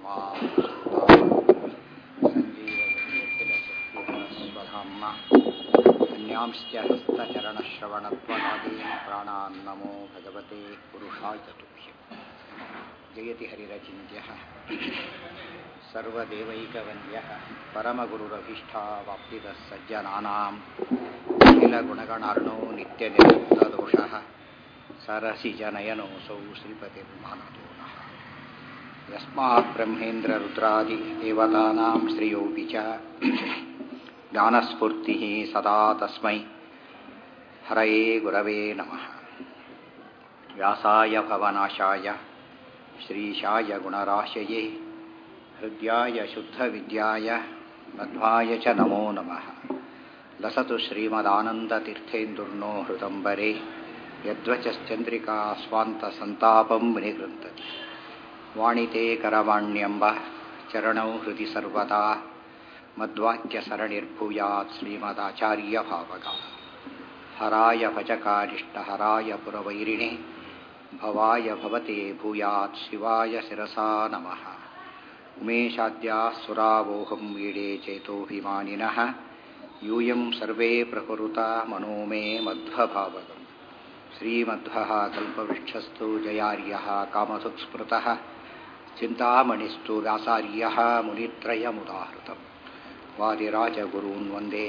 स्वधाम्न अन्यांश्च हस्तचरणश्रवणत्वदादीन् प्राणान् नमो भगवते पुरुषाय तुभ्यम् जयति हरिरचिन्त्यः सर्वदेवैकवन्द्यः परमगुरुरभीष्टावाप्तिदः सज्जनानाम् अखिलगुणगणार्णो नित्यनिरुक्तदोषः सरसिजनयनोऽसौ श्रीपतिर्मानतो नः यस्मात् ब्रह्मेन्द्ररुद्रादिदेवतानां श्रियोऽपि च ज्ञानस्फूर्तिः सदा तस्मै हरये गुरवे नमः व्यासाय भवनाशाय श्रीशाय गुणराशये हृद्याय शुद्धविद्याय मध्वाय च नमो नमः लसतु श्रीमदानन्दतीर्थेन्दुर्नो हृदम्बरे यद्वचश्चन्द्रिका स्वान्तसन्तापं विनिगृन्तति वाणिते करवाण्यम्ब चरणौ हृदि सर्वदा मद्वाक्यसरणिर्भूयात् श्रीमदाचार्यभावगा हराय भजकारिष्टहराय पुरवैरिणे भवाय भवते भूयात् शिवाय शिरसा नमः उमेशाद्याः सुरावोहं वीडे चेतोऽभिमानिनः यूयं सर्वे प्रकुरुता मनो मे मध्वभावगम् श्रीमध्वः कल्पवृक्षस्तु जयार्यः कामसुस्मृतः चिन्तामणिस्तु व्यासार्यः मुनित्रयमुदाहृतम् वादिराजगुरून् वन्दे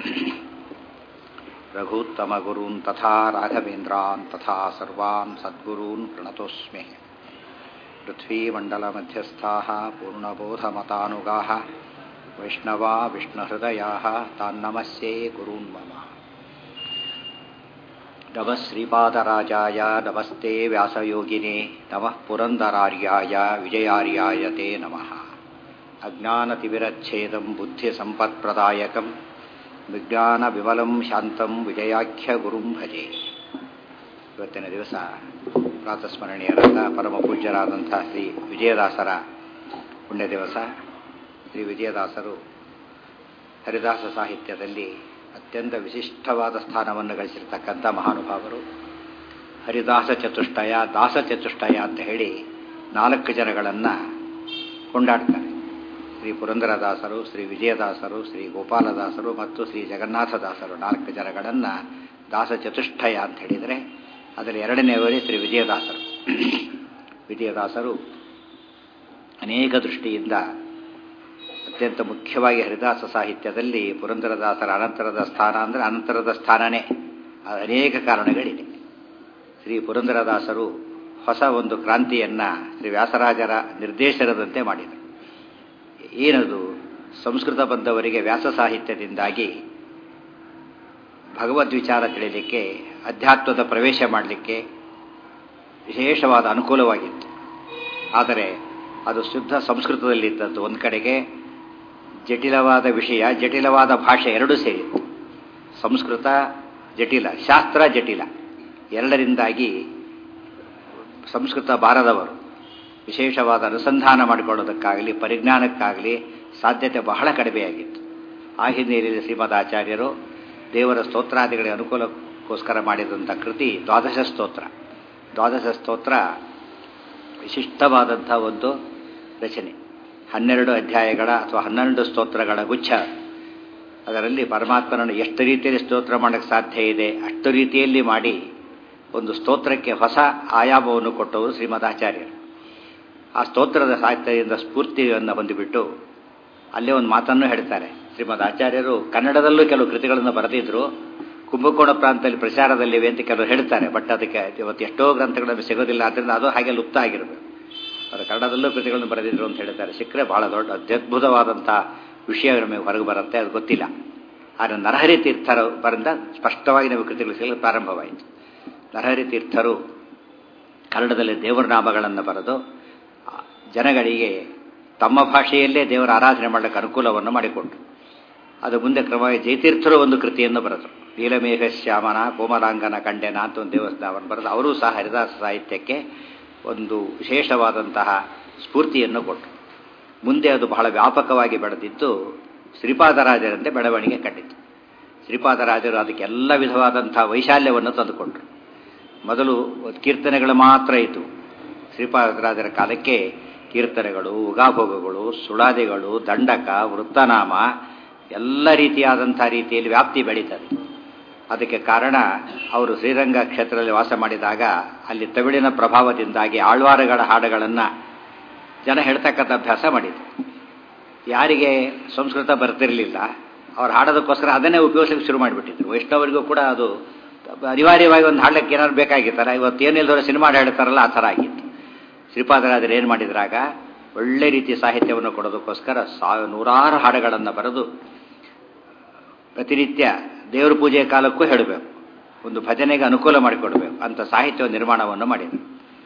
रघूत्तमगुरून् तथा राघवेन्द्रान् तथा सर्वान् सद्गुरून् प्रणतोऽस्मि पृथ्वीमण्डलमध्यस्थाः पूर्णबोधमतानुगाः वैष्णवा विष्णुहृदयाः तान्नमस्ये गुरून् मम नमः श्रीपादराजाय नमस्ते व्यासयोगिने नमः पुरन्दरार्याय विजयार्याय ते नमः अज्ञानतिविरच्छेदं बुद्धिसम्पत्प्रदायकं ವಿಜ್ಞಾನವಿಮಲಂ ಶಾಂತಂ ವಿಜಯಾಖ್ಯ ಗುರುಂ ಭಜೆ ಇವತ್ತಿನ ದಿವಸ ಪ್ರಾತಸ್ಮರಣೀಯರಾದ ಪರಮ ಪೂಜ್ಯರಾದಂಥ ಶ್ರೀ ವಿಜಯದಾಸರ ಪುಣ್ಯ ದಿವಸ ಶ್ರೀ ವಿಜಯದಾಸರು ಹರಿದಾಸ ಸಾಹಿತ್ಯದಲ್ಲಿ ಅತ್ಯಂತ ವಿಶಿಷ್ಟವಾದ ಸ್ಥಾನವನ್ನು ಗಳಿಸಿರ್ತಕ್ಕಂಥ ಮಹಾನುಭಾವರು ಹರಿದಾಸ ಚತುಷ್ಟಯ ದಾಸ ಚತುಷ್ಟಯ ಅಂತ ಹೇಳಿ ನಾಲ್ಕು ಜನಗಳನ್ನು ಕೊಂಡಾಡ್ತಾರೆ ಶ್ರೀ ಪುರಂದರದಾಸರು ಶ್ರೀ ವಿಜಯದಾಸರು ಶ್ರೀ ಗೋಪಾಲದಾಸರು ಮತ್ತು ಶ್ರೀ ಜಗನ್ನಾಥದಾಸರು ನಾಲ್ಕು ಜನಗಳನ್ನು ದಾಸ ಚತುಷ್ಟಯ ಅಂತ ಹೇಳಿದರೆ ಅದರ ಎರಡನೆಯವರೇ ಶ್ರೀ ವಿಜಯದಾಸರು ವಿಜಯದಾಸರು ಅನೇಕ ದೃಷ್ಟಿಯಿಂದ ಅತ್ಯಂತ ಮುಖ್ಯವಾಗಿ ಹರಿದಾಸ ಸಾಹಿತ್ಯದಲ್ಲಿ ಪುರಂದರದಾಸರ ಅನಂತರದ ಸ್ಥಾನ ಅಂದರೆ ಅನಂತರದ ಸ್ಥಾನನೇ ಅನೇಕ ಕಾರಣಗಳಿದೆ ಶ್ರೀ ಪುರಂದರದಾಸರು ಹೊಸ ಒಂದು ಕ್ರಾಂತಿಯನ್ನು ಶ್ರೀ ವ್ಯಾಸರಾಜರ ನಿರ್ದೇಶನದಂತೆ ಮಾಡಿದರು ಏನದು ಸಂಸ್ಕೃತ ಬಂದವರಿಗೆ ವ್ಯಾಸ ಸಾಹಿತ್ಯದಿಂದಾಗಿ ಭಗವದ್ ವಿಚಾರ ತಿಳಿಲಿಕ್ಕೆ ಅಧ್ಯಾತ್ಮದ ಪ್ರವೇಶ ಮಾಡಲಿಕ್ಕೆ ವಿಶೇಷವಾದ ಅನುಕೂಲವಾಗಿತ್ತು ಆದರೆ ಅದು ಶುದ್ಧ ಸಂಸ್ಕೃತದಲ್ಲಿದ್ದದ್ದು ಒಂದು ಕಡೆಗೆ ಜಟಿಲವಾದ ವಿಷಯ ಜಟಿಲವಾದ ಭಾಷೆ ಎರಡೂ ಸೇರಿತ್ತು ಸಂಸ್ಕೃತ ಜಟಿಲ ಶಾಸ್ತ್ರ ಜಟಿಲ ಎರಡರಿಂದಾಗಿ ಸಂಸ್ಕೃತ ಬಾರದವರು ವಿಶೇಷವಾದ ಅನುಸಂಧಾನ ಮಾಡಿಕೊಳ್ಳೋದಕ್ಕಾಗಲಿ ಪರಿಜ್ಞಾನಕ್ಕಾಗಲಿ ಸಾಧ್ಯತೆ ಬಹಳ ಕಡಿಮೆಯಾಗಿತ್ತು ಆ ಹಿನ್ನೆಲೆಯಲ್ಲಿ ಶ್ರೀಮದ್ ಆಚಾರ್ಯರು ದೇವರ ಸ್ತೋತ್ರಾದಿಗಳಿಗೆ ಅನುಕೂಲಕ್ಕೋಸ್ಕರ ಮಾಡಿದಂಥ ಕೃತಿ ದ್ವಾದಶ ಸ್ತೋತ್ರ ದ್ವಾದಶ ಸ್ತೋತ್ರ ವಿಶಿಷ್ಟವಾದಂಥ ಒಂದು ರಚನೆ ಹನ್ನೆರಡು ಅಧ್ಯಾಯಗಳ ಅಥವಾ ಹನ್ನೆರಡು ಸ್ತೋತ್ರಗಳ ಗುಚ್ಛ ಅದರಲ್ಲಿ ಪರಮಾತ್ಮನನ್ನು ಎಷ್ಟು ರೀತಿಯಲ್ಲಿ ಸ್ತೋತ್ರ ಮಾಡೋಕ್ಕೆ ಸಾಧ್ಯ ಇದೆ ಅಷ್ಟು ರೀತಿಯಲ್ಲಿ ಮಾಡಿ ಒಂದು ಸ್ತೋತ್ರಕ್ಕೆ ಹೊಸ ಆಯಾಮವನ್ನು ಕೊಟ್ಟವರು ಶ್ರೀಮದ್ ಆಚಾರ್ಯರು ಆ ಸ್ತೋತ್ರದ ಸಾಹಿತ್ಯದಿಂದ ಸ್ಫೂರ್ತಿಯನ್ನು ಹೊಂದಿಬಿಟ್ಟು ಅಲ್ಲೇ ಒಂದು ಮಾತನ್ನು ಹೇಳ್ತಾರೆ ಶ್ರೀಮದ್ ಆಚಾರ್ಯರು ಕನ್ನಡದಲ್ಲೂ ಕೆಲವು ಕೃತಿಗಳನ್ನು ಬರೆದಿದ್ರು ಕುಂಭಕೋಣ ಪ್ರಾಂತದಲ್ಲಿ ಪ್ರಚಾರದಲ್ಲಿವೆ ಅಂತ ಕೆಲವರು ಹೇಳ್ತಾರೆ ಬಟ್ ಅದಕ್ಕೆ ಇವತ್ತು ಎಷ್ಟೋ ಗ್ರಂಥಗಳನ್ನು ಸಿಗೋದಿಲ್ಲ ಆದ್ದರಿಂದ ಅದು ಹಾಗೆ ಲುಪ್ತ ಆಗಿರಬೇಕು ಅವರು ಕನ್ನಡದಲ್ಲೂ ಕೃತಿಗಳನ್ನು ಬರೆದಿದ್ರು ಅಂತ ಹೇಳ್ತಾರೆ ಸಿಕ್ಕರೆ ಬಹಳ ದೊಡ್ಡ ಅತ್ಯದ್ಭುತವಾದಂಥ ವಿಷಯ ನಮಗೆ ಹೊರಗೆ ಬರುತ್ತೆ ಅದು ಗೊತ್ತಿಲ್ಲ ಆದರೆ ನರಹರಿ ತೀರ್ಥರು ಬರಿಂದ ಸ್ಪಷ್ಟವಾಗಿ ನಮಗೆ ಕೃತಿಗಳು ಸಿಗಲು ಪ್ರಾರಂಭವಾಯಿತು ನರಹರಿ ತೀರ್ಥರು ಕನ್ನಡದಲ್ಲಿ ದೇವರ ನಾಮಗಳನ್ನು ಬರೆದು ಜನಗಳಿಗೆ ತಮ್ಮ ಭಾಷೆಯಲ್ಲೇ ದೇವರ ಆರಾಧನೆ ಮಾಡಲಿಕ್ಕೆ ಅನುಕೂಲವನ್ನು ಮಾಡಿಕೊಟ್ರು ಅದು ಮುಂದೆ ಕ್ರಮವಾಗಿ ಜಯತೀರ್ಥರು ಒಂದು ಕೃತಿಯನ್ನು ಬರೆದರು ನೀಲಮೇಘ ಶ್ಯಾಮನ ಕೋಮಲಾಂಗನ ಕಂಡೆನ ಅಂತ ಒಂದು ದೇವಸ್ಥಾನವನ್ನು ಬರೆದು ಅವರೂ ಸಹ ಹರಿದಾಸ ಸಾಹಿತ್ಯಕ್ಕೆ ಒಂದು ವಿಶೇಷವಾದಂತಹ ಸ್ಫೂರ್ತಿಯನ್ನು ಕೊಟ್ಟರು ಮುಂದೆ ಅದು ಬಹಳ ವ್ಯಾಪಕವಾಗಿ ಬೆಳೆದಿದ್ದು ಶ್ರೀಪಾದರಾಜರಂತೆ ಬೆಳವಣಿಗೆ ಕಂಡಿತು ಶ್ರೀಪಾದರಾಜರು ಅದಕ್ಕೆ ಎಲ್ಲ ವಿಧವಾದಂಥ ವೈಶಾಲ್ಯವನ್ನು ತಂದುಕೊಂಡರು ಮೊದಲು ಕೀರ್ತನೆಗಳು ಮಾತ್ರ ಇತ್ತು ಶ್ರೀಪಾದರಾಜರ ಕಾಲಕ್ಕೆ ಕೀರ್ತನೆಗಳು ಉಗಾಭೋಗಗಳು ಸುಳಾದಿಗಳು ದಂಡಕ ವೃತ್ತನಾಮ ಎಲ್ಲ ರೀತಿಯಾದಂಥ ರೀತಿಯಲ್ಲಿ ವ್ಯಾಪ್ತಿ ಬೆಳೀತದೆ ಅದಕ್ಕೆ ಕಾರಣ ಅವರು ಶ್ರೀರಂಗ ಕ್ಷೇತ್ರದಲ್ಲಿ ವಾಸ ಮಾಡಿದಾಗ ಅಲ್ಲಿ ತಮಿಳಿನ ಪ್ರಭಾವದಿಂದಾಗಿ ಆಳ್ವಾರಗಳ ಹಾಡುಗಳನ್ನು ಜನ ಹೇಳ್ತಕ್ಕಂಥ ಅಭ್ಯಾಸ ಮಾಡಿದರು ಯಾರಿಗೆ ಸಂಸ್ಕೃತ ಬರ್ತಿರಲಿಲ್ಲ ಅವ್ರು ಹಾಡೋದಕ್ಕೋಸ್ಕರ ಅದನ್ನೇ ಉಪಯೋಗಿಸಲಿಕ್ಕೆ ಶುರು ಮಾಡಿಬಿಟ್ಟಿದ್ರು ವೈಷ್ಣವರಿಗೂ ಕೂಡ ಅದು ಅನಿವಾರ್ಯವಾಗಿ ಒಂದು ಹಾಡಕ್ಕೆ ಏನಾದ್ರು ಬೇಕಾಗಿತ್ತಲ್ಲ ಇವತ್ತು ಏನಿಲ್ಲದವರು ಸಿನಿಮಾ ಹೇಳ್ತಾರಲ್ಲ ಆ ಥರ ಆಗಿತ್ತು ಶ್ರೀಪಾದರಾಜರು ಏನು ಮಾಡಿದ್ರಾಗ ಒಳ್ಳೆ ರೀತಿಯ ಸಾಹಿತ್ಯವನ್ನು ಕೊಡೋದಕ್ಕೋಸ್ಕರ ಸಾವ ನೂರಾರು ಹಾಡುಗಳನ್ನು ಬರೆದು ಪ್ರತಿನಿತ್ಯ ದೇವರ ಪೂಜೆಯ ಕಾಲಕ್ಕೂ ಹೇಳಬೇಕು ಒಂದು ಭಜನೆಗೆ ಅನುಕೂಲ ಮಾಡಿಕೊಡ್ಬೇಕು ಅಂತ ಸಾಹಿತ್ಯ ನಿರ್ಮಾಣವನ್ನು ಮಾಡಿದರು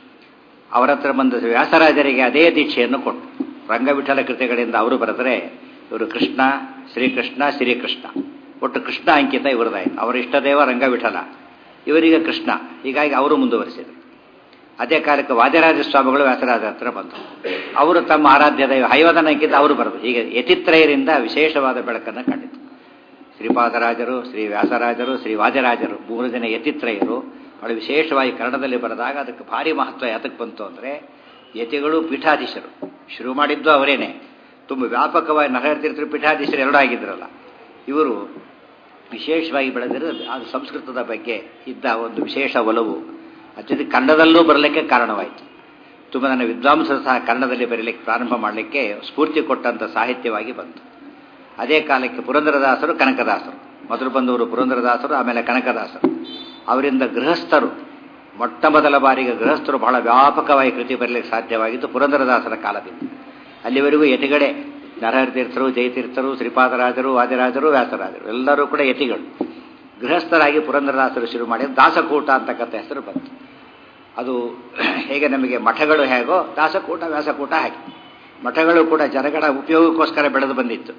ಅವರ ಹತ್ರ ಬಂದ ವ್ಯಾಸರಾಜರಿಗೆ ಅದೇ ದೀಕ್ಷೆಯನ್ನು ಕೊಟ್ಟು ರಂಗವಿಠಲ ಕೃತಿಗಳಿಂದ ಅವರು ಬರೆದರೆ ಇವರು ಕೃಷ್ಣ ಶ್ರೀಕೃಷ್ಣ ಶ್ರೀಕೃಷ್ಣ ಒಟ್ಟು ಕೃಷ್ಣ ಅಂಕಿತ ಇವರದಾಯಿತು ಅವರ ಇಷ್ಟದೇವ ರಂಗವಿಠಲ ಇವರಿಗೆ ಕೃಷ್ಣ ಹೀಗಾಗಿ ಅವರು ಮುಂದುವರಿಸಿದರು ಅದೇ ಕಾಲಕ್ಕೆ ವಾದ್ಯರಾಜ ಸ್ವಾಮಿಗಳು ವ್ಯಾಸರಾಜರ ಹತ್ರ ಬಂದರು ಅವರು ತಮ್ಮ ಆರಾಧ್ಯ ದೈವ ಹೈವದನ ಅಂಕಿತ ಅವರು ಬರೆದು ಹೀಗೆ ಯತಿತ್ರಯರಿಂದ ವಿಶೇಷವಾದ ಬೆಳಕನ್ನು ಕಂಡಿತು ಶ್ರೀಪಾದರಾಜರು ಶ್ರೀ ವ್ಯಾಸರಾಜರು ಶ್ರೀ ವಾದ್ಯರಾಜರು ಮೂರು ಜನ ಯತಿತ್ರಯರು ಬಹಳ ವಿಶೇಷವಾಗಿ ಕನ್ನಡದಲ್ಲಿ ಬರೆದಾಗ ಅದಕ್ಕೆ ಭಾರಿ ಮಹತ್ವ ಯಾತಕ್ಕೆ ಬಂತು ಅಂದರೆ ಯತಿಗಳು ಪೀಠಾಧೀಶರು ಶುರು ಮಾಡಿದ್ದು ಅವರೇನೆ ತುಂಬ ವ್ಯಾಪಕವಾಗಿ ನರತೀರ್ಥರು ಪೀಠಾಧೀಶರು ಎರಡೂ ಆಗಿದ್ರಲ್ಲ ಇವರು ವಿಶೇಷವಾಗಿ ಬೆಳೆದಿರೋದು ಅದು ಸಂಸ್ಕೃತದ ಬಗ್ಗೆ ಇದ್ದ ಒಂದು ವಿಶೇಷ ಒಲವು ಅತ್ಯಂತ ಕನ್ನಡದಲ್ಲೂ ಬರಲಿಕ್ಕೆ ಕಾರಣವಾಯಿತು ತುಂಬ ನನ್ನ ವಿದ್ವಾಂಸರು ಸಹ ಕನ್ನಡದಲ್ಲಿ ಬರೀಲಿಕ್ಕೆ ಪ್ರಾರಂಭ ಮಾಡಲಿಕ್ಕೆ ಸ್ಫೂರ್ತಿ ಕೊಟ್ಟಂಥ ಸಾಹಿತ್ಯವಾಗಿ ಬಂತು ಅದೇ ಕಾಲಕ್ಕೆ ಪುರಂದರದಾಸರು ಕನಕದಾಸರು ಮೊದಲು ಬಂದವರು ಪುರಂದರದಾಸರು ಆಮೇಲೆ ಕನಕದಾಸರು ಅವರಿಂದ ಗೃಹಸ್ಥರು ಮೊಟ್ಟ ಮೊದಲ ಬಾರಿಗೆ ಗೃಹಸ್ಥರು ಬಹಳ ವ್ಯಾಪಕವಾಗಿ ಕೃತಿ ಬರಲಿಕ್ಕೆ ಸಾಧ್ಯವಾಗಿದ್ದು ಪುರಂದರದಾಸರ ಕಾಲದಿಂದ ಅಲ್ಲಿವರೆಗೂ ಯತಿಗಳೇ ನರಹರಿತೀರ್ಥರು ಜಯತೀರ್ಥರು ಶ್ರೀಪಾದರಾಜರು ವಾದಿರಾಜರು ವ್ಯಾಸರಾಜರು ಎಲ್ಲರೂ ಕೂಡ ಯತಿಗಳು ಗೃಹಸ್ಥರಾಗಿ ಪುರಂದರದಾಸರು ಶುರು ಮಾಡಿ ದಾಸಕೂಟ ಅಂತಕ್ಕಂಥ ಹೆಸರು ಬಂತು ಅದು ಹೇಗೆ ನಮಗೆ ಮಠಗಳು ಹೇಗೋ ದಾಸಕೂಟ ವ್ಯಾಸಕೂಟ ಹಾಗೆ ಮಠಗಳು ಕೂಡ ಜನಗಳ ಉಪಯೋಗಕ್ಕೋಸ್ಕರ ಬೆಳೆದು ಬಂದಿತ್ತು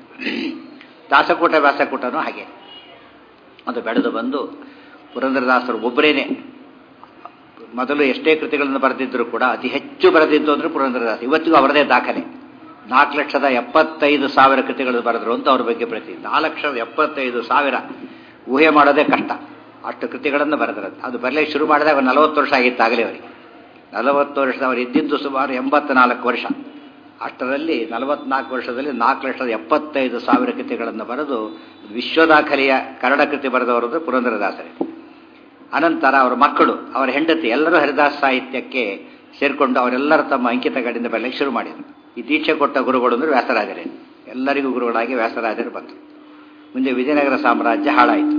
ದಾಸಕೂಟ ವ್ಯಾಸಕೂಟನೂ ಹಾಗೆ ಅದು ಬೆಳೆದು ಬಂದು ಪುರಂದರದಾಸರು ಒಬ್ಬರೇನೆ ಮೊದಲು ಎಷ್ಟೇ ಕೃತಿಗಳನ್ನು ಬರೆದಿದ್ದರೂ ಕೂಡ ಅತಿ ಹೆಚ್ಚು ಬರೆದಿದ್ದು ಅಂದರೆ ಪುರಂದರದಾಸ ಇವತ್ತಿಗೂ ಅವರದೇ ದಾಖಲೆ ನಾಲ್ಕು ಲಕ್ಷದ ಎಪ್ಪತ್ತೈದು ಸಾವಿರ ಕೃತಿಗಳು ಬರೆದ್ರು ಅಂತ ಅವ್ರ ಬಗ್ಗೆ ಪ್ರತಿ ನಾಲ್ಕು ಲಕ್ಷದ ಎಪ್ಪತ್ತೈದು ಸಾವಿರ ಊಹೆ ಮಾಡೋದೇ ಕಷ್ಟ ಅಷ್ಟು ಕೃತಿಗಳನ್ನು ಬರೆದ್ರಂತೆ ಅದು ಬರಲಿಕ್ಕೆ ಶುರು ಮಾಡಿದಾಗ ನಲವತ್ತು ವರ್ಷ ಆಗಿತ್ತಾಗಲೇ ಅವರಿಗೆ ನಲವತ್ತು ವರ್ಷದ ಅವರು ಇದ್ದಿದ್ದು ಸುಮಾರು ಎಂಬತ್ನಾಲ್ಕು ವರ್ಷ ಅಷ್ಟರಲ್ಲಿ ನಲವತ್ನಾಲ್ಕು ವರ್ಷದಲ್ಲಿ ನಾಲ್ಕು ಲಕ್ಷದ ಎಪ್ಪತ್ತೈದು ಸಾವಿರ ಕೃತಿಗಳನ್ನು ಬರೆದು ವಿಶ್ವ ದಾಖಲೆಯ ಕನ್ನಡ ಕೃತಿ ಬರೆದವರದು ಪುರಂದರದಾಸರೇ ಅನಂತರ ಅವರ ಮಕ್ಕಳು ಅವರ ಹೆಂಡತಿ ಎಲ್ಲರೂ ಹರಿದಾಸ ಸಾಹಿತ್ಯಕ್ಕೆ ಸೇರಿಕೊಂಡು ಅವರೆಲ್ಲರ ತಮ್ಮ ಅಂಕಿತಗಳಿಂದ ಬರಲಿಕ್ಕೆ ಶುರು ಮಾಡಿದರು ಈ ದೀಕ್ಷೆ ಕೊಟ್ಟ ಗುರುಗಳು ಅಂದರೆ ವ್ಯಾಸರಾಜರೇ ಎಲ್ಲರಿಗೂ ಗುರುಗಳಾಗಿ ವ್ಯಾಸರಾಜರು ಬಂದರು ಮುಂದೆ ವಿಜಯನಗರ ಸಾಮ್ರಾಜ್ಯ ಹಾಳಾಯಿತು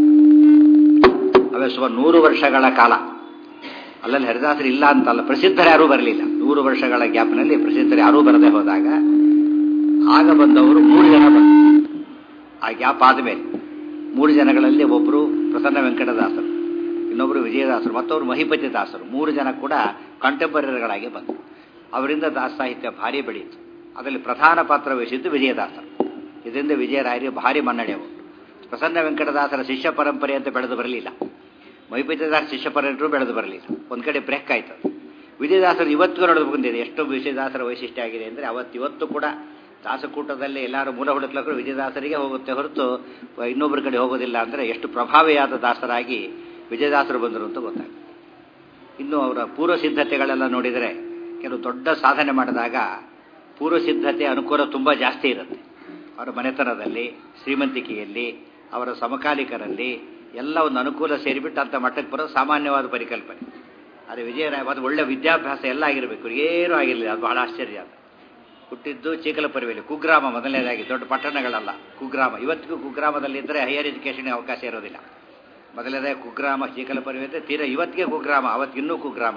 ಅವೇ ಸುಮಾರು ನೂರು ವರ್ಷಗಳ ಕಾಲ ಅಲ್ಲಲ್ಲಿ ಹರಿದಾಸರು ಇಲ್ಲ ಅಂತಲ್ಲ ಪ್ರಸಿದ್ಧರು ಯಾರೂ ಬರಲಿಲ್ಲ ನೂರು ವರ್ಷಗಳ ಗ್ಯಾಪ್ನಲ್ಲಿ ಪ್ರಸಿದ್ಧರು ಯಾರೂ ಬರದೆ ಹೋದಾಗ ಆಗ ಬಂದವರು ಮೂರು ಜನ ಬಂದರು ಆ ಗ್ಯಾಪ್ ಆದಮೇಲೆ ಮೂರು ಜನಗಳಲ್ಲಿ ಒಬ್ಬರು ಪ್ರಸನ್ನ ವೆಂಕಟದಾಸರು ಇನ್ನೊಬ್ಬರು ವಿಜಯದಾಸರು ಮತ್ತೊಬ್ಬರು ಮಹಿಪತಿ ದಾಸರು ಮೂರು ಜನ ಕೂಡ ಕಂಟೆಂಪರರಿಗಳಾಗಿ ಬಂದರು ಅವರಿಂದ ದಾಸ ಸಾಹಿತ್ಯ ಭಾರಿ ಬೆಳೆಯಿತು ಅದರಲ್ಲಿ ಪ್ರಧಾನ ಪಾತ್ರ ವಹಿಸಿದ್ದು ವಿಜಯದಾಸರು ಇದರಿಂದ ವಿಜಯರಾಯರಿಗೆ ಭಾರಿ ಮನ್ನಣೆವು ಪ್ರಸನ್ನ ವೆಂಕಟದಾಸರ ಶಿಷ್ಯ ಪರಂಪರೆ ಅಂತ ಬೆಳೆದು ಬರಲಿಲ್ಲ ಮಹಿಪತಿದಾಸ ಶಿಷ್ಯ ಪರಂಪರೆ ಬೆಳೆದು ಬರಲಿಲ್ಲ ಒಂದು ಕಡೆ ಬ್ರೇಕ್ ಆಯ್ತು ವಿಜಯದಾಸರು ಇವತ್ತಿಗೂ ನಡೆದು ಬಂದಿದೆ ಎಷ್ಟು ವಿಜಯದಾಸರ ವೈಶಿಷ್ಟ್ಯ ಆಗಿದೆ ಅಂದರೆ ಅವತ್ತಿವತ್ತು ಕೂಡ ದಾಸಕೂಟದಲ್ಲಿ ಎಲ್ಲರೂ ಮೂಲ ಹುಡುಕ್ಲಕ್ಕೂ ವಿಜಯದಾಸರಿಗೆ ಹೋಗುತ್ತೆ ಹೊರತು ಇನ್ನೊಬ್ಬರ ಕಡೆ ಹೋಗೋದಿಲ್ಲ ಅಂದರೆ ಎಷ್ಟು ಪ್ರಭಾವಿಯಾದ ದಾಸರಾಗಿ ವಿಜಯದಾಸರು ಬಂದರು ಅಂತ ಗೊತ್ತಾಗ್ತದೆ ಇನ್ನು ಅವರ ಪೂರ್ವ ಸಿದ್ಧತೆಗಳೆಲ್ಲ ನೋಡಿದರೆ ಕೆಲವು ದೊಡ್ಡ ಸಾಧನೆ ಮಾಡಿದಾಗ ಪೂರ್ವ ಸಿದ್ಧತೆ ಅನುಕೂಲ ತುಂಬ ಜಾಸ್ತಿ ಇರುತ್ತೆ ಅವರ ಮನೆತನದಲ್ಲಿ ಶ್ರೀಮಂತಿಕೆಯಲ್ಲಿ ಅವರ ಸಮಕಾಲಿಕರಲ್ಲಿ ಎಲ್ಲ ಒಂದು ಅನುಕೂಲ ಸೇರಿಬಿಟ್ಟು ಅಂತ ಮಟ್ಟಕ್ಕೆ ಬರೋದು ಸಾಮಾನ್ಯವಾದ ಪರಿಕಲ್ಪನೆ ಅದು ವಿಜಯರಾಯ ಅದು ಒಳ್ಳೆ ವಿದ್ಯಾಭ್ಯಾಸ ಎಲ್ಲ ಆಗಿರಬೇಕು ಏನೂ ಆಗಿರಲಿಲ್ಲ ಅದು ಬಹಳ ಆಶ್ಚರ್ಯ ಅದು ಹುಟ್ಟಿದ್ದು ಚೀಕಲಪುರವಿಯಲ್ಲಿ ಕುಗ್ರಾಮ ಮೊದಲನೇದಾಗಿ ದೊಡ್ಡ ಪಟ್ಟಣಗಳಲ್ಲ ಕುಗ್ರಾಮ ಇವತ್ತಿಗೂ ಕುಗ್ರಾಮದಲ್ಲಿದ್ದರೆ ಹೈಯರ್ ಎಜುಕೇಷನ್ಗೆ ಅವಕಾಶ ಇರೋದಿಲ್ಲ ಮೊದಲನೇದಾಗಿ ಕುಗ್ರಾಮ ಚೀಕಲಪುರವಿ ಅಂದರೆ ತೀರಾ ಇವತ್ತಿಗೆ ಕುಗ್ರಾಮ ಅವತ್ತಿನ್ನೂ ಕುಗ್ರಾಮ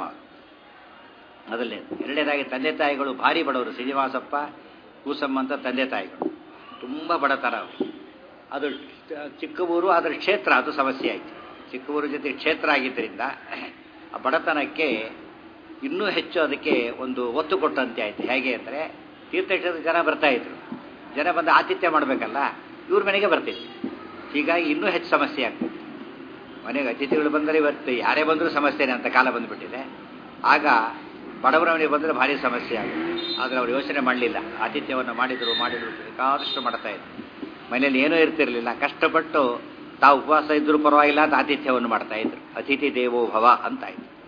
ಮೊದಲನೇ ಎರಡನೇದಾಗಿ ತಂದೆ ತಾಯಿಗಳು ಭಾರಿ ಬಡವರು ಶ್ರೀನಿವಾಸಪ್ಪ ಕೂಸಮ್ಮ ಅಂತ ತಂದೆ ತಾಯಿಗಳು ತುಂಬ ಬಡತನ ಅವರು ಅದು ಚಿಕ್ಕ ಊರು ಅದರ ಕ್ಷೇತ್ರ ಅದು ಸಮಸ್ಯೆ ಆಯಿತು ಚಿಕ್ಕ ಊರು ಜೊತೆ ಕ್ಷೇತ್ರ ಆಗಿದ್ದರಿಂದ ಆ ಬಡತನಕ್ಕೆ ಇನ್ನೂ ಹೆಚ್ಚು ಅದಕ್ಕೆ ಒಂದು ಒತ್ತು ಕೊಟ್ಟಂತೆ ಆಯಿತು ಹೇಗೆ ಅಂದರೆ ತೀರ್ಥಕ್ಷೇತ್ರದ ಜನ ಬರ್ತಾ ಇದ್ರು ಜನ ಬಂದು ಆತಿಥ್ಯ ಮಾಡಬೇಕಲ್ಲ ಇವ್ರ ಮನೆಗೆ ಬರ್ತಿದ್ರು ಹೀಗಾಗಿ ಇನ್ನೂ ಹೆಚ್ಚು ಸಮಸ್ಯೆ ಆಗ್ತದೆ ಮನೆಗೆ ಅತಿಥಿಗಳು ಬಂದರೆ ಇವತ್ತು ಯಾರೇ ಬಂದರೂ ಸಮಸ್ಯೆನೇ ಅಂತ ಕಾಲ ಬಂದುಬಿಟ್ಟಿದೆ ಆಗ ಬಡವರ ಮನೆಗೆ ಬಂದರೆ ಭಾರಿ ಸಮಸ್ಯೆ ಆಗುತ್ತೆ ಆದರೆ ಅವರು ಯೋಚನೆ ಮಾಡಲಿಲ್ಲ ಆತಿಥ್ಯವನ್ನು ಮಾಡಿದರು ಮಾಡಿದರು ಬೇಕಾದಷ್ಟು ಮಾಡ್ತಾ ಇದ್ರು ಮನೇಲಿ ಏನೂ ಇರ್ತಿರಲಿಲ್ಲ ಕಷ್ಟಪಟ್ಟು ತಾವು ಉಪವಾಸ ಇದ್ದರೂ ಪರವಾಗಿಲ್ಲ ಅಂತ ಆತಿಥ್ಯವನ್ನು ಮಾಡ್ತಾ ಇದ್ರು ಅತಿಥಿ ದೇವೋ ಭವ ಅಂತ ಇದ್ರು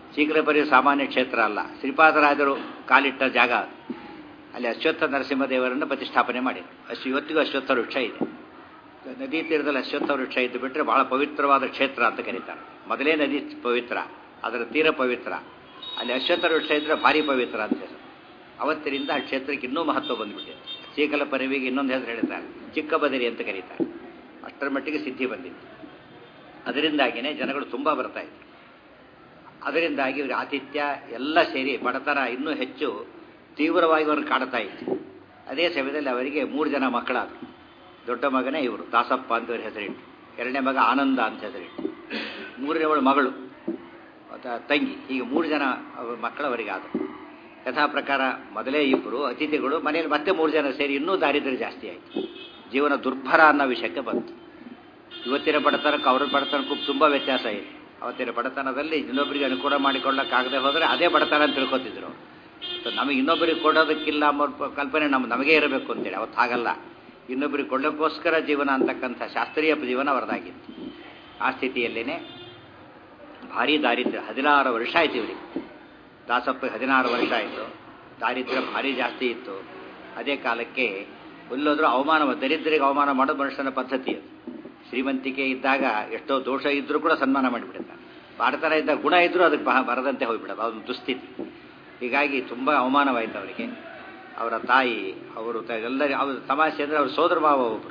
ಶೀಘ್ರಪರಿ ಸಾಮಾನ್ಯ ಕ್ಷೇತ್ರ ಅಲ್ಲ ಶ್ರೀಪಾದರಾಜರು ಕಾಲಿಟ್ಟ ಜಾಗ ಅದು ಅಲ್ಲಿ ಅಶ್ವತ್ಥ ನರಸಿಂಹದೇವರನ್ನು ಪ್ರತಿಷ್ಠಾಪನೆ ಮಾಡಿದರು ಅಷ್ಟು ಇವತ್ತಿಗೂ ಅಶ್ವತ್ಥ ವೃಕ್ಷ ಇದೆ ನದಿ ತೀರದಲ್ಲಿ ಅಶ್ವತ್ಥ ವೃಕ್ಷ ಇದ್ದು ಬಿಟ್ಟರೆ ಬಹಳ ಪವಿತ್ರವಾದ ಕ್ಷೇತ್ರ ಅಂತ ಕರೀತಾರೆ ಮೊದಲೇ ನದಿ ಪವಿತ್ರ ಅದರ ತೀರ ಪವಿತ್ರ ಅಲ್ಲಿ ಅಶ್ವತ್ಥ ವೃಕ್ಷ ಇದ್ದರೆ ಭಾರಿ ಪವಿತ್ರ ಅಂತ ಹೆಸರು ಅವತ್ತಿನಿಂದ ಆ ಕ್ಷೇತ್ರಕ್ಕೆ ಇನ್ನೂ ಮಹತ್ವ ಬಂದ್ಬಿಟ್ಟಿದೆ ಶ್ರೀಕಲ ಪರಿವಿಗೆ ಇನ್ನೊಂದು ಹೆಸರು ಹೇಳಿದ್ದಾರೆ ಚಿಕ್ಕ ಬದರಿ ಅಂತ ಕರೀತಾರೆ ಅಷ್ಟರ ಮಟ್ಟಿಗೆ ಸಿದ್ಧಿ ಬಂದಿತ್ತು ಅದರಿಂದಾಗಿಯೇ ಜನಗಳು ತುಂಬ ಬರ್ತಾ ಇದ್ರು ಅದರಿಂದಾಗಿ ಇವ್ರ ಆತಿಥ್ಯ ಎಲ್ಲ ಸೇರಿ ಬಡತನ ಇನ್ನೂ ಹೆಚ್ಚು ತೀವ್ರವಾಗಿ ಅವ್ರನ್ನ ಕಾಡ್ತಾ ಇತ್ತು ಅದೇ ಸಮಯದಲ್ಲಿ ಅವರಿಗೆ ಮೂರು ಜನ ಮಕ್ಕಳಾದರು ದೊಡ್ಡ ಮಗನೇ ಇವರು ದಾಸಪ್ಪ ಅಂತ ಇವ್ರ ಹೆಸರಿಟ್ಟು ಎರಡನೇ ಮಗ ಆನಂದ ಅಂತ ಹೆಸರಿಟ್ಟು ಮೂರನೇವಳು ಮಗಳು ಮತ್ತು ತಂಗಿ ಹೀಗೆ ಮೂರು ಜನ ಮಕ್ಕಳು ಅವರಿಗೆ ಆದರು ಯಥಾ ಪ್ರಕಾರ ಮೊದಲೇ ಇಬ್ಬರು ಅತಿಥಿಗಳು ಮನೆಯಲ್ಲಿ ಮತ್ತೆ ಮೂರು ಜನ ಸೇರಿ ಇನ್ನೂ ದಾರಿದ್ರ್ಯ ಜಾಸ್ತಿ ಆಯಿತು ಜೀವನ ದುರ್ಭರ ಅನ್ನೋ ವಿಷಯಕ್ಕೆ ಬಂತು ಇವತ್ತಿನ ಬಡತನಕ್ಕೆ ಅವ್ರ ಬಡತನಕ್ಕೂ ತುಂಬ ವ್ಯತ್ಯಾಸ ಇದೆ ಅವತ್ತಿನ ಬಡತನದಲ್ಲಿ ಇನ್ನೊಬ್ಬರಿಗೆ ಅನುಕೂಲ ಮಾಡಿಕೊಳ್ಳೋಕ್ಕಾಗದೆ ಹೋದರೆ ಅದೇ ಬಡತನ ಅಂತ ತಿಳ್ಕೊತಿದ್ರು ಅವರು ನಮಗೆ ಇನ್ನೊಬ್ಬರಿಗೆ ಕೊಡೋದಕ್ಕಿಲ್ಲ ಅನ್ನೋ ಕಲ್ಪನೆ ನಮ್ಮ ನಮಗೇ ಇರಬೇಕು ಅಂತೇಳಿ ಅವತ್ತು ಹಾಗಲ್ಲ ಇನ್ನೊಬ್ಬರಿಗೆ ಕೊಡೋಕ್ಕೋಸ್ಕರ ಜೀವನ ಅಂತಕ್ಕಂಥ ಶಾಸ್ತ್ರೀಯ ಜೀವನ ಅವರದಾಗಿತ್ತು ಆ ಸ್ಥಿತಿಯಲ್ಲೇ ಭಾರಿ ದಾರಿದ್ರ್ಯ ಹದಿನಾರು ವರ್ಷ ಆಯ್ತು ಇವರಿಗೆ ದಾಸಪ್ಪ ಹದಿನಾರು ವರ್ಷ ಆಯಿತು ದಾರಿದ್ರ್ಯ ಭಾರಿ ಜಾಸ್ತಿ ಇತ್ತು ಅದೇ ಕಾಲಕ್ಕೆ ಎಲ್ಲೋದ್ರೂ ಅವಮಾನ ದರಿದ್ರಿಗೆ ಅವಮಾನ ಮಾಡೋದು ಮನುಷ್ಯನ ಪದ್ಧತಿ ಅದು ಶ್ರೀಮಂತಿಕೆ ಇದ್ದಾಗ ಎಷ್ಟೋ ದೋಷ ಇದ್ದರೂ ಕೂಡ ಸನ್ಮಾನ ಮಾಡಿಬಿಡ್ತಾರೆ ಬಾಡತನ ಇದ್ದಾಗ ಗುಣ ಇದ್ದರೂ ಅದಕ್ಕೆ ಬಹ ಬರದಂತೆ ಹೋಗಿಬಿಡೋದು ಅದೊಂದು ದುಸ್ಥಿತಿ ಹೀಗಾಗಿ ತುಂಬ ಅವಮಾನವಾಯಿತು ಅವರಿಗೆ ಅವರ ತಾಯಿ ಅವರು ಎಲ್ಲರಿ ಅವ್ರ ತಮಾಷೆ ಅಂದರೆ ಅವ್ರ ಸೋದರ ಮಾವ ಒಬ್ಬರು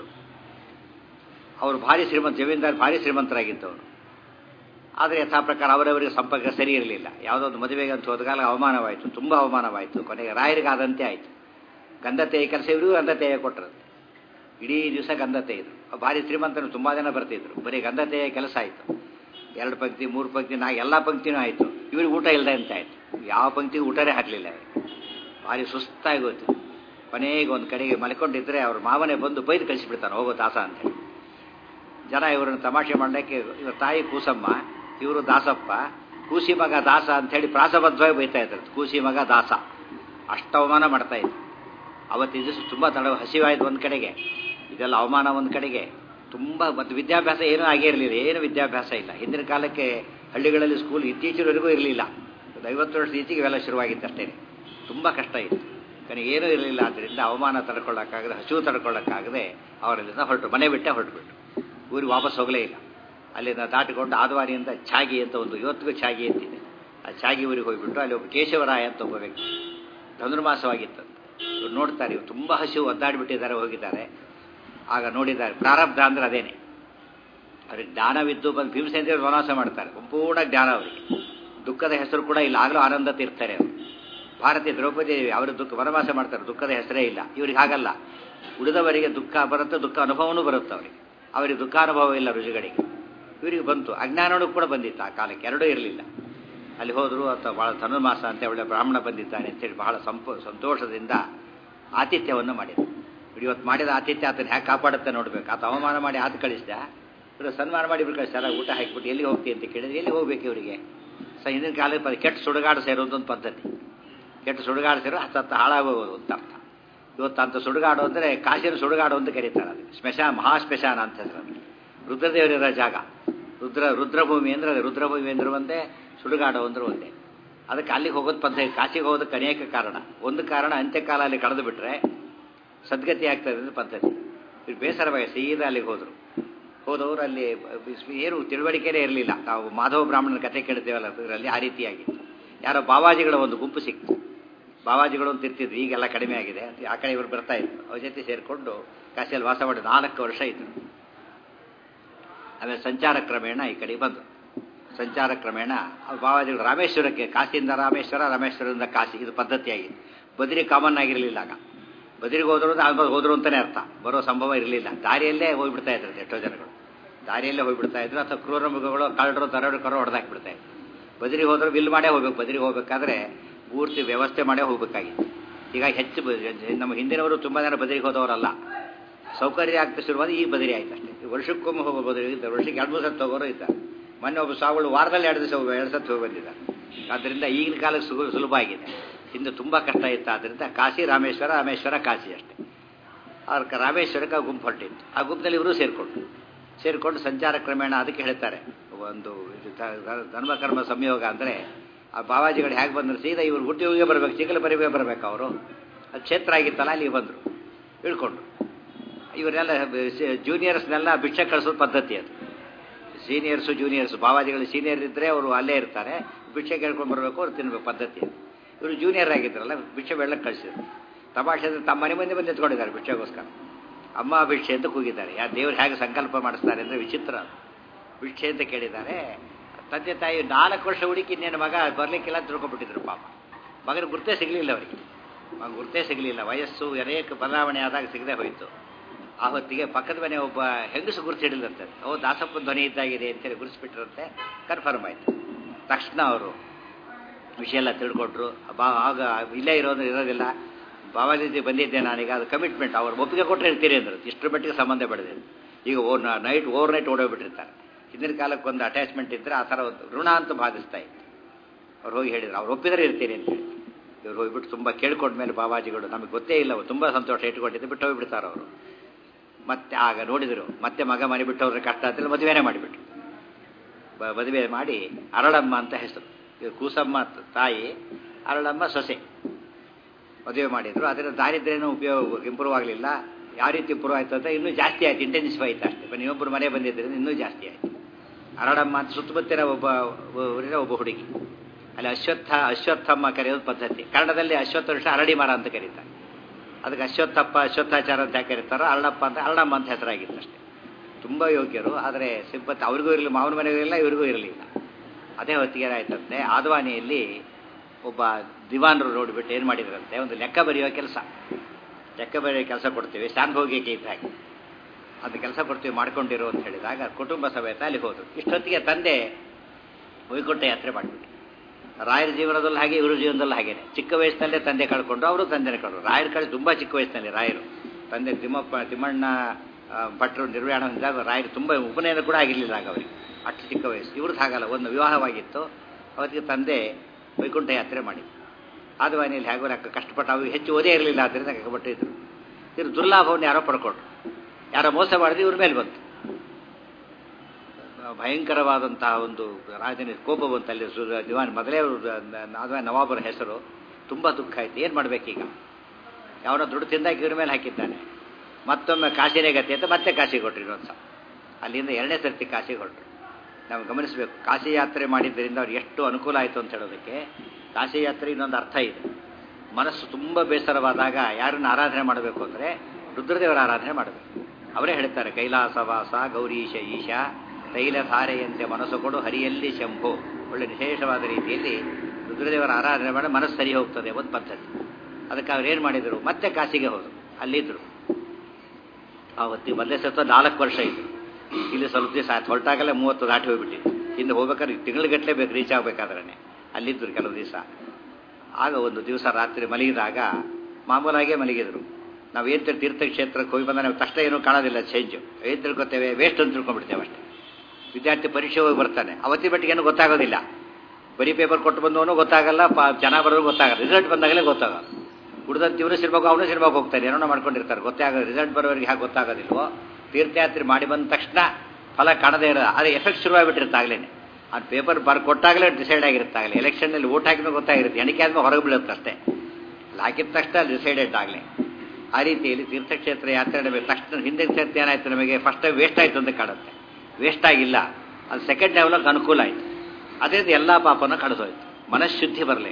ಅವರು ಭಾರಿ ಶ್ರೀಮಂತ ಜಮೀನ್ದಾರ್ ಭಾರಿ ಶ್ರೀಮಂತರಾಗಿದ್ದವರು ಆದರೆ ಯಥಾ ಪ್ರಕಾರ ಅವರವರಿಗೆ ಸಂಪರ್ಕ ಸರಿ ಇರಲಿಲ್ಲ ಯಾವುದೊಂದು ಮದುವೆಗೆ ಅಂತ ಹೋದಗಾಲ ಅವಮಾನವಾಯಿತು ತುಂಬ ಅವಮಾನವಾಯಿತು ಕೊನೆಗೆ ರಾಯರಿಗಾದಂತೆ ಆಯಿತು ಗಂಧತೆಯ ಕೆಲಸ ಇವರಿಗೂ ಗಂಧತೆಯ ಕೊಟ್ಟರು ಇಡೀ ದಿವಸ ಗಂಧತೆ ಇದ್ರು ಭಾರಿ ಶ್ರೀಮಂತರು ತುಂಬ ಜನ ಬರ್ತಿದ್ರು ಬರೀ ಗಂಧತೆಯ ಕೆಲಸ ಆಯಿತು ಎರಡು ಪಂಕ್ತಿ ಮೂರು ಪಂಕ್ತಿ ನಾ ಎಲ್ಲ ಪಂಕ್ತಿನೂ ಆಯಿತು ಇವ್ರಿಗೆ ಊಟ ಇಲ್ಲದೆ ಅಂತ ಆಯಿತು ಯಾವ ಪಂಕ್ತಿಗೂ ಊಟನೇ ಹಾಕಲಿಲ್ಲ ಭಾರಿ ಸುಸ್ತಾಗಿ ಹೋಯ್ತು ಕೊನೆಗೆ ಒಂದು ಕಡೆಗೆ ಮಲ್ಕೊಂಡಿದ್ರೆ ಅವ್ರ ಮಾವನೇ ಬಂದು ಬೈದು ಕಳಿಸಿಬಿಡ್ತಾನೆ ಹೋಗೋ ದಾಸ ಅಂತೇಳಿ ಜನ ಇವರನ್ನು ತಮಾಷೆ ಮಾಡಲಿಕ್ಕೆ ಇವ್ರ ತಾಯಿ ಕೂಸಮ್ಮ ಇವರು ದಾಸಪ್ಪ ಕೂಸಿ ಮಗ ದಾಸ ಅಂಥೇಳಿ ಪ್ರಾಸಬದ್ಧವಾಗಿ ಬೈತಾ ಇದ್ರು ಕೂಸಿ ಮಗ ದಾಸ ಅಷ್ಟು ಅವಮಾನ ಮಾಡ್ತಾ ಇದ್ರು ಅವತ್ತಿನ ದಿವಸ ತುಂಬ ತಡ ಹಸಿವಾಯ್ತು ಒಂದು ಕಡೆಗೆ ಇದೆಲ್ಲ ಅವಮಾನ ಒಂದು ಕಡೆಗೆ ತುಂಬ ಮತ್ತು ವಿದ್ಯಾಭ್ಯಾಸ ಏನೂ ಆಗೇ ಇರಲಿಲ್ಲ ಏನು ವಿದ್ಯಾಭ್ಯಾಸ ಇಲ್ಲ ಹಿಂದಿನ ಕಾಲಕ್ಕೆ ಹಳ್ಳಿಗಳಲ್ಲಿ ಸ್ಕೂಲ್ ಇತ್ತೀಚಿನವರೆಗೂ ಇರಲಿಲ್ಲ ಒಂದು ಐವತ್ತು ವರ್ಷದ ಈಚೆಗೆ ಇವೆಲ್ಲ ಶುರುವಾಗಿತ್ತು ಅಷ್ಟೇ ತುಂಬ ಕಷ್ಟ ಇತ್ತು కానీ ಏನೂ ಇರಲಿಲ್ಲ ಆದ್ದರಿಂದ ಅವಮಾನ ತಡ್ಕೊಳ್ಳೋಕ್ಕಾಗದೆ ಹಸಿವು ತಡ್ಕೊಳ್ಳೋಕ್ಕಾಗದೆ ಅವರಲ್ಲಿಂದ ಹೊರಟು ಮನೆ ಬಿಟ್ಟೆ ಹೊರಟುಬಿಟ್ಟು ಊರಿಗೆ ವಾಪಸ್ ಹೋಗಲೇ ಇಲ್ಲ ಅಲ್ಲಿಂದ ದಾಟಿಕೊಂಡು ಆದವಾರಿಯಿಂದ ಛಾಗಿ ಅಂತ ಒಂದು ಇವತ್ತಿಗೂ ಛಾಗಿ ಅಂತಿದೆ ಆ ಛಾಗಿ ಊರಿಗೆ ಹೋಗಿಬಿಟ್ಟು ಅಲ್ಲಿ ಒಬ್ಬ ಕೇಶವರಾಯ ಅಂತ ಒಬ್ಬ ವ್ಯಕ್ತಿ ಧನುರ್ಮಾಸವಾಗಿತ್ತು ಇವ್ರು ನೋಡ್ತಾರೆ ಇವ್ರು ತುಂಬ ಹಸಿವು ಒದ್ದಾಡಿಬಿಟ್ಟಿದ್ದಾರೆ ಹೋಗಿದ್ದಾರೆ ಆಗ ನೋಡಿದ್ದಾರೆ ಪ್ರಾರಬ್ಧ ಅಂದ್ರೆ ಅದೇನೆ ಅವ್ರಿಗೆ ಜ್ಞಾನವಿದ್ದು ಬಂದು ಭೀಮಸೇಂದ್ರ ವನವಾಸ ಮಾಡ್ತಾರೆ ಸಂಪೂರ್ಣ ಜ್ಞಾನ ಅವರಿಗೆ ದುಃಖದ ಹೆಸರು ಕೂಡ ಇಲ್ಲ ಆಗಲೂ ಆನಂದ ತೀರ್ತಾರೆ ಅವರು ಭಾರತೀಯ ದ್ರೌಪದಿ ಅವರು ದುಃಖ ವನವಾಸ ಮಾಡ್ತಾರೆ ದುಃಖದ ಹೆಸರೇ ಇಲ್ಲ ಇವ್ರಿಗೆ ಹಾಗಲ್ಲ ಉಳಿದವರಿಗೆ ದುಃಖ ಬರುತ್ತೆ ದುಃಖ ಅನುಭವನೂ ಬರುತ್ತೆ ಅವರಿಗೆ ಅವರಿಗೆ ದುಃಖಾನುಭವ ಇಲ್ಲ ರುಜುಗಳಿಗೆ ಇವರಿಗೆ ಬಂತು ಅಜ್ಞಾನನೂ ಕೂಡ ಬಂದಿತ್ತು ಆ ಕಾಲಕ್ಕೆ ಎರಡೂ ಇರಲಿಲ್ಲ ಅಲ್ಲಿ ಹೋದರು ಅಥವಾ ಭಾಳ ಧನುರ್ಮಾಸ ಅಂತ ಒಳ್ಳೆ ಬ್ರಾಹ್ಮಣ ಬಂದಿದ್ದಾನೆ ಅಂತೇಳಿ ಬಹಳ ಸಂಪ ಸಂತೋಷದಿಂದ ಆತಿಥ್ಯವನ್ನು ಮಾಡಿದ ಇವತ್ತು ಮಾಡಿದ ಆತಿಥ್ಯ ಆತನ ಹ್ಯಾಕೆ ಕಾಪಾಡುತ್ತೆ ನೋಡ್ಬೇಕು ಆತ ಅವಮಾನ ಮಾಡಿ ಆತ ಕಳಿಸಿದ ಇವರು ಸನ್ಮಾನ ಮಾಡಿ ಇವ್ರು ಕಳಿಸ್ತಾರ ಊಟ ಹಾಕಿಬಿಟ್ಟು ಎಲ್ಲಿ ಹೋಗ್ತಿ ಅಂತ ಕೇಳಿದ್ರೆ ಎಲ್ಲಿ ಹೋಗ್ಬೇಕು ಇವರಿಗೆ ಸ ಹಿಂದಿನ ಕಾಲಕ್ಕೆ ಕೆಟ್ಟ ಸುಡುಗಾಡು ಸೇರೋದೊಂದು ಪದ್ಧತಿ ಕೆಟ್ಟ ಸುಡುಗಾಡು ಸೇರೋ ಹತ್ತತ್ತು ಹಾಳಾಗೋದು ಅಂತ ಅರ್ಥ ಇವತ್ತು ಅಂತ ಸುಡುಗಾಡು ಅಂದರೆ ಕಾಶಿನ ಸುಡುಗಾಡು ಅಂತ ಕರೀತಾರೆ ಅದು ಸ್ಮಶಾನ ಮಹಾಶ್ಮಶಾನ ಅಂತ ಹೆಸರು ರುದ್ರದೇವರಿರೋ ಜಾಗ ರುದ್ರ ರುದ್ರಭೂಮಿ ಅಂದರೆ ಅದು ರುದ್ರಭೂಮಿ ಅಂದ್ರೆ ಒಂದೇ ಸುಡುಗಾಡು ಅಂದ್ರೆ ಒಂದೇ ಅದಕ್ಕೆ ಅಲ್ಲಿಗೆ ಹೋಗೋದು ಪದ್ಧತಿ ಕಾಶಿಗೆ ಹೋಗೋದಕ್ಕೆ ಅನೇಕ ಕಾರಣ ಒಂದು ಕಾರಣ ಅಂತ್ಯಕಾಲ ಅಲ್ಲಿ ಕಳೆದು ಬಿಟ್ರೆ ಸದ್ಗತಿ ಆಗ್ತದೆ ಅಂದ್ರೆ ಪದ್ಧತಿ ಇವ್ರು ಬೇಸರವಾಗಿ ಸೀದಾ ಅಲ್ಲಿಗೆ ಹೋದರು ಹೋದವರು ಅಲ್ಲಿ ಏನು ತಿಳುವಳಿಕೆನೇ ಇರಲಿಲ್ಲ ನಾವು ಮಾಧವ ಬ್ರಾಹ್ಮಣನ ಕಥೆ ಕೇಳ್ತೇವಲ್ಲ ಇದರಲ್ಲಿ ಆ ರೀತಿಯಾಗಿತ್ತು ಯಾರೋ ಬಾವಾಜಿಗಳ ಒಂದು ಗುಂಪು ಸಿಕ್ತು ಬಾವಾಜಿಗಳು ಅಂತ ಇರ್ತಿದ್ರು ಈಗೆಲ್ಲ ಕಡಿಮೆ ಆಗಿದೆ ಆ ಕಡೆ ಇವರು ಬರ್ತಾ ಇದ್ರು ಅವ್ರ ಜೊತೆ ಸೇರಿಕೊಂಡು ಕಾಶಿಯಲ್ಲಿ ವಾಸ ಮಾಡಿ ನಾಲ್ಕು ವರ್ಷ ಇದ್ರು ಆಮೇಲೆ ಸಂಚಾರ ಕ್ರಮೇಣ ಈ ಕಡೆ ಬಂದು ಸಂಚಾರ ಕ್ರಮೇಣ ಬಾವಾಜಿಗಳು ರಾಮೇಶ್ವರಕ್ಕೆ ಕಾಶಿಯಿಂದ ರಾಮೇಶ್ವರ ರಾಮೇಶ್ವರದಿಂದ ಕಾಶಿ ಇದು ಪದ್ಧತಿಯಾಗಿತ್ತು ಬದ್ರಿ ಕಾಮನ್ ಆಗಿರಲಿಲ್ಲ ಆಗ ಬದ್ರಿಗೆ ಹೋದ್ರು ಆಲ್ಮೋಸ್ಟ್ ಹೋದ್ರು ಅಂತಲೇ ಅರ್ಥ ಬರೋ ಸಂಭವ ಇರಲಿಲ್ಲ ದಾರಿಯಲ್ಲೇ ಹೋಗ್ಬಿಡ್ತಾ ಇದ್ರು ಎಷ್ಟೋ ಜನಗಳು ದಾರಿಯಲ್ಲೇ ಹೋಗ್ಬಿಡ್ತಾ ಇದ್ರು ಅಥವಾ ಕ್ರೂರ ಮೃಗಗಳು ಕಳ್ಳರು ತರಡು ಕರೋ ಹೊಡೆದಾಕ್ಬಿಡ್ತಾ ಇದ್ರು ಬದ್ರಿಗೆ ಹೋದ್ರೆ ಬಿಲ್ ಮಾಡೇ ಹೋಗ್ಬೇಕು ಬದ್ರಿಗೆ ಹೋಗ್ಬೇಕಾದ್ರೆ ಪೂರ್ತಿ ವ್ಯವಸ್ಥೆ ಮಾಡೇ ಹೋಗ್ಬೇಕಾಗಿತ್ತು ಹೀಗಾಗಿ ಹೆಚ್ಚು ನಮ್ಮ ಹಿಂದಿನವರು ತುಂಬ ಜನ ಬದರಿಗೆ ಹೋದವರಲ್ಲ ಸೌಕರ್ಯ ಆಗ್ತಾ ಶುರುವಾದ ಈ ಬದರಿ ಆಯ್ತು ಅಷ್ಟೇ ವರ್ಷಕ್ಕೊಮ್ಮೆ ಹೋಗೋ ಬದರಿ ಇದ್ದಾರೆ ವರ್ಷಕ್ಕೆ ಎರಡು ಮೂರು ಸತ್ತು ಹೋಗೋರು ಇದ್ದಾರೆ ಮೊನ್ನೆ ಒಬ್ಬ ಸಾವುಗಳು ವಾರದಲ್ಲಿ ಎರಡು ದಿವಸ ಎರಡು ಸತ್ತು ಹೋಗಿ ಬಂದಿದ್ದಾರೆ ಆದ್ದರಿಂದ ಈಗಿನ ಕಾಲಕ್ಕೆ ಸುಗು ಸುಲಭ ಆಗಿದೆ ಹಿಂದೆ ತುಂಬ ಕಷ್ಟ ಇತ್ತು ಆದ್ದರಿಂದ ಕಾಶಿ ರಾಮೇಶ್ವರ ರಾಮೇಶ್ವರ ಕಾಶಿ ಅಷ್ಟೇ ಅವ್ರ ರಾಮೇಶ್ವರಕ್ಕೆ ಆ ಗುಂಪು ಹೊರಟಿತ್ತು ಆ ಗುಂಪಿನಲ್ಲಿ ಇವರು ಸೇರಿಕೊಂಡು ಸೇರಿಕೊಂಡು ಸಂಚಾರ ಕ್ರಮೇಣ ಅದಕ್ಕೆ ಹೇಳ್ತಾರೆ ಒಂದು ಧರ್ಮಕರ್ಮ ಸಂಯೋಗ ಅಂದರೆ ಆ ಬಾವಾಜಿಗಳು ಹೇಗೆ ಬಂದರು ಸೀದಾ ಇವ್ರು ಹುಟ್ಟಿಗೆ ಬರಬೇಕು ಚಿಕ್ಕಲ ಪರಿವೆ ಬರಬೇಕು ಅವರು ಅದು ಕ್ಷೇತ್ರ ಆಗಿತ್ತಲ್ಲ ಅಲ್ಲಿ ಬಂದರು ಇಳ್ಕೊಂಡ್ರು ಇವರೆಲ್ಲ ಜೂನಿಯರ್ಸ್ನೆಲ್ಲ ಭಿಕ್ಷೆ ಕಳಿಸೋದು ಪದ್ಧತಿ ಅದು ಸೀನಿಯರ್ಸು ಜೂನಿಯರ್ಸು ಬಾವಾಜಿಗಳು ಸೀನಿಯರ್ ಇದ್ದರೆ ಅವರು ಅಲ್ಲೇ ಇರ್ತಾರೆ ಭಿಕ್ಷೆ ಕೇಳ್ಕೊಂಡು ಬರಬೇಕು ಅವ್ರು ತಿನ್ನಬೇಕು ಪದ್ಧತಿ ಅದು ಇವರು ಜೂನಿಯರ್ ಆಗಿದ್ರಲ್ಲ ಭಿಕ್ಷೆ ಬೆಳ್ಳಕ್ಕೆ ಕಳಿಸಿದ್ರು ತಮಾಷೆ ಅಂದರೆ ತಮ್ಮ ಮನೆ ಮಂದಿ ಬಂದು ಎತ್ಕೊಂಡಿದ್ದಾರೆ ಭಿಕ್ಷೆಗೋಸ್ಕರ ಅಮ್ಮ ಭಿಕ್ಷೆ ಅಂತ ಕೂಗಿದ್ದಾರೆ ಯಾ ದೇವ್ರು ಹೇಗೆ ಸಂಕಲ್ಪ ಮಾಡಿಸ್ತಾರೆ ಅಂದರೆ ವಿಚಿತ್ರ ಅದು. ಭಿಕ್ಷೆ ಅಂತ ಕೇಳಿದ್ದಾರೆ ತಂದೆ ತಾಯಿ ನಾಲ್ಕು ವರ್ಷ ಹುಡುಕಿ ಇನ್ನೇನು ಮಗ ಬರಲಿಕ್ಕಿಲ್ಲ ಅಂತ ತಿಳ್ಕೊಂಡ್ಬಿಟ್ಟಿದ್ರು ಪಾಪ ಮಗನ ಗುರ್ತೇ ಸಿಗಲಿಲ್ಲ ಅವರಿಗೆ ಮಗ ಗುರ್ತೇ ಸಿಗಲಿಲ್ಲ ವಯಸ್ಸು ಅನೇಕ ಬದಲಾವಣೆ ಆದಾಗ ಸಿಗದೆ ಹೋಯಿತು ಆ ಹೊತ್ತಿಗೆ ಪಕ್ಕದ ಮನೆ ಒಬ್ಬ ಹೆಂಗಸು ಗುರುತಿಡಿಲ್ಲಂತೆ ಓ ದಾಸಪ್ಪ ಧ್ವನಿ ಇದ್ದಾಗಿದೆ ಅಂತೇಳಿ ಗುರುತಿಸ್ಬಿಟ್ರಂತೆ ಕನ್ಫರ್ಮ್ ಆಯಿತು ತಕ್ಷಣ ಅವರು ವಿಷಯ ಎಲ್ಲ ತಿಳ್ಕೊಟ್ರು ಬಾ ಆಗ ಇಲ್ಲೇ ಇರೋದು ಇರೋದಿಲ್ಲ ಬಾವಾಜಿ ಬಂದಿದ್ದೆ ನಾನೀಗ ಅದು ಕಮಿಟ್ಮೆಂಟ್ ಅವ್ರು ಒಪ್ಪಿಗೆ ಕೊಟ್ಟರೆ ಇರ್ತೀರಿ ಅಂದರು ಇಷ್ಟರ ಮಟ್ಟಿಗೆ ಸಂಬಂಧ ಬೆಳೆದಿದೆ ಈಗ ಓ ನೈಟ್ ಓವರ್ ನೈಟ್ ಓಡೋಗ್ಬಿಟ್ಟಿರ್ತಾರೆ ಹಿಂದಿನ ಕಾಲಕ್ಕೆ ಒಂದು ಅಟ್ಯಾಚ್ಮೆಂಟ್ ಇದ್ದರೆ ಆ ಥರ ಒಂದು ಋಣ ಅಂತ ಬಾಧಿಸ್ತಾ ಇತ್ತು ಅವ್ರು ಹೋಗಿ ಹೇಳಿದ್ರು ಅವ್ರು ಒಪ್ಪಿದರೆ ಇರ್ತೀನಿ ಅಂತ ಹೇಳಿ ಇವ್ರು ಹೋಗ್ಬಿಟ್ಟು ತುಂಬ ಕೇಳ್ಕೊಂಡ್ಮೇಲೆ ಬಾಬಾಜಿಗಳು ನಮಗೆ ಗೊತ್ತೇ ಇಲ್ಲ ಅವ್ರು ತುಂಬ ಸಂತೋಷ ಇಟ್ಕೊಂಡಿದ್ದು ಬಿಟ್ಟು ಹೋಗ್ಬಿಡ್ತಾರೆ ಅವರು ಮತ್ತೆ ಆಗ ನೋಡಿದರು ಮತ್ತೆ ಮಗ ಮನೆ ಬಿಟ್ಟವ್ರ ಕಷ್ಟ ಅಂತೇಳಿ ಮದುವೆನೇ ಮಾಡಿಬಿಟ್ರು ಬ- ಮದುವೆ ಮಾಡಿ ಅರಳಮ್ಮ ಅಂತ ಹೆಸರು ಇವ್ರು ಕೂಸಮ್ಮ ತಾಯಿ ಅರಳಮ್ಮ ಸೊಸೆ ಮದುವೆ ಮಾಡಿದ್ರು ಅದರ ದಾರಿದ್ರ್ಯನೂ ಉಪಯೋಗ ಇಂಪ್ರೂವ್ ಆಗಲಿಲ್ಲ ಯಾವ ರೀತಿ ಇಂಪ್ರೂವ್ ಆಯ್ತು ಅಂತ ಇನ್ನೂ ಜಾಸ್ತಿ ಆಯ್ತು ಇಂಟೆನ್ಸಿಫ್ ಆಯ್ತು ಅಷ್ಟೇ ಬನ್ನಿ ಇನ್ನೊಬ್ಬರು ಮನೆ ಬಂದಿದ್ದರಿಂದ ಇನ್ನೂ ಜಾಸ್ತಿ ಆಯ್ತು ಅರಳಮ್ಮ ಅಂತ ಸುತ್ತಮುತ್ತಿನ ಒಬ್ಬ ಊರಿನ ಒಬ್ಬ ಹುಡುಗಿ ಅಲ್ಲಿ ಅಶ್ವತ್ಥ ಅಶ್ವತ್ಥಮ್ಮ ಕರೆಯೋದು ಪದ್ಧತಿ ಕನ್ನಡದಲ್ಲಿ ಅಶ್ವತ್ಥ ವರ್ಷ ಅರಳಿ ಮರ ಅಂತ ಕರೀತಾರೆ ಅದಕ್ಕೆ ಅಶ್ವತ್ಥಪ್ಪ ಅಶ್ವತ್ಥಾಚಾರ ಅಂತ ಯಾಕೆ ಕರೀತಾರೋ ಅರಳಪ್ಪ ಅಂತ ಅರಳಮ್ಮ ಅಂತ ಹೆಸರಾಗಿತ್ತು ಅಷ್ಟೇ ತುಂಬ ಯೋಗ್ಯರು ಆದರೆ ಸಿಬ್ಬತ್ತು ಅವ್ರಿಗೂ ಇರಲಿಲ್ಲ ಮಾವನ ಮನೆಗೂ ಇರಲಿಲ್ಲ ಇವ್ರಿಗೂ ಇರಲಿಲ್ಲ ಅದೇ ಹೊತ್ತಿಗೆ ಏನಾಯ್ತಂತೆ ಆದ್ವಾನಿಯಲ್ಲಿ ಒಬ್ಬ ದಿವಾನರು ನೋಡಿಬಿಟ್ಟು ಏನು ಮಾಡಿದ್ರಂತೆ ಒಂದು ಲೆಕ್ಕ ಬರೆಯುವ ಕೆಲಸ ಲೆಕ್ಕ ಬರೆಯೋ ಕೆಲಸ ಕೊಡ್ತೀವಿ ಸಾಂಭೋಗಿಕ ಇದ್ದ ಹಾಗೆ ಅದು ಕೆಲಸ ಕೊಡ್ತೀವಿ ಮಾಡ್ಕೊಂಡಿರು ಅಂತ ಹೇಳಿದಾಗ ಕುಟುಂಬ ಸಮೇತ ಅಲ್ಲಿ ಹೋದರು ಇಷ್ಟೊತ್ತಿಗೆ ತಂದೆ ವೈಕುಂಠ ಯಾತ್ರೆ ಮಾಡಿಬಿಟ್ಟು ರಾಯರ ಜೀವನದಲ್ಲಿ ಹಾಗೆ ಇವರು ಜೀವನದಲ್ಲಿ ಹಾಗೇನೆ ಚಿಕ್ಕ ವಯಸ್ಸಿನಲ್ಲೇ ತಂದೆ ಕಳ್ಕೊಂಡ್ರು ಅವರು ತಂದೆನೇ ಕಳ್ರು ರಾಯರ ಕಡೆ ತುಂಬ ಚಿಕ್ಕ ವಯಸ್ಸಿನಲ್ಲಿ ರಾಯರು ತಂದೆ ತಿಮ್ಮಪ್ಪ ತಿಮ್ಮಣ್ಣ ಆ, ಭಟ್ರು ನಿರ್ವಹಣೆ ಹೊಂದಿದಾಗ ರಾಯರು ತುಂಬ ಉಪನಯನ ಕೂಡ ಆಗಿರಲಿಲ್ಲ ಆಗ ಅವರಿಗೆ ಅಷ್ಟು ಚಿಕ್ಕ ವಯಸ್ಸು ಇವ್ರದ್ದು ಹಾಗಲ್ಲ ಒಂದು ವಿವಾಹವಾಗಿತ್ತು ಅವತ್ತಿಗೆ ತಂದೆ ವೈಕುಂಠ ಯಾತ್ರೆ ಮಾಡಿದ್ರು ಆದವಾನಿಯಲ್ಲಿ ಹೇಗೋ ಲೆಕ್ಕ ಕಷ್ಟಪಟ್ಟು ಅವ್ರಿಗೆ ಹೆಚ್ಚು ಓದೇ ಇರಲಿಲ್ಲ ಆದ್ದರಿಂದ ಕಷ್ಟಪಟ್ಟಿದ್ರು ಇವರು ದುರ್ಲಾಭವನ್ನು ಯಾರೋ ಪಡ್ಕೊಂಡ್ರು ಯಾರೋ ಮೋಸ ಮಾಡಿದ್ರೆ ಇವ್ರ ಮೇಲೆ ಬಂತು ಭಯಂಕರವಾದಂತಹ ಒಂದು ರಾಜನ ಕೋಪ ಬಂತು ಅಲ್ಲಿ ಸು- ದಿವಾನ್ ಮೊದಲೇ ಅವ್ರು ನಾದ್ವಾ ನವಾಬರ ಹೆಸರು ತುಂಬ ದುಃಖ ಆಯ್ತು ಏನು ಮಾಡ್ಬೇಕೀಗ ಯಾವನೋ ದುಡ್ಡು ತಿಂದಾಕಿ ಇವ್ರ ಮೇಲೆ ಹಾಕಿದ್ದಾನೆ ಮತ್ತೊಮ್ಮೆ ಕಾಶಿನೇ ಗತಿ ಅಂತ ಮತ್ತೆ ಕಾಶಿಗೆ ಕೊಟ್ರಿ ಇನ್ನೊಂದು ಸಲ ಅಲ್ಲಿಂದ ಎರಡನೇ ಸರ್ತಿ ಕಾಶಿಗೆ ಹೊರಟ್ರು ನಾವು ಗಮನಿಸಬೇಕು ಕಾಶಿ ಯಾತ್ರೆ ಮಾಡಿದ್ದರಿಂದ ಅವ್ರಿಗೆ ಎಷ್ಟು ಅನುಕೂಲ ಆಯಿತು ಅಂತ ಹೇಳೋದಕ್ಕೆ ಕಾಶಿ ಯಾತ್ರೆ ಇನ್ನೊಂದು ಅರ್ಥ ಇದೆ ಮನಸ್ಸು ತುಂಬ ಬೇಸರವಾದಾಗ ಯಾರನ್ನು ಆರಾಧನೆ ಮಾಡಬೇಕು ಅಂದರೆ ರುದ್ರದೇವರ ಆರಾಧನೆ ಮಾಡಬೇಕು ಅವರೇ ಹೇಳ್ತಾರೆ ಕೈಲಾಸವಾಸ ಗೌರೀಶ ಈಶ ತೈಲಧಾರೆಯಂತೆ ಮನಸ್ಸು ಕೊಡು ಹರಿಯಲ್ಲಿ ಶಂಭು ಒಳ್ಳೆ ವಿಶೇಷವಾದ ರೀತಿಯಲ್ಲಿ ರುದ್ರದೇವರ ಆರಾಧನೆ ಮಾಡಿ ಮನಸ್ಸು ಸರಿ ಹೋಗ್ತದೆ ಒಂದು ಪದ್ಧತಿ ಅದಕ್ಕೆ ಅವ್ರು ಏನು ಮಾಡಿದರು ಮತ್ತೆ ಕಾಶಿಗೆ ಹೋದರು ಅಲ್ಲಿದ್ದರು ಆವತ್ತಿ ಮೊದಲೇ ಸತ್ತ ನಾಲ್ಕು ವರ್ಷ ಇದ್ರು ಇಲ್ಲಿ ಸ್ವಲ್ಪ ದಿವಸ ಆಯ್ತು ಹೊರಟಾಗಲೇ ಮೂವತ್ತು ದಾಟಿ ಹೋಗ್ಬಿಟ್ಟಿತ್ತು ಹಿಂದೆ ಹೋಗ್ಬೇಕಾದ್ರೆ ತಿಂಗಳಿಗಟ್ಟಲೆ ಬೇಕು ರೀಚ್ ಆಗಬೇಕಾದ್ರೆ ಅಲ್ಲಿದ್ದರು ಕೆಲವು ದಿವಸ ಆಗ ಒಂದು ದಿವಸ ರಾತ್ರಿ ಮಲಗಿದಾಗ ಮಾಮೂಲಾಗೇ ಮಲಗಿದ್ರು ನಾವು ಏನು ತಿಳ್ ತೀರ್ಥಕ್ಷೇತ್ರಕ್ಕೆ ಹೋಗಿ ಬಂದ ನಾವು ತಕ್ಷಣ ಏನೂ ಕಾಣೋದಿಲ್ಲ ಚೇಂಜು ಏನು ತಿಳ್ಕೊತೇವೆ ವೇಸ್ಟ್ ಅಂತ ತಿಳ್ಕೊಂಡ್ಬಿಡ್ತೇವೆ ಅಷ್ಟೇ ವಿದ್ಯಾರ್ಥಿ ಪರೀಕ್ಷೆ ಹೋಗಿ ಬರ್ತಾನೆ ಅವತ್ತಿ ಮಟ್ಟಿಗೆ ಏನೂ ಗೊತ್ತಾಗೋದಿಲ್ಲ ಬರೀ ಪೇಪರ್ ಕೊಟ್ಟು ಬಂದವನು ಗೊತ್ತಾಗಲ್ಲ ಪ ಚೆನ್ನಾಗಿ ಬರೋದು ಗೊತ್ತಾಗಲ್ಲ ರಿಸಲ್ಟ್ ಬಂದಾಗಲೇ ಗೊತ್ತಾಗಲ್ಲ ಉಳಿದಂತ ಇವರು ಸಿರ್ಬೇಕು ಅವನು ಸಿರ್ಬೇಕು ಹೋಗ್ತಾರೆ ಏನೋ ಮಾಡ್ಕೊಂಡಿರ್ತಾರೆ ಗೊತ್ತೇ ಆಗೋದು ರಿಸಲ್ಟ್ ಬರೋರಿಗೆ ಹೇಗೆ ಗೊತ್ತಾಗೋದಿಲ್ವೋ ತೀರ್ಥಯಾತ್ರೆ ಮಾಡಿ ಬಂದ ತಕ್ಷಣ ಫಲ ಕಾಣದೇ ಇರೋದು ಅದೇ ಎಫೆಕ್ಟ್ ಶುರುವಾಗಿಬಿಟ್ಟಿರುತ್ತೆ ಆಗ್ಲೇನೆ ಆ ಪೇಪರ್ ಬರ್ ಕೊಟ್ಟಾಗಲೇ ಡಿಸೈಡ್ ಆಗಿರುತ್ತಾಗಲೇ ಎಲೆಕ್ಷನ್ನಲ್ಲಿ ಓಟ್ ಹಾಕಿದ್ರೆ ಗೊತ್ತಾಗಿರುತ್ತೆ ಎಣಿಕೆ ಆದ್ಮೇಲೆ ಹೊರಗೆ ಬೀಳುತ್ತೆ ಅಷ್ಟೇ ಅಲ್ಲಿ ಹಾಕಿದ ತಕ್ಷಣ ಡಿಸೈಡೆಡ್ ಆಗಲೇ ಆ ರೀತಿಯಲ್ಲಿ ತೀರ್ಥಕ್ಷೇತ್ರ ಯಾತ್ರೆ ನಮಗೆ ತಕ್ಷಣ ಹಿಂದಿನ ಸರ್ತಿ ಏನಾಯ್ತು ನಮಗೆ ಫಸ್ಟ್ ಟೈಮ್ ವೇಸ್ಟ್ ಆಯಿತು ಅಂತ ಕಾಣುತ್ತೆ ವೇಸ್ಟ್ ಆಗಿಲ್ಲ ಅದು ಸೆಕೆಂಡ್ ಲೆವೆಲಕ್ಕೆ ಅನುಕೂಲ ಆಯಿತು ಅದರಿಂದ ಎಲ್ಲ ಪಾಪನ ಕಳೆದೋಯ್ತು ಮನಃಶುದ್ಧಿ ಬರಲಿ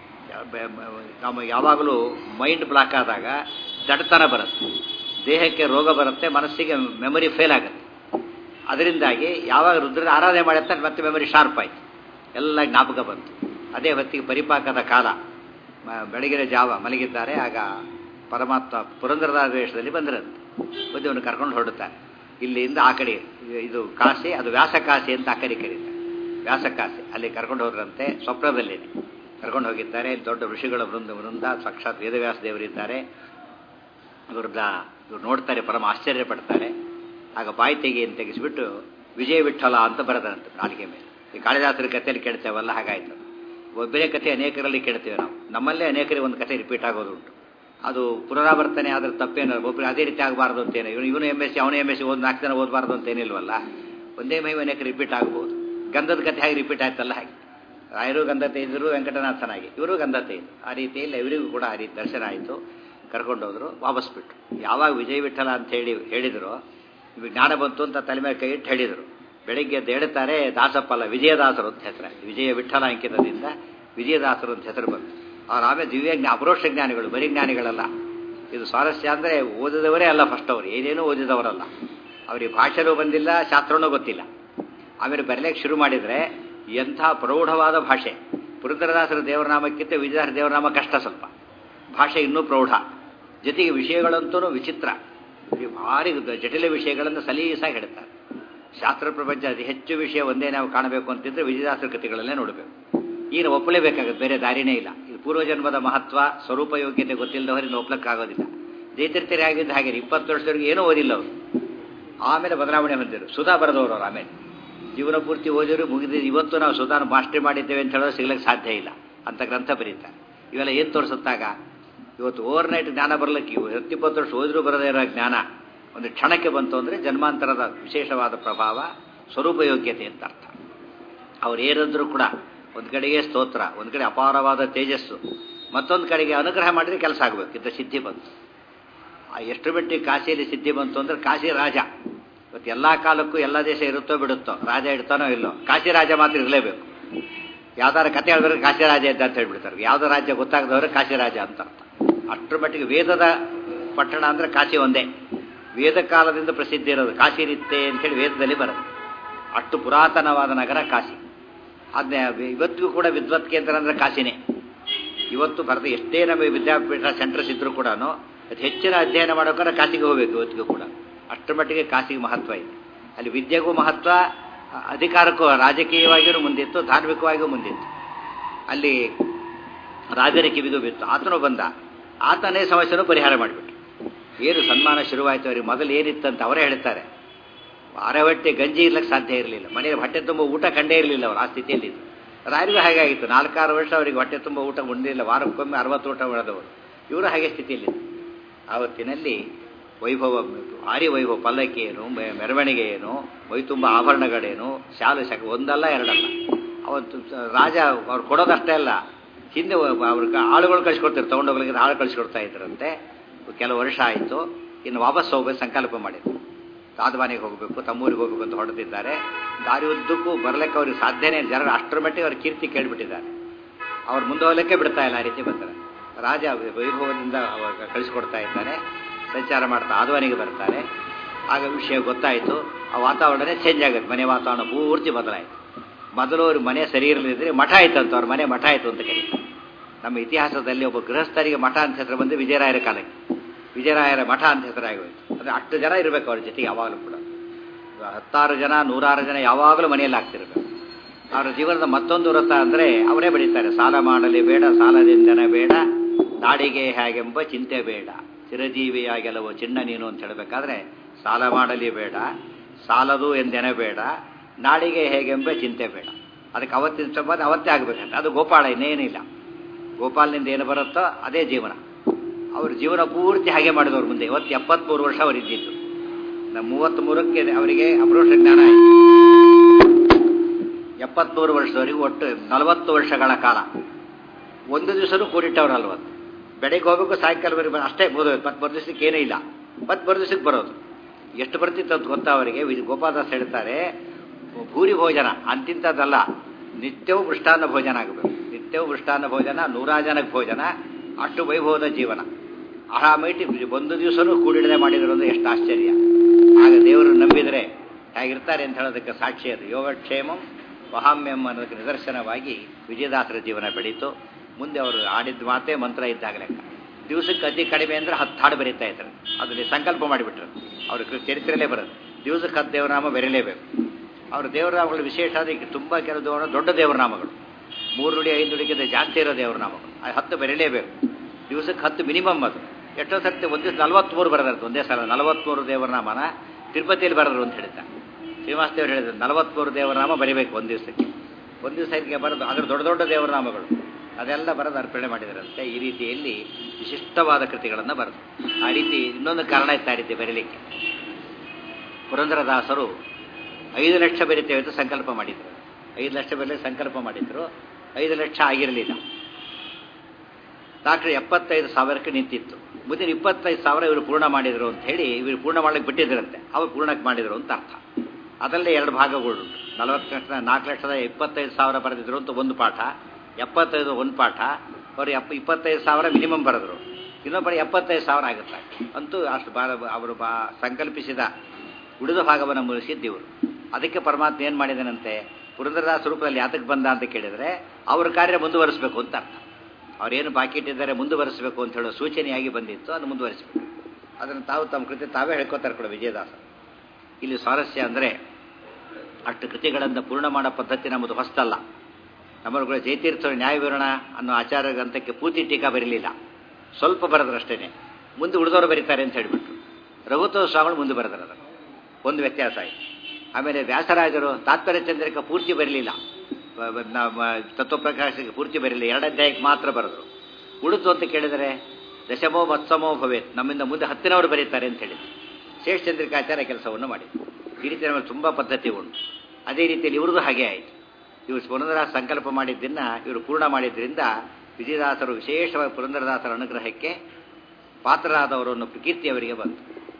ನಮ್ಮ ಯಾವಾಗಲೂ ಮೈಂಡ್ ಬ್ಲಾಕ್ ಆದಾಗ ದಡ್ತನ ಬರುತ್ತೆ ದೇಹಕ್ಕೆ ರೋಗ ಬರುತ್ತೆ ಮನಸ್ಸಿಗೆ ಮೆಮೊರಿ ಫೇಲ್ ಆಗುತ್ತೆ ಅದರಿಂದಾಗಿ ಯಾವಾಗ ರುದ್ರ ಆರಾಧನೆ ಮಾಡುತ್ತೆ ಮತ್ತೆ ಮೆಮೊರಿ ಶಾರ್ಪ್ ಆಯಿತು ಎಲ್ಲ ಜ್ಞಾಪಕ ಬಂತು ಅದೇ ಹೊತ್ತಿಗೆ ಪರಿಪಾಕದ ಕಾಲ ಮ- ಬೆಳಗಿನ ಜಾವ ಮಲಗಿದ್ದಾರೆ ಆಗ ಪರಮಾತ್ಮ ಪುರಂದರದಾಸ ವೇಷದಲ್ಲಿ ಬಂದಿರಂತೆ ಬುದ್ಧಿವನ್ನು ಕರ್ಕೊಂಡು ಹೊರಡುತ್ತಾರೆ ಇಲ್ಲಿಂದ ಆ ಕಡೆ ಇದು ಕಾಶಿ ಅದು ವ್ಯಾಸಕಾಶಿ ಅಂತ ಆ ಕಡೆ ಕರೀತಾರೆ ವ್ಯಾಸಕಾಶಿ ಅಲ್ಲಿ ಕರ್ಕೊಂಡು ಹೋದ್ರಂತೆ ಸ್ವಪ್ನದಲ್ಲಿದೆ ಕರ್ಕೊಂಡು ಹೋಗಿದ್ದಾರೆ ಇಲ್ಲಿ ದೊಡ್ಡ ಋಷಿಗಳ ವೃಂದ ವೃಂದ ಸಾಕ್ಷಾತ್ ವೇದವ್ಯಾಸ ದೇವರಿದ್ದಾರೆ ಇವ್ರನ್ನ ಇವ್ರು ನೋಡ್ತಾರೆ ಪರಮ ಆಶ್ಚರ್ಯ ಪಡ್ತಾರೆ ಆಗ ಬಾಯಿ ತೆಗಿ ಅಂತ ತೆಗೆಸಿಬಿಟ್ಟು ವಿಜಯ ವಿಠಲ ಅಂತ ಬರೆದಂತೆ ನಾಲಿಗೆ ಮೇಲೆ ಈ ಕಾಳಿದಾಸರ ಕಥೆಯಲ್ಲಿ ಕೇಳ್ತೇವಲ್ಲ ಹಾಗಾಯ್ತು ಒಬ್ಬರೇ ಕಥೆ ಅನೇಕರಲ್ಲಿ ಕೇಳ್ತೇವೆ ನಾವು ನಮ್ಮಲ್ಲೇ ಅನೇಕರಿಗೆ ಒಂದು ಕಥೆ ರಿಪೀಟ್ ಆಗೋದುಂಟು ಅದು ಪುನರಾವರ್ತನೆ ಆದ್ರೆ ತಪ್ಪೇನು ಒಬ್ಬರು ಅದೇ ರೀತಿ ಆಗಬಾರ್ದು ಅಂತೇನು ಇವನು ಇವನು ಎಮ್ ಎಸ್ ಸಿ ಅವನು ಎಮ್ ಎಸ್ ಸಿ ಒಂದು ನಾಲ್ಕು ಜನ ಓದಬಾರ್ದು ಅಂತ ಏನಿಲ್ವಲ್ಲ ಒಂದೇ ಮೈ ಅನೇಕ ರಿಪೀಟ್ ಆಗ್ಬೋದು ಗಂಧದ ಕಥೆ ಹಾಗೆ ರಿಪೀಟ್ ಆಯ್ತಲ್ಲ ಹಾಗೆ ರಾಯರು ಗಂಧತೆ ಇದ್ದರು ವೆಂಕಟನಾಥನಾಗಿ ಇವರು ಗಂಧತೆ ಇದ್ರು ಆ ರೀತಿಯಲ್ಲಿ ಇವರಿಗೂ ಕೂಡ ಆ ರೀತಿ ದರ್ಶನ ಆಯಿತು ಕರ್ಕೊಂಡೋದ್ರು ವಾಪಸ್ ಬಿಟ್ರು ಯಾವಾಗ ವಿಜಯ ವಿಠಲ ಅಂತ ಹೇಳಿ ಹೇಳಿದ್ರು ಇವಾಗ ಜ್ಞಾನ ಬಂತು ಅಂತ ತಲೆ ಮೇಲೆ ಕೈ ಇಟ್ಟು ಹೇಳಿದರು ಬೆಳಿಗ್ಗೆ ಎದ್ದು ಹೇಳ್ತಾರೆ ದಾಸಪ್ಪಲ್ಲ ವಿಜಯದಾಸರು ಅಂತ ಹೆಸರು ವಿಜಯ ವಿಠಲ ಅಂಕಿತದಿಂದ ವಿಜಯದಾಸರು ಅಂತ ಹೆಸರು ಬಂತು ಅವ್ರು ಆಮೇಲೆ ದಿವ್ಯ ಜ್ಞಾ ಅಪರೋಕ್ಷ ಜ್ಞಾನಿಗಳು ಬರೀ ಜ್ಞಾನಿಗಳಲ್ಲ ಇದು ಸ್ವಾರಸ್ಯ ಅಂದರೆ ಓದಿದವರೇ ಅಲ್ಲ ಫಸ್ಟ್ ಅವರು ಏನೇನೂ ಓದಿದವರಲ್ಲ ಅವರಿಗೆ ಭಾಷೆನೂ ಬಂದಿಲ್ಲ ಶಾಸ್ತ್ರನೂ ಗೊತ್ತಿಲ್ಲ ಆಮೇಲೆ ಬರಲಿಕ್ಕೆ ಶುರು ಮಾಡಿದರೆ ಎಂಥ ಪ್ರೌಢವಾದ ಭಾಷೆ ಪುರಂದರದಾಸರ ದೇವರನಾಮಕ್ಕಿಂತ ವಿಜಯದಾಸರ ದೇವರನಾಮ ಕಷ್ಟ ಸ್ವಲ್ಪ ಭಾಷೆ ಇನ್ನೂ ಪ್ರೌಢ ಜೊತೆಗೆ ವಿಷಯಗಳಂತೂ ವಿಚಿತ್ರ ಈ ಭಾರಿ ಜಟಿಲ ವಿಷಯಗಳನ್ನು ಸಲೀಸಾಗಿ ಹೇಳ್ತಾರೆ ಶಾಸ್ತ್ರ ಪ್ರಪಂಚ ಅತಿ ಹೆಚ್ಚು ವಿಷಯ ಒಂದೇ ನಾವು ಕಾಣಬೇಕು ಅಂತಿದ್ರೆ ವಿಜಯದಾಸರ ಕೃತಿಗಳನ್ನೇ ನೋಡಬೇಕು ಈಗ ಒಪ್ಪಲೇಬೇಕಾಗುತ್ತೆ ಬೇರೆ ದಾರಿನೇ ಇಲ್ಲ ಇದು ಪೂರ್ವಜನ್ಮದ ಮಹತ್ವ ಸ್ವರೂಪ ಯೋಗ್ಯತೆ ಗೊತ್ತಿಲ್ಲದವರಿಂದ ಒಪ್ಲಕ್ಕಾಗೋದಿಲ್ಲ ಜೈತಿರ್ತಿರಿ ಆಗಿದ್ದು ಹಾಗೆ ಇಪ್ಪತ್ತು ವರ್ಷದವರೆಗೆ ಏನೂ ಓದಿಲ್ಲ ಅವರು ಆಮೇಲೆ ಬದಲಾವಣೆ ಹೊಂದಿರು ಸುಧಾ ಬರೆದವರು ಅವ್ರು ಆಮೇಲೆ ಜೀವನ ಪೂರ್ತಿ ಓದಿರು ಮುಗಿದ ಇವತ್ತು ನಾವು ಸುಧಾನ ಮಾಸ್ಟರಿ ಮಾಡಿದ್ದೇವೆ ಅಂತ ಹೇಳೋದು ಸಿಗ್ಲಿಕ್ಕೆ ಸಾಧ್ಯ ಇಲ್ಲ ಅಂತ ಗ್ರಂಥ ಬರೀತಾರೆ ಇವೆಲ್ಲ ಏನು ತೋರಿಸುತ್ತಾಗ ಇವತ್ತು ಓವರ್ ನೈಟ್ ಜ್ಞಾನ ಬರಲಿಕ್ಕೆ ಇವು ಹತ್ತಿಪ್ಪತ್ತು ವರ್ಷ ಓದಿದ್ರು ಬರದೇ ಇರೋ ಜ್ಞಾನ ಒಂದು ಕ್ಷಣಕ್ಕೆ ಬಂತು ಅಂದರೆ ಜನ್ಮಾಂತರದ ವಿಶೇಷವಾದ ಪ್ರಭಾವ ಸ್ವರೂಪ ಯೋಗ್ಯತೆ ಅಂತ ಅರ್ಥ ಅವ್ರು ಏನಿದ್ರು ಕೂಡ ಒಂದು ಕಡೆಗೆ ಸ್ತೋತ್ರ ಒಂದು ಕಡೆ ಅಪಾರವಾದ ತೇಜಸ್ಸು ಮತ್ತೊಂದು ಕಡೆಗೆ ಅನುಗ್ರಹ ಮಾಡಿದ್ರೆ ಕೆಲಸ ಆಗಬೇಕು ಇಂಥ ಸಿದ್ಧಿ ಬಂತು ಆ ಎಷ್ಟು ಮಟ್ಟಿಗೆ ಕಾಶಿಯಲ್ಲಿ ಸಿದ್ಧಿ ಬಂತು ಅಂದರೆ ಕಾಶಿ ರಾಜ ಇವತ್ತು ಎಲ್ಲ ಕಾಲಕ್ಕೂ ಎಲ್ಲ ದೇಶ ಇರುತ್ತೋ ಬಿಡುತ್ತೋ ರಾಜ ಇಡ್ತಾನೋ ಇಲ್ಲೋ ಕಾಶಿ ರಾಜ ಮಾತ್ರ ಇರಲೇಬೇಕು ಯಾವ್ದಾರ ಕತೆ ಹೇಳಿದ್ರೆ ಕಾಶಿ ರಾಜ ಇದ್ದ ಅಂತ ಹೇಳ್ಬಿಡ್ತಾರೆ ಯಾವುದೋ ರಾಜ್ಯ ಗೊತ್ತಾಗದವ್ರೆ ಕಾಶಿ ರಾಜ ಅಂತ ಅರ್ಥ ಅಷ್ಟರ ಮಟ್ಟಿಗೆ ವೇದದ ಪಟ್ಟಣ ಅಂದರೆ ಕಾಶಿ ಒಂದೇ ವೇದ ಕಾಲದಿಂದ ಪ್ರಸಿದ್ಧಿ ಇರೋದು ಕಾಶಿ ನಿತ್ತೆ ಅಂತೇಳಿ ವೇದದಲ್ಲಿ ಬರುತ್ತೆ ಅಷ್ಟು ಪುರಾತನವಾದ ನಗರ ಕಾಶಿ ಅದನ್ನೇ ಇವತ್ತಿಗೂ ಕೂಡ ವಿದ್ವತ್ ಕೇಂದ್ರ ಅಂದರೆ ಕಾಶಿನೇ ಇವತ್ತು ಭಾರತ ಎಷ್ಟೇ ನಮಗೆ ವಿದ್ಯಾಪೀಠ ಸೆಂಟರ್ಸ್ ಇದ್ರೂ ಕೂಡ ಅದು ಹೆಚ್ಚಿನ ಅಧ್ಯಯನ ಮಾಡೋಕ್ಕಾದ್ರೆ ಕಾಶಿಗೆ ಹೋಗಬೇಕು ಇವತ್ತಿಗೂ ಕೂಡ ಅಷ್ಟರ ಮಟ್ಟಿಗೆ ಕಾಶಿಗೆ ಮಹತ್ವ ಇದೆ ಅಲ್ಲಿ ವಿದ್ಯೆಗೂ ಮಹತ್ವ ಅಧಿಕಾರಕ್ಕೂ ರಾಜಕೀಯವಾಗಿಯೂ ಮುಂದಿತ್ತು ಧಾರ್ಮಿಕವಾಗಿಯೂ ಮುಂದಿತ್ತು ಅಲ್ಲಿ ರಾಜರ ಕಿವಿದು ಬಿತ್ತು ಆತನು ಬಂದ ಆತನೇ ಸಮಸ್ಯೆನೂ ಪರಿಹಾರ ಮಾಡಿಬಿಟ್ಟು ಏನು ಸನ್ಮಾನ ಶುರುವಾಯಿತು ಅವರಿಗೆ ಮೊದಲು ಏನಿತ್ತಂತ ಅವರೇ ಹೇಳ್ತಾರೆ ಅರೆ ಹೊಟ್ಟೆ ಗಂಜಿ ಇರ್ಲಿಕ್ಕೆ ಸಾಧ್ಯ ಇರಲಿಲ್ಲ ಮನೆಯಲ್ಲಿ ಹೊಟ್ಟೆ ತುಂಬ ಊಟ ಕಂಡೇ ಇರಲಿಲ್ಲ ಅವರು ಆ ಸ್ಥಿತಿಯಲ್ಲಿ ರಾಯರಿಗೂ ಹಾಗಾಗಿತ್ತು ನಾಲ್ಕಾರು ವರ್ಷ ಅವರಿಗೆ ಹೊಟ್ಟೆ ತುಂಬ ಊಟ ಉಂಡಿಲ್ಲ ವಾರಕ್ಕೊಮ್ಮೆ ಅರವತ್ತು ಊಟ ಉಳಿದವರು ಇವರು ಹಾಗೆ ಸ್ಥಿತಿಯಲ್ಲಿ ಆವತ್ತಿನಲ್ಲಿ ವೈಭವ ಭಾರಿ ವೈಭವ ಪಲ್ಲಕ್ಕಿ ಏನು ಮೆರವಣಿಗೆ ಏನು ಮೈ ತುಂಬ ಆಭರಣಗಳೇನು ಶಾಲು ಶಕ ಒಂದಲ್ಲ ಎರಡಲ್ಲ ಅವತ್ತು ರಾಜ ಅವ್ರು ಕೊಡೋದಷ್ಟೇ ಅಲ್ಲ ಹಿಂದೆ ಅವ್ರಿಗೆ ಆಳುಗಳು ಕಳಿಸ್ಕೊಡ್ತಾರೆ ತೊಗೊಂಡೋಗ್ಲಿಕ್ಕೆ ಆಳು ಕಳಿಸ್ಕೊಡ್ತಾ ಇದ್ರಂತೆ ಕೆಲವು ವರ್ಷ ಆಯಿತು ಇನ್ನು ವಾಪಸ್ ಹೋಗ್ಬೇಕು ಸಂಕಲ್ಪ ಮಾಡಿದ್ರು ರಾಜಧಾನಿಗೆ ಹೋಗಬೇಕು ತಮ್ಮೂರಿಗೆ ಹೋಗಬೇಕು ಅಂತ ಹೊರಟಿದ್ದಾರೆ ದಾರಿ ಉದ್ದಕ್ಕೂ ಬರಲಿಕ್ಕೆ ಅವ್ರಿಗೆ ಸಾಧ್ಯನೇ ಜನರು ಅಷ್ಟರ ಮಟ್ಟಿಗೆ ಅವ್ರ ಕೀರ್ತಿ ಕೇಳಿಬಿಟ್ಟಿದ್ದಾರೆ ಅವ್ರು ಮುಂದೆ ಹೋಗ್ಲಿಕ್ಕೆ ಬಿಡ್ತಾ ಇಲ್ಲ ಆ ರೀತಿ ಬರ್ತಾರೆ ರಾಜ ವೈಭವದಿಂದ ಕಳಿಸ್ಕೊಡ್ತಾ ಇದ್ದಾರೆ ಸಂಚಾರ ಮಾಡ್ತಾ ಆದ್ವಾನಿಗೆ ಬರ್ತಾರೆ ಆಗ ವಿಷಯ ಗೊತ್ತಾಯಿತು ಆ ವಾತಾವರಣನೇ ಚೇಂಜ್ ಆಗುತ್ತೆ ಮನೆ ವಾತಾವರಣ ಪೂರ್ತಿ ಬದಲಾಯಿತು ಮೊದಲು ಅವ್ರ ಮನೆ ಸರಿ ಇರಲಿದ್ರೆ ಮಠ ಆಯ್ತು ಅಂತ ಅವ್ರ ಮನೆ ಮಠ ಆಯಿತು ಅಂತ ಕರೀತಾರೆ ನಮ್ಮ ಇತಿಹಾಸದಲ್ಲಿ ಒಬ್ಬ ಗೃಹಸ್ಥರಿಗೆ ಮಠ ಅಂತ ಹೆಸರು ಬಂದು ವಿಜಯರಾಯರ ಕಾಲಕ್ಕೆ ವಿಜಯರಾಯರ ಮಠ ಅಂತ ಹೆಸರಾಗೋಯ್ತು ಅಂದರೆ ಅಷ್ಟು ಜನ ಇರಬೇಕು ಅವ್ರ ಜೊತೆಗೆ ಯಾವಾಗಲೂ ಕೂಡ ಹತ್ತಾರು ಜನ ನೂರಾರು ಜನ ಯಾವಾಗಲೂ ಮನೆಯಲ್ಲಿ ಆಗ್ತಿರ್ಬೇಕು ಅವರ ಜೀವನದ ಮತ್ತೊಂದು ವ್ರತ ಅಂದರೆ ಅವರೇ ಬೆಳೀತಾರೆ ಸಾಲ ಮಾಡಲಿ ಬೇಡ ಸಾಲದಿಂದನ ಬೇಡ ನಾಡಿಗೆ ಹೇಗೆಂಬ ಚಿಂತೆ ಬೇಡ ಚಿರಜೀವಿಯಾಗೆಲ್ಲವೋ ಚಿನ್ನ ನೀನು ಅಂತ ಹೇಳಬೇಕಾದ್ರೆ ಸಾಲ ಮಾಡಲಿ ಬೇಡ ಸಾಲದು ಎಂದೆನ ಬೇಡ ನಾಡಿಗೆ ಹೇಗೆಂಬ ಚಿಂತೆ ಬೇಡ ಅದಕ್ಕೆ ಅವತ್ತಿನ ಸಂಬಂಧ ಅವತ್ತೇ ಆಗಬೇಕಂತ ಅದು ಗೋಪಾಳ ಇನ್ನೇನಿಲ್ಲ ಗೋಪಾಲನಿಂದ ಏನು ಬರುತ್ತೋ ಅದೇ ಜೀವನ ಅವ್ರ ಜೀವನ ಪೂರ್ತಿ ಹಾಗೆ ಮಾಡಿದವ್ರು ಮುಂದೆ ಇವತ್ತು ಎಪ್ಪತ್ಮೂರು ವರ್ಷ ಅವರು ಇದ್ದಿದ್ದು ನಮ್ಮ ಮೂವತ್ತ್ಮೂರಕ್ಕೆ ಅವರಿಗೆ ಅಪರೋಕ್ಷ ಜ್ಞಾನ ಆಯಿತು ಎಪ್ಪತ್ಮೂರು ವರ್ಷದವರೆಗೂ ಒಟ್ಟು ನಲವತ್ತು ವರ್ಷಗಳ ಕಾಲ ಒಂದು ದಿವಸನೂ ಕೂಡಿಟ್ಟವ್ರಲ್ವತ್ತು ಬೆಳಗ್ಗೆ ಹೋಗ್ಬೇಕು ಸಾಯಂಕಾಲವರೆಗೆ ಅಷ್ಟೇ ಬೋದೋದು ಮತ್ತೆ ಬರೋ ದಿವಸಕ್ಕೆ ಏನೂ ಇಲ್ಲ ಮತ್ತೆ ಬರೋ ದಿವಸಕ್ಕೆ ಬರೋದು ಎಷ್ಟು ಬರ್ತಿತ್ತು ಅಂತ ಗೊತ್ತಾ ಅವರಿಗೆ ಗೋಪಾಲದಾಸ್ ಹೇಳ್ತಾರೆ ಭೂರಿ ಭೋಜನ ಅಂತಿಂಥದ್ದಲ್ಲ ನಿತ್ಯವೂ ಮೃಷ್ಟಾನ್ನ ಭೋಜನ ಆಗಬೇಕು ನಿತ್ಯವೂ ಮೃಷ್ಟಾನ್ನ ಭೋಜನ ನೂರಾ ಜನಕ್ಕೆ ಭೋಜನ ಅಷ್ಟು ವೈಭವದ ಜೀವನ ಆ ಮೈಟಿ ಒಂದು ದಿವಸನೂ ಕೂಡಿಡದೆ ಮಾಡಿದ್ರು ಅಂದ್ರೆ ಎಷ್ಟು ಆಶ್ಚರ್ಯ ಆಗ ದೇವರು ನಂಬಿದರೆ ಹೇಗಿರ್ತಾರೆ ಅಂತ ಹೇಳೋದಕ್ಕೆ ಸಾಕ್ಷಿ ಅದು ಯೋಗಕ್ಷೇಮಂ ವಹಾಮ್ಯಂ ಅನ್ನೋದಕ್ಕೆ ನಿದರ್ಶನವಾಗಿ ವಿಜಯದಾಸರ ಜೀವನ ಬೆಳೀತು ಮುಂದೆ ಅವರು ಆಡಿದ ಮಾತೇ ಮಂತ್ರ ಇದ್ದಾಗ ಲೆಕ್ಕ ದಿವಸಕ್ಕೆ ಅತಿ ಕಡಿಮೆ ಅಂದರೆ ಹತ್ತು ಹಾಡು ಬರೀತಾ ಇದ್ದಾರೆ ಅದರಲ್ಲಿ ಸಂಕಲ್ಪ ಮಾಡಿಬಿಟ್ರು ಅವ್ರ ಚರಿತ್ರೆಯಲ್ಲೇ ಬರೋದು ದಿವಸಕ್ಕೆ ಹತ್ತು ದೇವರನಾಮ ಬೆರೀಲೇಬೇಕು ಅವ್ರ ದೇವರನಾಮಗಳು ವಿಶೇಷ ಆದರೆ ಈಗ ತುಂಬ ಕೆಲವು ದೇವರ ದೊಡ್ಡ ದೇವರನಾಮಗಳು ಮೂರು ನುಡಿ ಐದು ನುಡಿಗಿಂತ ಜಾಸ್ತಿ ಇರೋ ದೇವರನಾಮಗಳು ಅದು ಹತ್ತು ಬೆರೀಲೇಬೇಕು ದಿವಸಕ್ಕೆ ಹತ್ತು ಮಿನಿಮಮ್ ಅದು ಎಷ್ಟೋ ಸರ್ತಿ ಒಂದು ದಿವಸ ನಲವತ್ತ್ಮೂರು ಬರೋದಂತ ಒಂದೇ ಸಲ ನಲವತ್ತ್ಮೂರು ದೇವರನಾಮನ ತಿರುಪತಿಯಲ್ಲಿ ಬರೋರು ಅಂತ ಹೇಳಿದ್ದಾರೆ ಶ್ರೀನಿವಾಸ ದೇವರು ಹೇಳಿದ್ರು ನಲವತ್ತ್ಮೂರು ದೇವರನಾಮ ಬರೀಬೇಕು ಒಂದು ದಿವಸಕ್ಕೆ ಒಂದು ದಿವಸ ಇದಕ್ಕೆ ಬರೋದು ಅದ್ರ ದೊಡ್ಡ ದೊಡ್ಡ ದೇವರನಾಮಗಳು ಅದೆಲ್ಲ ಬರೋದು ಅರ್ಪಣೆ ಮಾಡಿದರಂತೆ ಈ ರೀತಿಯಲ್ಲಿ ವಿಶಿಷ್ಟವಾದ ಕೃತಿಗಳನ್ನು ಬರೆದು ಆ ರೀತಿ ಇನ್ನೊಂದು ಕಾರಣ ಇತ್ತು ಆ ರೀತಿ ಬರೀಲಿಕ್ಕೆ ಪುರಂದರದಾಸರು ಐದು ಲಕ್ಷ ಬರೀತೇವೆ ಅಂತ ಸಂಕಲ್ಪ ಮಾಡಿದರು ಐದು ಲಕ್ಷ ಬರಲಿಕ್ಕೆ ಸಂಕಲ್ಪ ಮಾಡಿದ್ರು ಐದು ಲಕ್ಷ ಆಗಿರಲಿಲ್ಲ ಡಾಕ್ಟರ್ ಎಪ್ಪತ್ತೈದು ಸಾವಿರಕ್ಕೆ ನಿಂತಿತ್ತು ಮುಂದಿನ ಇಪ್ಪತ್ತೈದು ಸಾವಿರ ಇವರು ಪೂರ್ಣ ಮಾಡಿದರು ಅಂತ ಹೇಳಿ ಇವರು ಪೂರ್ಣ ಮಾಡ್ಲಿಕ್ಕೆ ಬಿಟ್ಟಿದ್ರಂತೆ ಅವ್ರು ಪೂರ್ಣಕ್ಕೆ ಮಾಡಿದರು ಅಂತ ಅರ್ಥ ಅದರಲ್ಲೇ ಎರಡು ಭಾಗಗಳು ನಲವತ್ತು ಲಕ್ಷದ ನಾಲ್ಕು ಲಕ್ಷದ ಇಪ್ಪತ್ತೈದು ಸಾವಿರ ಬರೆದಿದ್ರು ಅಂತ ಒಂದು ಪಾಠ ಎಪ್ಪತ್ತೈದು ಒಂದು ಪಾಠ ಅವರು ಎಪ್ಪ ಇಪ್ಪತ್ತೈದು ಸಾವಿರ ಮಿನಿಮಮ್ ಬರೆದ್ರು ಇನ್ನೊಬ್ಬರ ಎಪ್ಪತ್ತೈದು ಸಾವಿರ ಆಗುತ್ತೆ ಅಂತೂ ಅಷ್ಟು ಬಾ ಅವರು ಬಾ ಸಂಕಲ್ಪಿಸಿದ ಉಳಿದ ಭಾಗವನ್ನು ಮುಗಿಸಿದ್ದಿವರು ಅದಕ್ಕೆ ಪರಮಾತ್ಮ ಏನು ಮಾಡಿದನಂತೆ ಪುರಂದರದಾಸ ರೂಪದಲ್ಲಿ ಯಾತಕ್ಕೆ ಬಂದ ಅಂತ ಕೇಳಿದರೆ ಅವ್ರ ಕಾರ್ಯ ಮುಂದುವರಿಸಬೇಕು ಅಂತ ಅರ್ಥ ಅವರೇನು ಬಾಕಿ ಇಟ್ಟಿದ್ದಾರೆ ಮುಂದುವರಿಸಬೇಕು ಅಂತ ಹೇಳೋ ಸೂಚನೆಯಾಗಿ ಬಂದಿತ್ತು ಅದು ಮುಂದುವರಿಸಬೇಕು ಅದನ್ನು ತಾವು ತಮ್ಮ ಕೃತಿ ತಾವೇ ಹೇಳ್ಕೊತಾರೆ ಕೂಡ ವಿಜಯದಾಸ ಇಲ್ಲಿ ಸ್ವಾರಸ್ಯ ಅಂದರೆ ಅಷ್ಟು ಕೃತಿಗಳನ್ನು ಪೂರ್ಣ ಮಾಡೋ ಪದ್ಧತಿ ನಮ್ಮದು ಹೊಸ್ತಲ್ಲ ನಮ್ಮಗಳ ಜಯತೀರ್ಥ ನ್ಯಾಯವಿವರಣ ಅನ್ನೋ ಆಚಾರ ಗ್ರಂಥಕ್ಕೆ ಪೂರ್ತಿ ಟೀಕಾ ಬರಲಿಲ್ಲ ಸ್ವಲ್ಪ ಬರೆದ್ರಷ್ಟೇ ಮುಂದೆ ಉಳಿದವರು ಬರೀತಾರೆ ಅಂತ ಹೇಳಿಬಿಟ್ರು ರಘುತ್ವ ಸ್ವಾಮಿಗಳು ಮುಂದೆ ಬರೆದ್ರು ಅದನ್ನು ಒಂದು ವ್ಯತ್ಯಾಸ ಆಯಿತು ಆಮೇಲೆ ವ್ಯಾಸರಾಜರು ತಾತ್ಪರ್ಯ ಚಂದ್ರಿಕ ಪೂರ್ತಿ ಬರಲಿಲ್ಲ ತತ್ವಪ್ರಕಾಶಕ್ಕೆ ಪೂರ್ತಿ ಬರಲಿಲ್ಲ ಎರಡು ಅಧ್ಯಾಯಕ್ಕೆ ಮಾತ್ರ ಬರೆದ್ರು ಉಳಿತು ಅಂತ ಕೇಳಿದರೆ ದಶಮೋ ಮತ್ಸಮೋ ಭವೇತ್ ನಮ್ಮಿಂದ ಮುಂದೆ ಹತ್ತಿನವರು ಬರೀತಾರೆ ಅಂತ ಹೇಳಿದ್ರು ಶೇಷಚಂದ್ರಿಕಾಚಾರ್ಯ ಕೆಲಸವನ್ನು ಮಾಡಿ ಈ ರೀತಿ ನಮಗೆ ತುಂಬ ಪದ್ಧತಿ ಉಂಟು ಅದೇ ರೀತಿಯಲ್ಲಿ ಇವ್ರದ್ದು ಹಾಗೆ ಆಯಿತು ಇವರು ಪುರಂದರದಾಸ ಸಂಕಲ್ಪ ಮಾಡಿದ್ದನ್ನು ಇವರು ಪೂರ್ಣ ಮಾಡಿದ್ರಿಂದ ವಿಜಯದಾಸರು ವಿಶೇಷವಾಗಿ ಪುರಂದರದಾಸರ ಅನುಗ್ರಹಕ್ಕೆ ಪಾತ್ರರಾದವರು ಅನ್ನೋ ಕೀರ್ತಿ ಅವರಿಗೆ ಬಂತು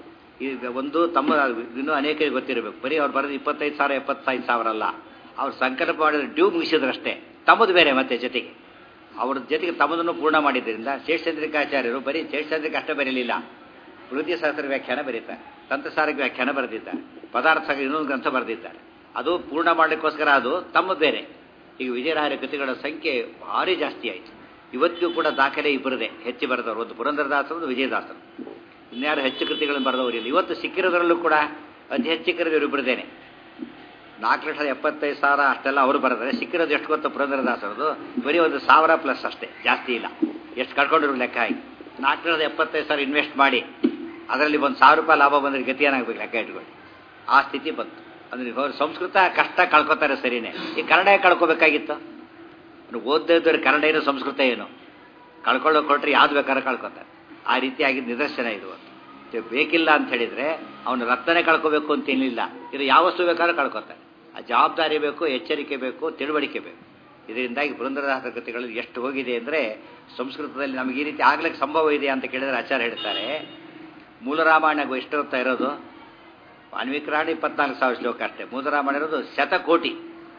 ಈಗ ಒಂದು ತಮ್ಮ ಇನ್ನೂ ಅನೇಕರಿಗೆ ಗೊತ್ತಿರಬೇಕು ಬರೀ ಅವ್ರು ಬರೆದು ಇಪ್ಪತ್ತೈದು ಸಾವಿರ ಎಪ್ಪತ್ತೈದು ಸಾವಿರ ಅಲ್ಲ ಅವ್ರು ಸಂಕಲ್ಪ ಮಾಡಿದ್ರೆ ಡ್ಯೂ ಮುಗಿಸಿದ್ರಷ್ಟೇ ತಮ್ಮದು ಬೇರೆ ಮತ್ತೆ ಜೊತೆಗೆ ಅವ್ರ ಜೊತೆಗೆ ತಮ್ಮದನ್ನು ಪೂರ್ಣ ಮಾಡಿದ್ದರಿಂದ ಶೇಷಚಂದ್ರಿಕಾಚಾರ್ಯರು ಬರೀ ಶೇಷಚಂದ್ರಿಕೆ ಅಷ್ಟೇ ಬರೀಲಿಲ್ಲ ವೃದ್ಧಿ ಸಹಸ್ರ ವ್ಯಾಖ್ಯಾನ ಬರೀತಾರೆ ತಂತ್ರಸಾರಕ್ಕೆ ವ್ಯಾಖ್ಯಾನ ಬರೆದಿದ್ದಾರೆ ಪದಾರ್ಥ ಇನ್ನೊಂದು ಗ್ರಂಥ ಬರೆದಿದ್ದಾರೆ ಅದು ಪೂರ್ಣ ಮಾಡಲಿಕ್ಕೋಸ್ಕರ ಅದು ತಮ್ಮದು ಬೇರೆ ಈಗ ವಿಜಯರಾಯರ ಕೃತಿಗಳ ಸಂಖ್ಯೆ ಭಾರಿ ಜಾಸ್ತಿ ಆಯಿತು ಇವತ್ತಿಗೂ ಕೂಡ ದಾಖಲೆ ಇಬ್ಬರದೇ ಹೆಚ್ಚು ಬರೆದವರು ಒಂದು ಪುರಂದರದಾಸರು ಒಂದು ವಿಜಯದಾಸರು ಇನ್ಯಾರು ಹೆಚ್ಚು ಕೃತಿಗಳನ್ನು ಬರೆದವರಿಲ್ಲ ಇವತ್ತು ಸಿಕ್ಕಿರೋದ್ರಲ್ಲೂ ಕೂಡ ಅತಿ ಹೆಚ್ಚು ಕರೆದವರು ಇಬ್ಬರದೇನೆ ನಾಲ್ಕು ಲಕ್ಷದ ಎಪ್ಪತ್ತೈದು ಸಾವಿರ ಅಷ್ಟೆಲ್ಲ ಅವರು ಬರೆದರೆ ಸಿಕ್ಕಿರೋದು ಎಷ್ಟು ಗೊತ್ತು ಪುರಂದರದಾಸರದು ಬರೀ ಒಂದು ಸಾವಿರ ಪ್ಲಸ್ ಅಷ್ಟೇ ಜಾಸ್ತಿ ಇಲ್ಲ ಎಷ್ಟು ಕಳ್ಕೊಂಡಿರೋ ಲೆಕ್ಕ ಆಗಿ ನಾಲ್ಕು ಲಕ್ಷದ ಎಪ್ಪತ್ತೈದು ಸಾವಿರ ಇನ್ವೆಸ್ಟ್ ಮಾಡಿ ಅದರಲ್ಲಿ ಒಂದು ಸಾವಿರ ರೂಪಾಯಿ ಲಾಭ ಬಂದರೆ ಗತಿ ಏನಾಗಬೇಕು ಲೆಕ್ಕ ಇಟ್ಕೊಳ್ಳಿ ಆ ಸ್ಥಿತಿ ಬಂತು ಅಂದ್ರೆ ಅವ್ರು ಸಂಸ್ಕೃತ ಕಷ್ಟ ಕಳ್ಕೊತಾರೆ ಸರಿನೇ ಈ ಕನ್ನಡ ಕಳ್ಕೊಬೇಕಾಗಿತ್ತು ಓದಿದ್ದವ್ರು ಕನ್ನಡ ಏನು ಸಂಸ್ಕೃತ ಏನು ಕಳ್ಕೊಳ್ಳೋ ಕೊಟ್ಟರೆ ಯಾವ್ದು ಬೇಕಾದ್ರೆ ಕಳ್ಕೊತಾರೆ ಆ ರೀತಿಯಾಗಿದ್ದ ನಿದರ್ಶನ ಇದು ಬೇಕಿಲ್ಲ ಅಂತ ಹೇಳಿದ್ರೆ ಅವನು ರಕ್ತನೇ ಕಳ್ಕೋಬೇಕು ಅಂತ ಏನಿಲ್ಲ ಇದು ಯಾವ ವಸ್ತು ಬೇಕಾದ್ರೂ ಕಳ್ಕೊತಾರೆ ಆ ಜವಾಬ್ದಾರಿ ಬೇಕು ಎಚ್ಚರಿಕೆ ಬೇಕು ತಿಳುವಳಿಕೆ ಬೇಕು ಇದರಿಂದಾಗಿ ಪುರಂದರದಾಸ ಕೃತಿಗಳಲ್ಲಿ ಎಷ್ಟು ಹೋಗಿದೆ ಅಂದರೆ ಸಂಸ್ಕೃತದಲ್ಲಿ ನಮಗೆ ಈ ರೀತಿ ಆಗ್ಲಿಕ್ಕೆ ಸಂಭವ ಇದೆ ಅಂತ ಕೇಳಿದ್ರೆ ಆಚಾರ್ಯ ಹೇಳ್ತಾರೆ ಮೂಲ ರಾಮಾಯಣ ಎಷ್ಟು ಹೊತ್ತಾ ಇರೋದು ವಾಲ್ಮೀಕಿ ರಾಣ ಇಪ್ಪತ್ನಾಲ್ಕು ಸಾವಿರ ಶ್ಲೋಕ ಅಷ್ಟೇ ಮೂಲ ರಾಮಾಯಣ ಇರೋದು ಶತಕೋಟಿ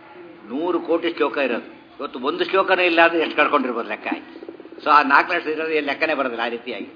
ನೂರು ಕೋಟಿ ಶ್ಲೋಕ ಇರೋದು ಇವತ್ತು ಒಂದು ಶ್ಲೋಕನೂ ಇಲ್ಲ ಅಂದ್ರೆ ಎಷ್ಟು ಕಳ್ಕೊಂಡಿರ್ಬೋದು ಲೆಕ್ಕ ಆಯ್ತು ಸೊ ಆ ನಾಲ್ಕು ಲಕ್ಷ ಇರೋದು ಏನು ಲೆಕ್ಕನೇ ಬರೋದಿಲ್ಲ ಆ ರೀತಿಯಾಗಿ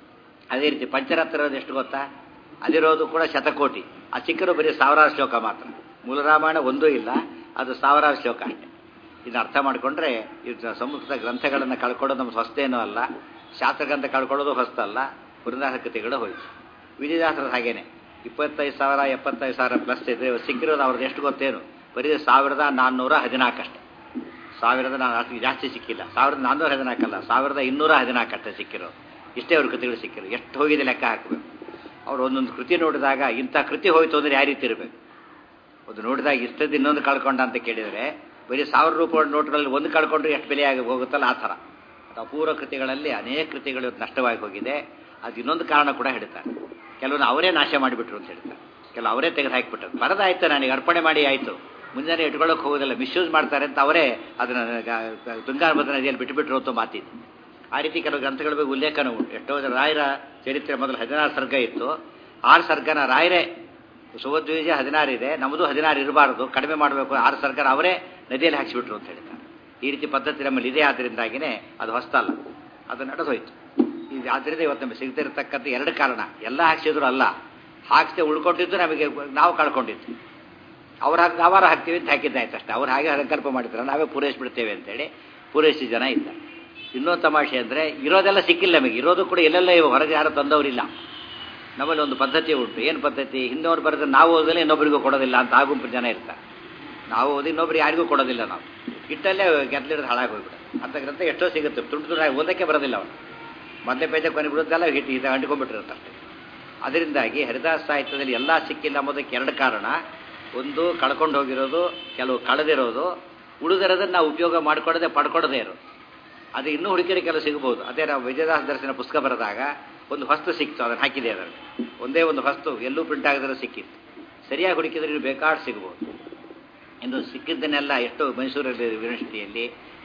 ಅದೇ ರೀತಿ ಪಂಚರತ್ನ ಇರೋದು ಎಷ್ಟು ಗೊತ್ತಾ ಅದಿರೋದು ಕೂಡ ಶತಕೋಟಿ ಆ ಚಿಕ್ಕರು ಬರೀ ಸಾವಿರಾರು ಶ್ಲೋಕ ಮಾತ್ರ ಮೂಲ ರಾಮಾಯಣ ಒಂದೂ ಇಲ್ಲ ಅದು ಸಾವಿರಾರು ಶ್ಲೋಕ ಅಷ್ಟೇ ಇದನ್ನ ಅರ್ಥ ಮಾಡಿಕೊಂಡ್ರೆ ಇದು ಸಂಸ್ಕೃತ ಗ್ರಂಥಗಳನ್ನು ಕಳ್ಕೊಳ್ಳೋದು ನಮ್ಮ ಹೊಸ್ತೇನೂ ಅಲ್ಲ ಶಾಸ್ತ್ರಗ್ರಂಥ ಕಳ್ಕೊಳ್ಳೋದು ಹೊಸ್ತಲ್ಲ ಪುರಂದಾಸ ಕೃತಿಗಳು ಹೋಯ್ತು ವಿಜಯದಾಸರದ ಹಾಗೇನೆ ಇಪ್ಪತ್ತೈದು ಸಾವಿರ ಎಪ್ಪತ್ತೈದು ಸಾವಿರ ಪ್ಲಸ್ ಇದ್ರೆ ಸಿಕ್ಕಿರೋದು ಅವ್ರದ್ದು ಎಷ್ಟು ಗೊತ್ತೇನು ಬರೀ ಸಾವಿರದ ನಾನ್ನೂರ ಹದಿನಾಲ್ಕು ಅಷ್ಟೇ ಸಾವಿರದ ನಾನು ಅಷ್ಟು ಜಾಸ್ತಿ ಸಿಕ್ಕಿಲ್ಲ ಸಾವಿರದ ನಾನ್ನೂರ ಹದಿನಾಲ್ಕಲ್ಲ ಸಾವಿರದ ಇನ್ನೂರ ಹದಿನಾಲ್ಕು ಅಷ್ಟೇ ಸಿಕ್ಕಿರೋದು ಇಷ್ಟೇ ಅವ್ರ ಕೃತಿಗಳು ಸಿಕ್ಕಿರೋ ಎಷ್ಟು ಹೋಗಿದೆ ಲೆಕ್ಕ ಹಾಕಬೇಕು ಅವ್ರು ಒಂದೊಂದು ಕೃತಿ ನೋಡಿದಾಗ ಇಂಥ ಕೃತಿ ಹೋಯ್ತು ಅಂದರೆ ಯಾವ ರೀತಿ ಇರಬೇಕು ಒಂದು ನೋಡಿದಾಗ ಇಷ್ಟದ್ದು ಇನ್ನೊಂದು ಕಳ್ಕೊಂಡ ಅಂತ ಕೇಳಿದರೆ ಬರೀ ಸಾವಿರ ರೂಪಾಯಿ ನೋಟ್ಗಳಲ್ಲಿ ಒಂದು ಕಳ್ಕೊಂಡ್ರೆ ಎಷ್ಟು ಬೆಲೆ ಆಗಿ ಹೋಗುತ್ತಲ್ಲ ಆ ಥರ ಅಪೂರ್ವ ಕೃತಿಗಳಲ್ಲಿ ಅನೇಕ ಕೃತಿಗಳು ನಷ್ಟವಾಗಿ ಹೋಗಿದೆ ಅದು ಇನ್ನೊಂದು ಕಾರಣ ಕೂಡ ಹೇಳ್ತಾರೆ ಕೆಲವೊಂದು ಅವರೇ ನಾಶ ಮಾಡಿಬಿಟ್ರು ಅಂತ ಹೇಳ್ತಾರೆ ಕೆಲವು ಅವರೇ ತೆಗೆದು ಹಾಕಿಬಿಟ್ರು ಬರದಾಯ್ತು ನನಗೆ ಅರ್ಪಣೆ ಮಾಡಿ ಆಯಿತು ಮುಂಜಾನೆ ಇಟ್ಕೊಳ್ಳೋಕೆ ಹೋಗೋದಿಲ್ಲ ಮಿಸ್ಯೂಸ್ ಮಾಡ್ತಾರೆ ಅಂತ ಅವರೇ ಅದನ್ನು ತುಂಗಾಭದ್ರ ನದಿಯಲ್ಲಿ ಬಿಟ್ಟುಬಿಟ್ರು ಅಂತ ಮಾತಿದೆ ಆ ರೀತಿ ಕೆಲವು ಗ್ರಂಥಗಳ ಬಗ್ಗೆ ಉಲ್ಲೇಖನೂ ಉಂಟು ಎಷ್ಟೋ ಜನ ರಾಯರ ಚರಿತ್ರೆ ಮೊದಲು ಹದಿನಾರು ಸರ್ಗ ಇತ್ತು ಆರು ಸರ್ಗನ ರಾಯರೇ ಸುವದ್ವೀಜ ಹದಿನಾರು ಇದೆ ನಮ್ಮದು ಹದಿನಾರು ಇರಬಾರ್ದು ಕಡಿಮೆ ಮಾಡಬೇಕು ಆರು ಸರ್ಕಾರ ಅವರೇ ನದಿಯಲ್ಲಿ ಹಾಕಿಬಿಟ್ರು ಅಂತ ಹೇಳ್ತಾರೆ ಈ ರೀತಿ ಪದ್ಧತಿ ನಮ್ಮಲ್ಲಿ ಇದೆ ಆದ್ದರಿಂದಾಗಿನೇ ಅದು ಹೊಸ್ತಲ್ಲ ಅದು ನಡೆದೋಯ್ತು ಇದು ಆದ್ದರಿಂದ ಇವತ್ತು ನಮಗೆ ಸಿಗದಿರತಕ್ಕಂಥ ಎರಡು ಕಾರಣ ಎಲ್ಲ ಹಾಕ್ಸಿದ್ರು ಅಲ್ಲ ಹಾಕ್ಸದೆ ಉಳ್ಕೊಂಡಿದ್ದು ನಮಗೆ ನಾವು ಕಳ್ಕೊಂಡಿದ್ದು ಅವ್ರು ಹಾಕಿ ನಾವಾರು ಹಾಕ್ತೀವಿ ಅಂತ ಹಾಕಿದ್ದಾಯ್ತು ಅಷ್ಟೇ ಅವ್ರು ಹಾಗೆ ಸಂಕಲ್ಪ ಮಾಡಿದ್ರೆ ನಾವೇ ಪೂರೈಸಿಬಿಡ್ತೇವೆ ಅಂತೇಳಿ ಪೂರೈಸಿ ಜನ ಇದ್ದಾರೆ ಇನ್ನೊಂದು ತಮಾಷೆ ಅಂದರೆ ಇರೋದೆಲ್ಲ ಸಿಕ್ಕಿಲ್ಲ ನಮಗೆ ಇರೋದು ಕೂಡ ಎಲ್ಲೆಲ್ಲ ಇವು ಹೊರಗೆ ಯಾರು ತಂದವರಿಲ್ಲ ನಮ್ಮಲ್ಲಿ ಒಂದು ಪದ್ಧತಿ ಉಂಟು ಏನು ಪದ್ಧತಿ ಹಿಂದವ್ರು ಬರೆದ್ರೆ ನಾವು ಓದಲೇ ಇನ್ನೊಬ್ಬರಿಗೂ ಕೊಡೋದಿಲ್ಲ ಅಂತ ಆ ಗುಂಪು ಜನ ಇರ್ತಾರೆ ನಾವು ಓದಿ ಇನ್ನೊಬ್ರು ಯಾರಿಗೂ ಕೊಡೋದಿಲ್ಲ ನಾವು ಇಟ್ಟಲ್ಲೇ ಗೆದ್ಲಿರೋದು ಹಾಳಾಗಿ ಹೋಗ್ಬಿಡುತ್ತೆ ಅಂತ ಗ್ರಂಥ ಎಷ್ಟೋ ಸಿಗುತ್ತೆ ತುಂಡು ತುಂಡಾಗಿ ಓದಕ್ಕೆ ಬರೋದಿಲ್ಲ ಅವನು ಮೊದಲೇ ಪೇಜ ಕೊನೆ ಬಿಡುತ್ತಲ್ಲ ಹಿಟ್ಟು ಇದು ಅಂಟ್ಕೊಂಡ್ಬಿಟ್ಟಿರುತ್ತೆ ಅಷ್ಟೇ ಅದರಿಂದಾಗಿ ಹರಿದಾಸ ಸಾಹಿತ್ಯದಲ್ಲಿ ಎಲ್ಲ ಸಿಕ್ಕಿಲ್ಲ ಅಂಬೋದಕ್ಕೆ ಎರಡು ಕಾರಣ ಒಂದು ಕಳ್ಕೊಂಡು ಹೋಗಿರೋದು ಕೆಲವು ಕಳೆದಿರೋದು ಉಳಿದಿರೋದನ್ನು ನಾವು ಉಪಯೋಗ ಮಾಡ್ಕೊಳ್ಳದೆ ಪಡ್ಕೊಳ್ಳೋದೇ ಇರೋದು ಅದು ಇನ್ನೂ ಹುಡುಕಿದ್ರೆ ಕೆಲವು ಸಿಗ್ಬೋದು ಅದೇ ನಾವು ವಿಜಯದಾಸ ದರ್ಶನ ಪುಸ್ತಕ ಬರೆದಾಗ ಒಂದು ಹೊಸ್ತು ಸಿಕ್ತು ಅದನ್ನು ಹಾಕಿದೆ ಅದರಲ್ಲಿ ಒಂದೇ ಒಂದು ಹೊಸ್ತು ಎಲ್ಲೂ ಪ್ರಿಂಟ್ ಆಗದ್ರೆ ಸಿಕ್ಕಿತ್ತು ಸರಿಯಾಗಿ ಹುಡುಕಿದ್ರೆ ಇನ್ನು ಬೇಕಾಡ್ ಸಿಗ್ಬೋದು ಇನ್ನು ಸಿಕ್ಕಿದ್ದನ್ನೆಲ್ಲ ಎಷ್ಟೋ ಮೈಸೂರಲ್ಲಿ ಯೂನಿವರ್ಸಿಟಿಯಲ್ಲಿ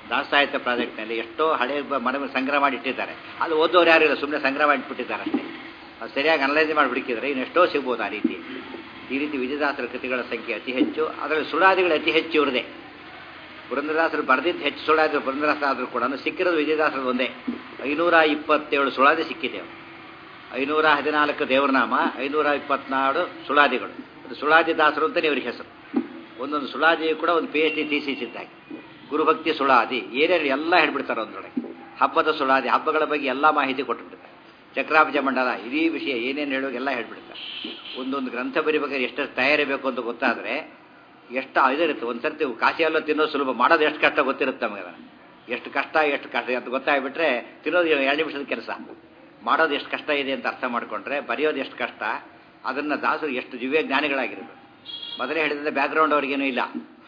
ದಾಸಾಹಿತ್ಯ ಪ್ರಾಜೆಕ್ಟ್ನಲ್ಲಿ ಎಷ್ಟೋ ಹಳೆ ಮನೆ ಸಂಗ್ರಹ ಮಾಡಿ ಇಟ್ಟಿದ್ದಾರೆ ಅದು ಓದೋರು ಯಾರು ಇಲ್ಲ ಸುಮ್ಮನೆ ಸಂಗ್ರಹ ಮಾಡಿಬಿಟ್ಟಿದ್ದಾರೆ ಅಷ್ಟೇ ಅದು ಸರಿಯಾಗಿ ಅನಲೈಸ್ ಮಾಡಿ ಬಿಡಿಕಿದ್ರೆ ಇನ್ನೆಷ್ಟೋ ಸಿಗ್ಬೋದು ಆ ರೀತಿ ಈ ರೀತಿ ವಿಜಯದಾಸರ ಕೃತಿಗಳ ಸಂಖ್ಯೆ ಅತಿ ಹೆಚ್ಚು ಅದರಲ್ಲಿ ಸುಳಾದಿಗಳು ಅತಿ ಹೆಚ್ಚು ಇವ್ರದೇ ಪುರಂದರದಾಸರು ಬರೆದಿದ್ದು ಹೆಚ್ಚು ಸುಳಾದಿ ಪುರಂದರದಾಸ ಆದರೂ ಕೂಡ ಸಿಕ್ಕಿರೋದು ವಿಜಯದಾಸರದ್ದು ಒಂದೇ ಐನೂರ ಇಪ್ಪತ್ತೇಳು ಸುಳಾದಿ ಸಿಕ್ಕಿದೆ ಐನೂರ ಹದಿನಾಲ್ಕು ದೇವರನಾಮ ಐನೂರ ಇಪ್ಪತ್ನಾಡು ಸುಳಾದಿಗಳು ಅದು ಸುಳಾದಿ ದಾಸರು ಅಂತಲೇ ಇವ್ರಿಗೆ ಹೆಸರು ಒಂದೊಂದು ಸುಳಾದಿ ಕೂಡ ಒಂದು ಪಿ ಎಚ್ ಡಿ ಥೀಸಿಸ್ ಇದ್ದಾಗೆ ಗುರುಭಕ್ತಿ ಸುಳಾದಿ ಏನೇನು ಎಲ್ಲ ಹೇಳ್ಬಿಡ್ತಾರೆ ಒಂದರೊಳಗೆ ಹಬ್ಬದ ಸುಳಾದಿ ಹಬ್ಬಗಳ ಬಗ್ಗೆ ಎಲ್ಲ ಮಾಹಿತಿ ಕೊಟ್ಟುಬಿಡ್ತಾರೆ ಚಕ್ರಾಬ್ಜ ಮಂಡಲ ಇಡೀ ವಿಷಯ ಏನೇನು ಹೇಳೋ ಎಲ್ಲ ಹೇಳ್ಬಿಡ್ತಾರೆ ಒಂದೊಂದು ಗ್ರಂಥ ಬರಿಬೇಕಾದ್ರೆ ಎಷ್ಟು ತಯಾರಿ ಬೇಕು ಅಂತ ಗೊತ್ತಾದರೆ ಎಷ್ಟು ಇದಿರುತ್ತೆ ಒಂದು ಸರ್ತಿ ಕಾಶಿಯೆಲ್ಲ ತಿನ್ನೋದು ಸುಲಭ ಮಾಡೋದು ಎಷ್ಟು ಕಷ್ಟ ಗೊತ್ತಿರುತ್ತೆ ನಮಗೆ ಅದನ್ನು ಎಷ್ಟು ಕಷ್ಟ ಎಷ್ಟು ಕಷ್ಟ ಅಂತ ಗೊತ್ತಾಗ್ಬಿಟ್ರೆ ತಿನ್ನೋದು ಎರಡು ನಿಮಿಷದ ಕೆಲಸ ಮಾಡೋದು ಎಷ್ಟು ಕಷ್ಟ ಇದೆ ಅಂತ ಅರ್ಥ ಮಾಡಿಕೊಂಡ್ರೆ ಬರೆಯೋದು ಎಷ್ಟು ಕಷ್ಟ ಅದನ್ನು ದಾಸರು ಎಷ್ಟು ದಿವ್ಯ ಜ್ಞಾನಿಗಳಾಗಿರ್ಬೇಕು ಮೊದಲೇ ಹೇಳಿದ್ರೆ ಬ್ಯಾಕ್ಗ್ರೌಂಡ್ ಅವ್ರಿಗೇನೂ ಇಲ್ಲ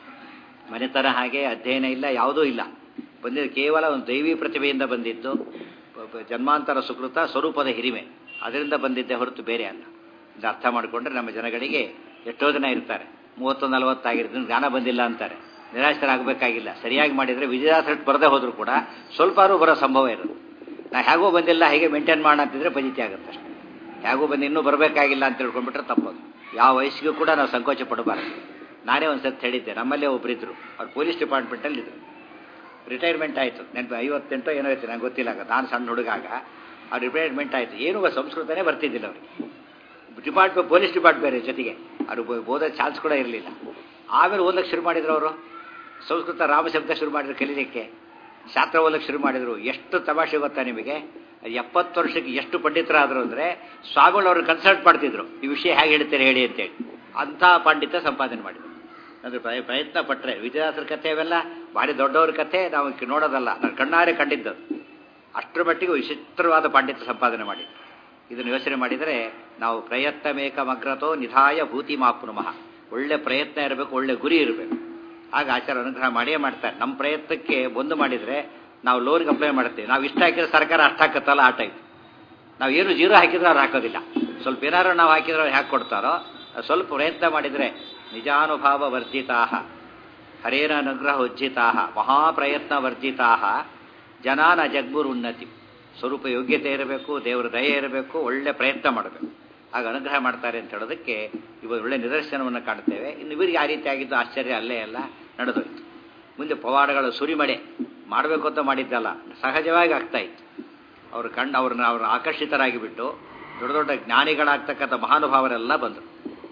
ಮನೆತನ ಹಾಗೆ ಅಧ್ಯಯನ ಇಲ್ಲ ಯಾವುದೂ ಇಲ್ಲ ಬಂದಿದ್ದು ಕೇವಲ ಒಂದು ದೈವಿ ಪ್ರತಿಭೆಯಿಂದ ಬಂದಿದ್ದು ಜನ್ಮಾಂತರ ಸುಕೃತ ಸ್ವರೂಪದ ಹಿರಿಮೆ ಅದರಿಂದ ಬಂದಿದ್ದೇ ಹೊರತು ಬೇರೆ ಅಲ್ಲ ಇದು ಅರ್ಥ ಮಾಡಿಕೊಂಡ್ರೆ ನಮ್ಮ ಜನಗಳಿಗೆ ಎಷ್ಟೋ ಜನ ಇರ್ತಾರೆ ಮೂವತ್ತು ನಲವತ್ತಾಗಿರ್ತೀನಿ ಜ್ಞಾನ ಬಂದಿಲ್ಲ ಅಂತಾರೆ ನಿರಾಶರಾಗಬೇಕಾಗಿಲ್ಲ ಸರಿಯಾಗಿ ಮಾಡಿದರೆ ವಿಜಯದಾಸರಟ್ಟು ಬರದೇ ಹೋದರೂ ಕೂಡ ಸ್ವಲ್ಪಾರು ಬರೋ ಸಂಭವ ಇರೋದು ನಾ ಹೇಗೋ ಬಂದಿಲ್ಲ ಹೇಗೆ ಮೇಂಟೈನ್ ಮಾಡೋಣ ಅಂತಿದ್ರೆ ಪಜಿತಿ ಆಗುತ್ತೆ ಅಷ್ಟೇ ಹೇಗೂ ಬಂದು ಇನ್ನೂ ಬರಬೇಕಾಗಿಲ್ಲ ಅಂತ ತಿಳ್ಕೊಂಡ್ಬಿಟ್ರೆ ತಪ್ಪೋದು ಯಾವ ವಯಸ್ಸಿಗೂ ಕೂಡ ನಾವು ಸಂಕೋಚ ಪಡಬಾರ್ದು ನಾನೇ ಒಂದು ಸತಿ ಹೇಳಿದ್ದೆ ನಮ್ಮಲ್ಲೇ ಒಬ್ಬರಿದ್ರು ಅವ್ರು ಪೊಲೀಸ್ ಡಿಪಾರ್ಟ್ಮೆಂಟಲ್ಲಿ ಇದ್ರು ರಿಟೈರ್ಮೆಂಟ್ ಆಯಿತು ನೆನಪು ಐವತ್ತೆಂಟೋ ಏನೋ ಐತೆ ನಂಗೆ ಗೊತ್ತಿಲ್ಲ ಆಗ ನಾನು ಸಣ್ಣ ಹುಡುಗಾಗ ಅವ್ರು ರಿಟೈರ್ಮೆಂಟ್ ಆಯಿತು ಏನೂ ಸಂಸ್ಕೃತನೇ ಬರ್ತಿದ್ದಿಲ್ಲ ಅವ್ರಿಗೆ ಡಿಪಾರ್ಟ್ಮೆಂಟ್ ಪೊಲೀಸ್ ಡಿಪಾರ್ಟ್ ಬೇರೆ ಜೊತೆಗೆ ಅವರು ಓದೋ ಚಾನ್ಸ್ ಕೂಡ ಇರಲಿಲ್ಲ ಆಮೇಲೆ ಓದಕ್ಕೆ ಶುರು ಮಾಡಿದ್ರು ಅವರು ಸಂಸ್ಕೃತ ರಾಮಶಬ್ದ ಶುರು ಮಾಡಿದ್ರು ಕಲೀಲಿಕ್ಕೆ ಶಾಸ್ತ್ರ ಓದಕ್ಕೆ ಶುರು ಮಾಡಿದ್ರು ಎಷ್ಟು ತಮಾಷೆ ಗೊತ್ತಾ ನಿಮಗೆ ಎಪ್ಪತ್ತು ವರ್ಷಕ್ಕೆ ಎಷ್ಟು ಪಂಡಿತರಾದರು ಅಂದರೆ ಸ್ವಾಮಿಗಳು ಅವ್ರನ್ನ ಕನ್ಸಲ್ಟ್ ಮಾಡ್ತಿದ್ರು ಈ ವಿಷಯ ಹೇಗೆ ಹೇಳ್ತೀರಿ ಹೇಳಿ ಅಂತೇಳಿ ಅಂಥ ಪಂಡಿತ ಸಂಪಾದನೆ ಮಾಡಿದ್ರು ಅಂದರೆ ಪ್ರಯತ್ನ ಪಟ್ಟರೆ ವಿಜಯದಾಸರ ಕಥೆ ಅವೆಲ್ಲ ಭಾರಿ ದೊಡ್ಡವ್ರ ಕಥೆ ನಾವು ನೋಡೋದಲ್ಲ ನಾನು ಕಣ್ಣಾರೆ ಕಂಡಿದ್ದದು ಅಷ್ಟರ ಮಟ್ಟಿಗೆ ವಿಚಿತ್ರವಾದ ಪಾಂಡಿತ್ಯ ಸಂಪಾದನೆ ಮಾಡಿ ಇದನ್ನು ಯೋಚನೆ ಮಾಡಿದರೆ ನಾವು ಪ್ರಯತ್ನ ಮೇಕಮಗ್ರತೋ ನಿಧಾಯ ಭೂತಿ ಮಾಪುನಮಃ ಒಳ್ಳೆ ಪ್ರಯತ್ನ ಇರಬೇಕು ಒಳ್ಳೆ ಗುರಿ ಇರಬೇಕು ಆಗ ಆಚಾರ ಅನುಗ್ರಹ ಮಾಡಿಯೇ ಮಾಡ್ತಾರೆ ನಮ್ಮ ಪ್ರಯತ್ನಕ್ಕೆ ಒಂದು ಮಾಡಿದರೆ ನಾವು ಲೋನ್ಗೆ ಅಪ್ಲೈ ಮಾಡ್ತೀವಿ ನಾವು ಇಷ್ಟ ಹಾಕಿದ್ರೆ ಸರ್ಕಾರ ಅಷ್ಟು ಹಾಕತ್ತಲ್ಲ ಆ ಟೈಪ್ ನಾವು ಏನು ಜೀರೋ ಹಾಕಿದ್ರೆ ಅವ್ರು ಹಾಕೋದಿಲ್ಲ ಸ್ವಲ್ಪ ಏನಾರು ನಾವು ಹಾಕಿದ್ರೆ ಅವ್ರು ಹ್ಯಾಕೆ ಕೊಡ್ತಾರೋ ಸ್ವಲ್ಪ ಪ್ರಯತ್ನ ಮಾಡಿದರೆ ನಿಜಾನುಭಾವ ವರ್ಜಿತಾ ಹರೇನ ಅನುಗ್ರಹ ಉಜ್ಜಿತಾ ಮಹಾಪ್ರಯತ್ನ ವರ್ಜಿತಾ ಜನಾನ ಜಗ್ಬುರ್ ಉನ್ನತಿ ಸ್ವರೂಪ ಯೋಗ್ಯತೆ ಇರಬೇಕು ದೇವರ ದಯೆ ಇರಬೇಕು ಒಳ್ಳೆ ಪ್ರಯತ್ನ ಮಾಡಬೇಕು ಆಗ ಅನುಗ್ರಹ ಮಾಡ್ತಾರೆ ಅಂತ ಹೇಳೋದಕ್ಕೆ ಇವಾಗ ಒಳ್ಳೆ ನಿದರ್ಶನವನ್ನು ಕಾಣ್ತೇವೆ ಇನ್ನು ಇವರಿಗೆ ಆ ರೀತಿ ಆಗಿದ್ದು ಆಶ್ಚರ್ಯ ಅಲ್ಲೇ ಎಲ್ಲ ನಡೆದೋಯ್ತು ಮುಂದೆ ಪವಾಡಗಳು ಸುರಿಮಳೆ ಮಾಡಬೇಕು ಅಂತ ಮಾಡಿದ್ದಲ್ಲ ಸಹಜವಾಗಿ ಆಗ್ತಾ ಇತ್ತು ಅವ್ರ ಕಂಡು ಅವ್ರನ್ನ ಅವ್ರನ್ನ ಆಕರ್ಷಿತರಾಗಿ ಬಿಟ್ಟು ದೊಡ್ಡ ದೊಡ್ಡ ಜ್ಞಾನಿಗಳಾಗ್ತಕ್ಕಂಥ ಮಹಾನುಭಾವರೆಲ್ಲ ಬಂದರು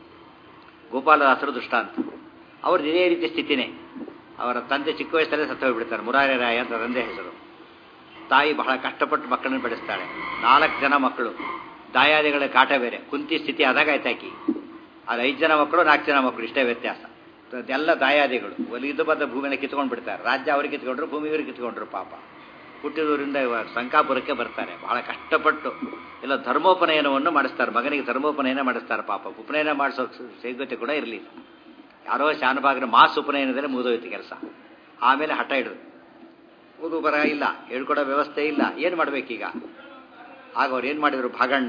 ಗೋಪಾಲದಾಸರು ದುಷ್ಟಾಂತ ಅವ್ರದ್ದು ಇದೇ ರೀತಿ ಸ್ಥಿತಿನೇ ಅವರ ತಂದೆ ಚಿಕ್ಕ ವಯಸ್ಸಲ್ಲೇ ಸತ್ತು ಹೋಗ್ಬಿಡ್ತಾರೆ ಮುರಾರಿ ರಾಯ ಅಂತ ತಂದೆ ಹೆಸರು ತಾಯಿ ಬಹಳ ಕಷ್ಟಪಟ್ಟು ಮಕ್ಕಳನ್ನು ಬೆಳೆಸ್ತಾಳೆ ನಾಲ್ಕು ಜನ ಮಕ್ಕಳು ದಾಯಾದಿಗಳ ಕಾಟ ಬೇರೆ ಕುಂತಿ ಸ್ಥಿತಿ ಆದಾಗ ಆಯ್ತಾಕಿ ಅದು ಐದು ಜನ ಮಕ್ಕಳು ನಾಲ್ಕು ಜನ ಮಕ್ಕಳು ಇಷ್ಟೇ ವ್ಯತ್ಯಾಸ ಎಲ್ಲ ದಾಯಾದಿಗಳು ಒಲಿದು ಬಂದ ಭೂಮಿನ ಕಿತ್ಕೊಂಡು ಬಿಡ್ತಾರೆ ರಾಜ್ಯ ಅವ್ರಿಗೆ ಕಿತ್ಕೊಂಡ್ರು ಭೂಮಿ ಇವ್ರಿಗೆ ಕಿತ್ಕೊಂಡ್ರು ಪಾಪ ಹುಟ್ಟಿದೂರಿಂದ ಸಂಕಾಪುರಕ್ಕೆ ಬರ್ತಾರೆ ಬಹಳ ಕಷ್ಟಪಟ್ಟು ಎಲ್ಲ ಧರ್ಮೋಪನಯನವನ್ನು ಮಾಡಿಸ್ತಾರೆ ಮಗನಿಗೆ ಧರ್ಮೋಪನಯನ ಮಾಡಿಸ್ತಾರೆ ಪಾಪ ಉಪನಯನ ಮಾಡಿಸೋ ಸೇಗತೆ ಕೂಡ ಇರಲಿಲ್ಲ ಯಾರೋ ಶಾನಭಾಗನ ಮಾಸ್ ಉಪನಯನದಲ್ಲಿ ಮುಗಿದೋಯ್ತು ಕೆಲಸ ಆಮೇಲೆ ಹಠ ಹಿಡಿದು ಓದು ಬರ ಇಲ್ಲ ಹೇಳ್ಕೊಡೋ ವ್ಯವಸ್ಥೆ ಇಲ್ಲ ಏನು ಮಾಡಬೇಕೀಗ ಆಗ ಅವ್ರು ಏನು ಮಾಡಿದರು ಭಾಗಣ್ಣ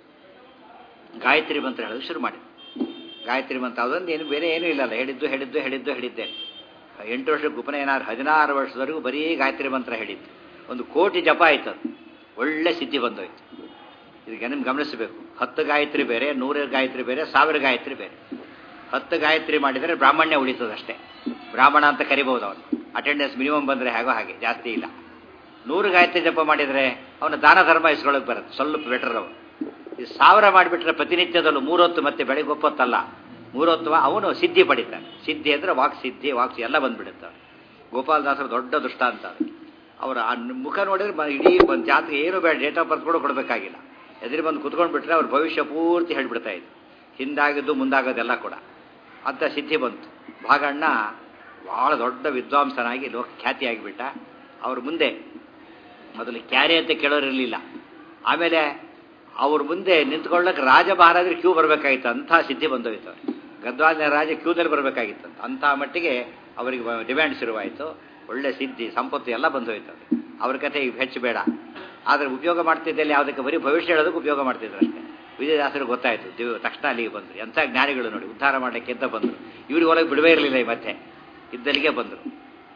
ಗಾಯತ್ರಿ ಮಂತ್ರ ಹೇಳೋದು ಶುರು ಮಾಡಿದ್ರು ಗಾಯತ್ರಿ ಮಂತ್ರ ಅದೊಂದು ಏನು ಬೇರೆ ಏನೂ ಇಲ್ಲಲ್ಲ ಹೇಳಿದ್ದು ಹೇಳಿದ್ದು ಹೇಳಿದ್ದು ಹೇಳಿದ್ದೆ ಎಂಟು ವರ್ಷಕ್ಕೆ ಉಪನಯನ ಹದಿನಾರು ವರ್ಷದವರೆಗೂ ಬರೀ ಗಾಯತ್ರಿ ಮಂತ್ರ ಹೇಳಿದ್ದು ಒಂದು ಕೋಟಿ ಜಪ ಆಯ್ತು ಅದು ಒಳ್ಳೆ ಸಿದ್ಧಿ ಬಂದೋಯ್ತು ಇದಕ್ಕೆ ನಿಮ್ಗೆ ಗಮನಿಸಬೇಕು ಹತ್ತು ಗಾಯತ್ರಿ ಬೇರೆ ನೂರ ಗಾಯತ್ರಿ ಬೇರೆ ಸಾವಿರ ಗಾಯತ್ರಿ ಬೇರೆ ಹತ್ತು ಗಾಯತ್ರಿ ಮಾಡಿದರೆ ಬ್ರಾಹ್ಮಣ್ಯ ಉಳಿತದಷ್ಟೇ ಬ್ರಾಹ್ಮಣ ಅಂತ ಕರಿಬಹುದು ಅವನು ಅಟೆಂಡೆನ್ಸ್ ಮಿನಿಮಮ್ ಬಂದರೆ ಹೇಗೋ ಹಾಗೆ ಜಾಸ್ತಿ ಇಲ್ಲ ನೂರು ಗಾಯತ್ರಿ ಜಪ ಮಾಡಿದರೆ ಅವನ ದಾನ ಧರ್ಮ ಇಸ್ಕೊಳ್ಳೋಕೆ ಬರುತ್ತೆ ಸ್ವಲ್ಪ ಬೆಟರ್ ಅವನು ಈ ಸಾವಿರ ಮಾಡಿಬಿಟ್ರೆ ಪ್ರತಿನಿತ್ಯದಲ್ಲೂ ಮೂರೊತ್ತು ಮತ್ತೆ ಬೆಳಗ್ಗೆ ಒಪ್ಪತ್ತಲ್ಲ ಮೂರೊತ್ತು ಅವನು ಸಿದ್ಧಿ ಪಡಿತಾನೆ ಸಿದ್ಧಿ ಅಂದರೆ ವಾಕ್ ಸಿದ್ಧಿ ವಾಕ್ ಎಲ್ಲ ಬಂದ್ಬಿಡುತ್ತೆ ಗೋಪಾಲದಾಸರು ದೊಡ್ಡ ದೃಷ್ಟಾಂತ ಅದಕ್ಕೆ ಅವರ ಆ ಮುಖ ನೋಡಿದ್ರೆ ಮ- ಇಡೀ ಒಂದು ಜಾತ್ರೆ ಏನು ಬೇಡ ಡೇಟ್ ಆಫ್ ಬರ್ತ್ ಕೂಡ ಕೊಡಬೇಕಾಗಿಲ್ಲ ಎದುರು ಬಂದು ಕುತ್ಕೊಂಡು ಬಿಟ್ರೆ ಅವ್ರ ಭವಿಷ್ಯ ಪೂರ್ತಿ ಹೇಳ್ಬಿಡ್ತಾ ಇದ್ರು ಹಿಂದಾಗಿದ್ದು ಮುಂದಾಗೋದೆಲ್ಲ ಕೂಡ ಅಂತ ಸಿದ್ಧಿ ಬಂತು ಭಾಗಣ್ಣ ಭಾಳ ದೊಡ್ಡ ವಿದ್ವಾಂಸನಾಗಿ ಲೋಕ ಖ್ಯಾತಿಯಾಗಿಬಿಟ್ಟ ಅವ್ರ ಮುಂದೆ ಮೊದಲು ಕ್ಯಾರೆ ಅಂತ ಕೇಳೋರಿರಲಿಲ್ಲ ಆಮೇಲೆ ಅವ್ರ ಮುಂದೆ ನಿಂತ್ಕೊಳ್ಳೋಕೆ ರಾಜ ಮಹಾರಾಜರು ಕ್ಯೂ ಬರಬೇಕಾಗಿತ್ತು ಅಂಥ ಸಿದ್ಧಿ ಬಂದೋಯ್ತು ಅವ್ರಿಗೆ ಗದ್ವಾಲಿನ ರಾಜ ಕ್ಯೂದಲ್ಲಿ ಬರಬೇಕಾಗಿತ್ತು ಅಂಥ ಮಟ್ಟಿಗೆ ಅವರಿಗೆ ಡಿಮ್ಯಾಂಡ್ ಶುರುವಾಯಿತು ಒಳ್ಳೆ ಸಿದ್ಧಿ ಸಂಪತ್ತು ಎಲ್ಲ ಬಂದೋಯ್ತು ಅವ್ರಿಗೆ ಅವ್ರ ಕಥೆ ಈಗ ಹೆಚ್ಚು ಬೇಡ ಆದರೆ ಉಪಯೋಗ ಮಾಡ್ತಿದ್ದಲ್ಲಿ ಯಾವುದಕ್ಕೆ ಬರೀ ಭವಿಷ್ಯ ಹೇಳೋದಕ್ಕೆ ಉಪಯೋಗ ಮಾಡ್ತಿದ್ರು ಅಷ್ಟೇ ವಿಜಯದಾಸರು ಗೊತ್ತಾಯಿತು ದಿವ್ ತಕ್ಷಣ ಅಲ್ಲಿಗೆ ಬಂದರು ಎಂಥ ಜ್ಞಾನಿಗಳು ನೋಡಿ ಉದ್ಧಾರ ಮಾಡಲಿಕ್ಕೆ ಅಂತ ಬಂದರು ಇವ್ರಿಗೆ ಒಳಗೆ ಬಿಡವೇ ಇರಲಿಲ್ಲ ಈ ಮತ್ತೆ ಇದ್ದಲ್ಲಿಗೆ ಬಂದರು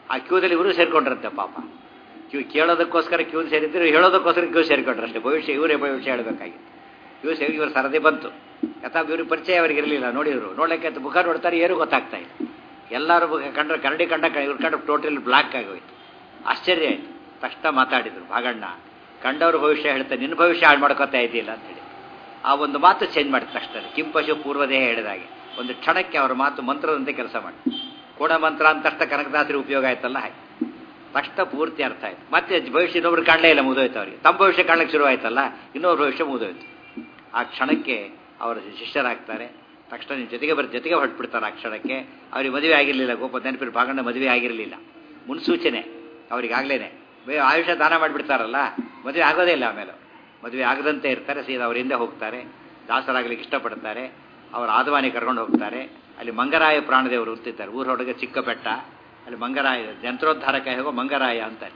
ಆ ಕ್ಯೂದಲ್ಲಿ ಇವರು ಸೇರ್ಕೊಂಡ್ರಂತೆ ಪಾಪ ಕ್ಯೂ ಕೇಳೋದಕ್ಕೋಸ್ಕರ ಕ್ಯೂ ಸೇರಿದ್ರು ಹೇಳೋದಕ್ಕೋಸ್ಕರ ಕ್ಯೂ ಸೇರ್ಕೊಂಡ್ರು ಅಷ್ಟೇ ಭವಿಷ್ಯ ಇವರೇ ಭವಿಷ್ಯ ಹೇಳಬೇಕಾಗಿತ್ತು ಇವ್ರು ಸೇರಿ ಇವ್ರ ಸರದಿ ಬಂತು ಅಥವಾ ಇವ್ರಿಗೆ ಪರಿಚಯ ಅವ್ರಿಗೆ ಇರಲಿಲ್ಲ ನೋಡಿದ್ರು ನೋಡ್ಲಿಕ್ಕೆ ಅಂತ ಮುಖ ನೋಡ್ತಾರೆ ಏನೂ ಗೊತ್ತಾಗ್ತಾ ಇಲ್ಲ ಎಲ್ಲರೂ ಮುಖ ಕಂಡ್ರೆ ಕರಡಿ ಕಂಡ ಇವ್ರ ಕಂಡು ಟೋಟಲ್ ಬ್ಲಾಕ್ ಆಗೋಯ್ತು ಆಶ್ಚರ್ಯ ಆಯ್ತು ತಕ್ಷಣ ಮಾತಾಡಿದ್ರು ಭಾಗಣ್ಣ ಕಂಡವ್ರ ಭವಿಷ್ಯ ಹೇಳ್ತಾರೆ ನಿನ್ನ ಭವಿಷ್ಯ ಹಾಳು ಮಾಡ್ಕೊತಾ ಇದ್ದಿಲ್ಲ ಅಂತೇಳಿ ಆ ಒಂದು ಮಾತು ಚೇಂಜ್ ಮಾಡಿದ ತಕ್ಷಣ ಕಿಂಪಶು ಪೂರ್ವದೇಹ ಹೇಳಿದಾಗೆ ಒಂದು ಕ್ಷಣಕ್ಕೆ ಅವರ ಮಾತು ಮಂತ್ರದಂತೆ ಕೆಲಸ ಮಾಡಿ ಕೂಡ ಮಂತ್ರ ಅಂತ ತಕ್ಷಣ ಕನಕದಾಸರಿ ಉಪಯೋಗ ಆಯ್ತಲ್ಲ ಹಾಗೆ ತಕ್ಷಣ ಪೂರ್ತಿ ಅರ್ಥ ಆಯ್ತು ಮತ್ತೆ ಭವಿಷ್ಯ ಇನ್ನೊಬ್ರು ಕಾಣಲೇ ಇಲ್ಲ ಮುಗಿದೋಯ್ತು ಅವರಿಗೆ ತಮ್ಮ ಭವಿಷ್ಯ ಕಾಣಕ್ಕೆ ಶುರು ಆಯ್ತಲ್ಲ ಇನ್ನೊಬ್ರು ಭವಿಷ್ಯ ಮುಗಿದೋಯ್ತು ಆ ಕ್ಷಣಕ್ಕೆ ಅವರ ಶಿಷ್ಯರಾಗ್ತಾರೆ ತಕ್ಷಣ ನಿಮ್ಮ ಜೊತೆಗೆ ಬರ್ ಜೊತೆಗೆ ಹೊರಟ್ಬಿಡ್ತಾರೆ ಆ ಕ್ಷಣಕ್ಕೆ ಅವ್ರಿಗೆ ಮದುವೆ ಆಗಿರಲಿಲ್ಲ ಗೋಪ ನೆನಪಿರು ಭಾಗಣ್ಣ ಮದುವೆ ಆಗಿರಲಿಲ್ಲ ಮುನ್ಸೂಚನೆ ಅವರಿಗಾಗಲೇ ಆಯುಷ್ಯ ದಾನ ಮಾಡಿಬಿಡ್ತಾರಲ್ಲ ಮದುವೆ ಆಗೋದೇ ಇಲ್ಲ ಆಮೇಲೆ ಮದುವೆ ಆಗದಂತೆ ಇರ್ತಾರೆ ಸೀದಾ ಅವ್ರ ಹಿಂದೆ ಹೋಗ್ತಾರೆ ದಾಸರಾಗಲಿಕ್ಕೆ ಇಷ್ಟಪಡ್ತಾರೆ ಅವರ ಆದವಾನಿ ಕರ್ಕೊಂಡು ಹೋಗ್ತಾರೆ ಅಲ್ಲಿ ಮಂಗರಾಯ ಪ್ರಾಣದೇವರು ಇರ್ತಿದ್ದಾರೆ ಊರೊಳಗೆ ಚಿಕ್ಕ ಬೆಟ್ಟ ಅಲ್ಲಿ ಮಂಗರಾಯ ಯಂತ್ರೋದ್ಧಾರಕ ಹೇಗೋ ಮಂಗರಾಯ ಅಂತಾರೆ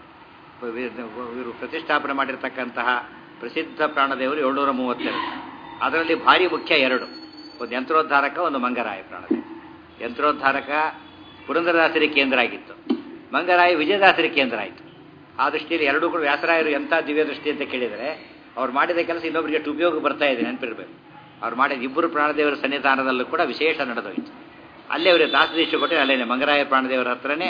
ಇವರು ಪ್ರತಿಷ್ಠಾಪನೆ ಮಾಡಿರ್ತಕ್ಕಂತಹ ಪ್ರಸಿದ್ಧ ಪ್ರಾಣದೇವರು ಏಳ್ನೂರ ಮೂವತ್ತೆರಡು ಅದರಲ್ಲಿ ಭಾರಿ ಮುಖ್ಯ ಎರಡು ಒಂದು ಯಂತ್ರೋದ್ಧಾರಕ ಒಂದು ಮಂಗರಾಯ ಪ್ರಾಣದೇವ ಯಂತ್ರೋದ್ಧಾರಕ ಪುರಂದರದಾಸರಿ ಕೇಂದ್ರ ಆಗಿತ್ತು ಮಂಗರಾಯ ವಿಜಯದಾಸರಿ ಕೇಂದ್ರ ಆಯಿತು ಆ ದೃಷ್ಟಿಯಲ್ಲಿ ಎರಡೂ ಕೂಡ ವ್ಯಾಸರಾಯರು ಎಂಥ ದಿವ್ಯ ದೃಷ್ಟಿ ಅಂತ ಕೇಳಿದರೆ ಅವ್ರು ಮಾಡಿದ ಕೆಲಸ ಇನ್ನೊಬ್ಬರಿಗೆ ಎಷ್ಟು ಉಪಯೋಗ ಬರ್ತಾ ಇದೆ ನೆನಪಿರ್ಬೇಕು ಅವ್ರು ಮಾಡಿದ ಇಬ್ಬರು ಪ್ರಾಣದೇವರ ಸನ್ನಿಧಾನದಲ್ಲೂ ಕೂಡ ವಿಶೇಷ ನಡೆದೋಯ್ತು ಅಲ್ಲೇ ಅವರಿಗೆ ದಾಸದೀಶ ಕೊಟ್ಟು ಅಲ್ಲೇನೆ ಮಂಗರಾಯ ಪ್ರಾಣದೇವರ ಹತ್ರನೇ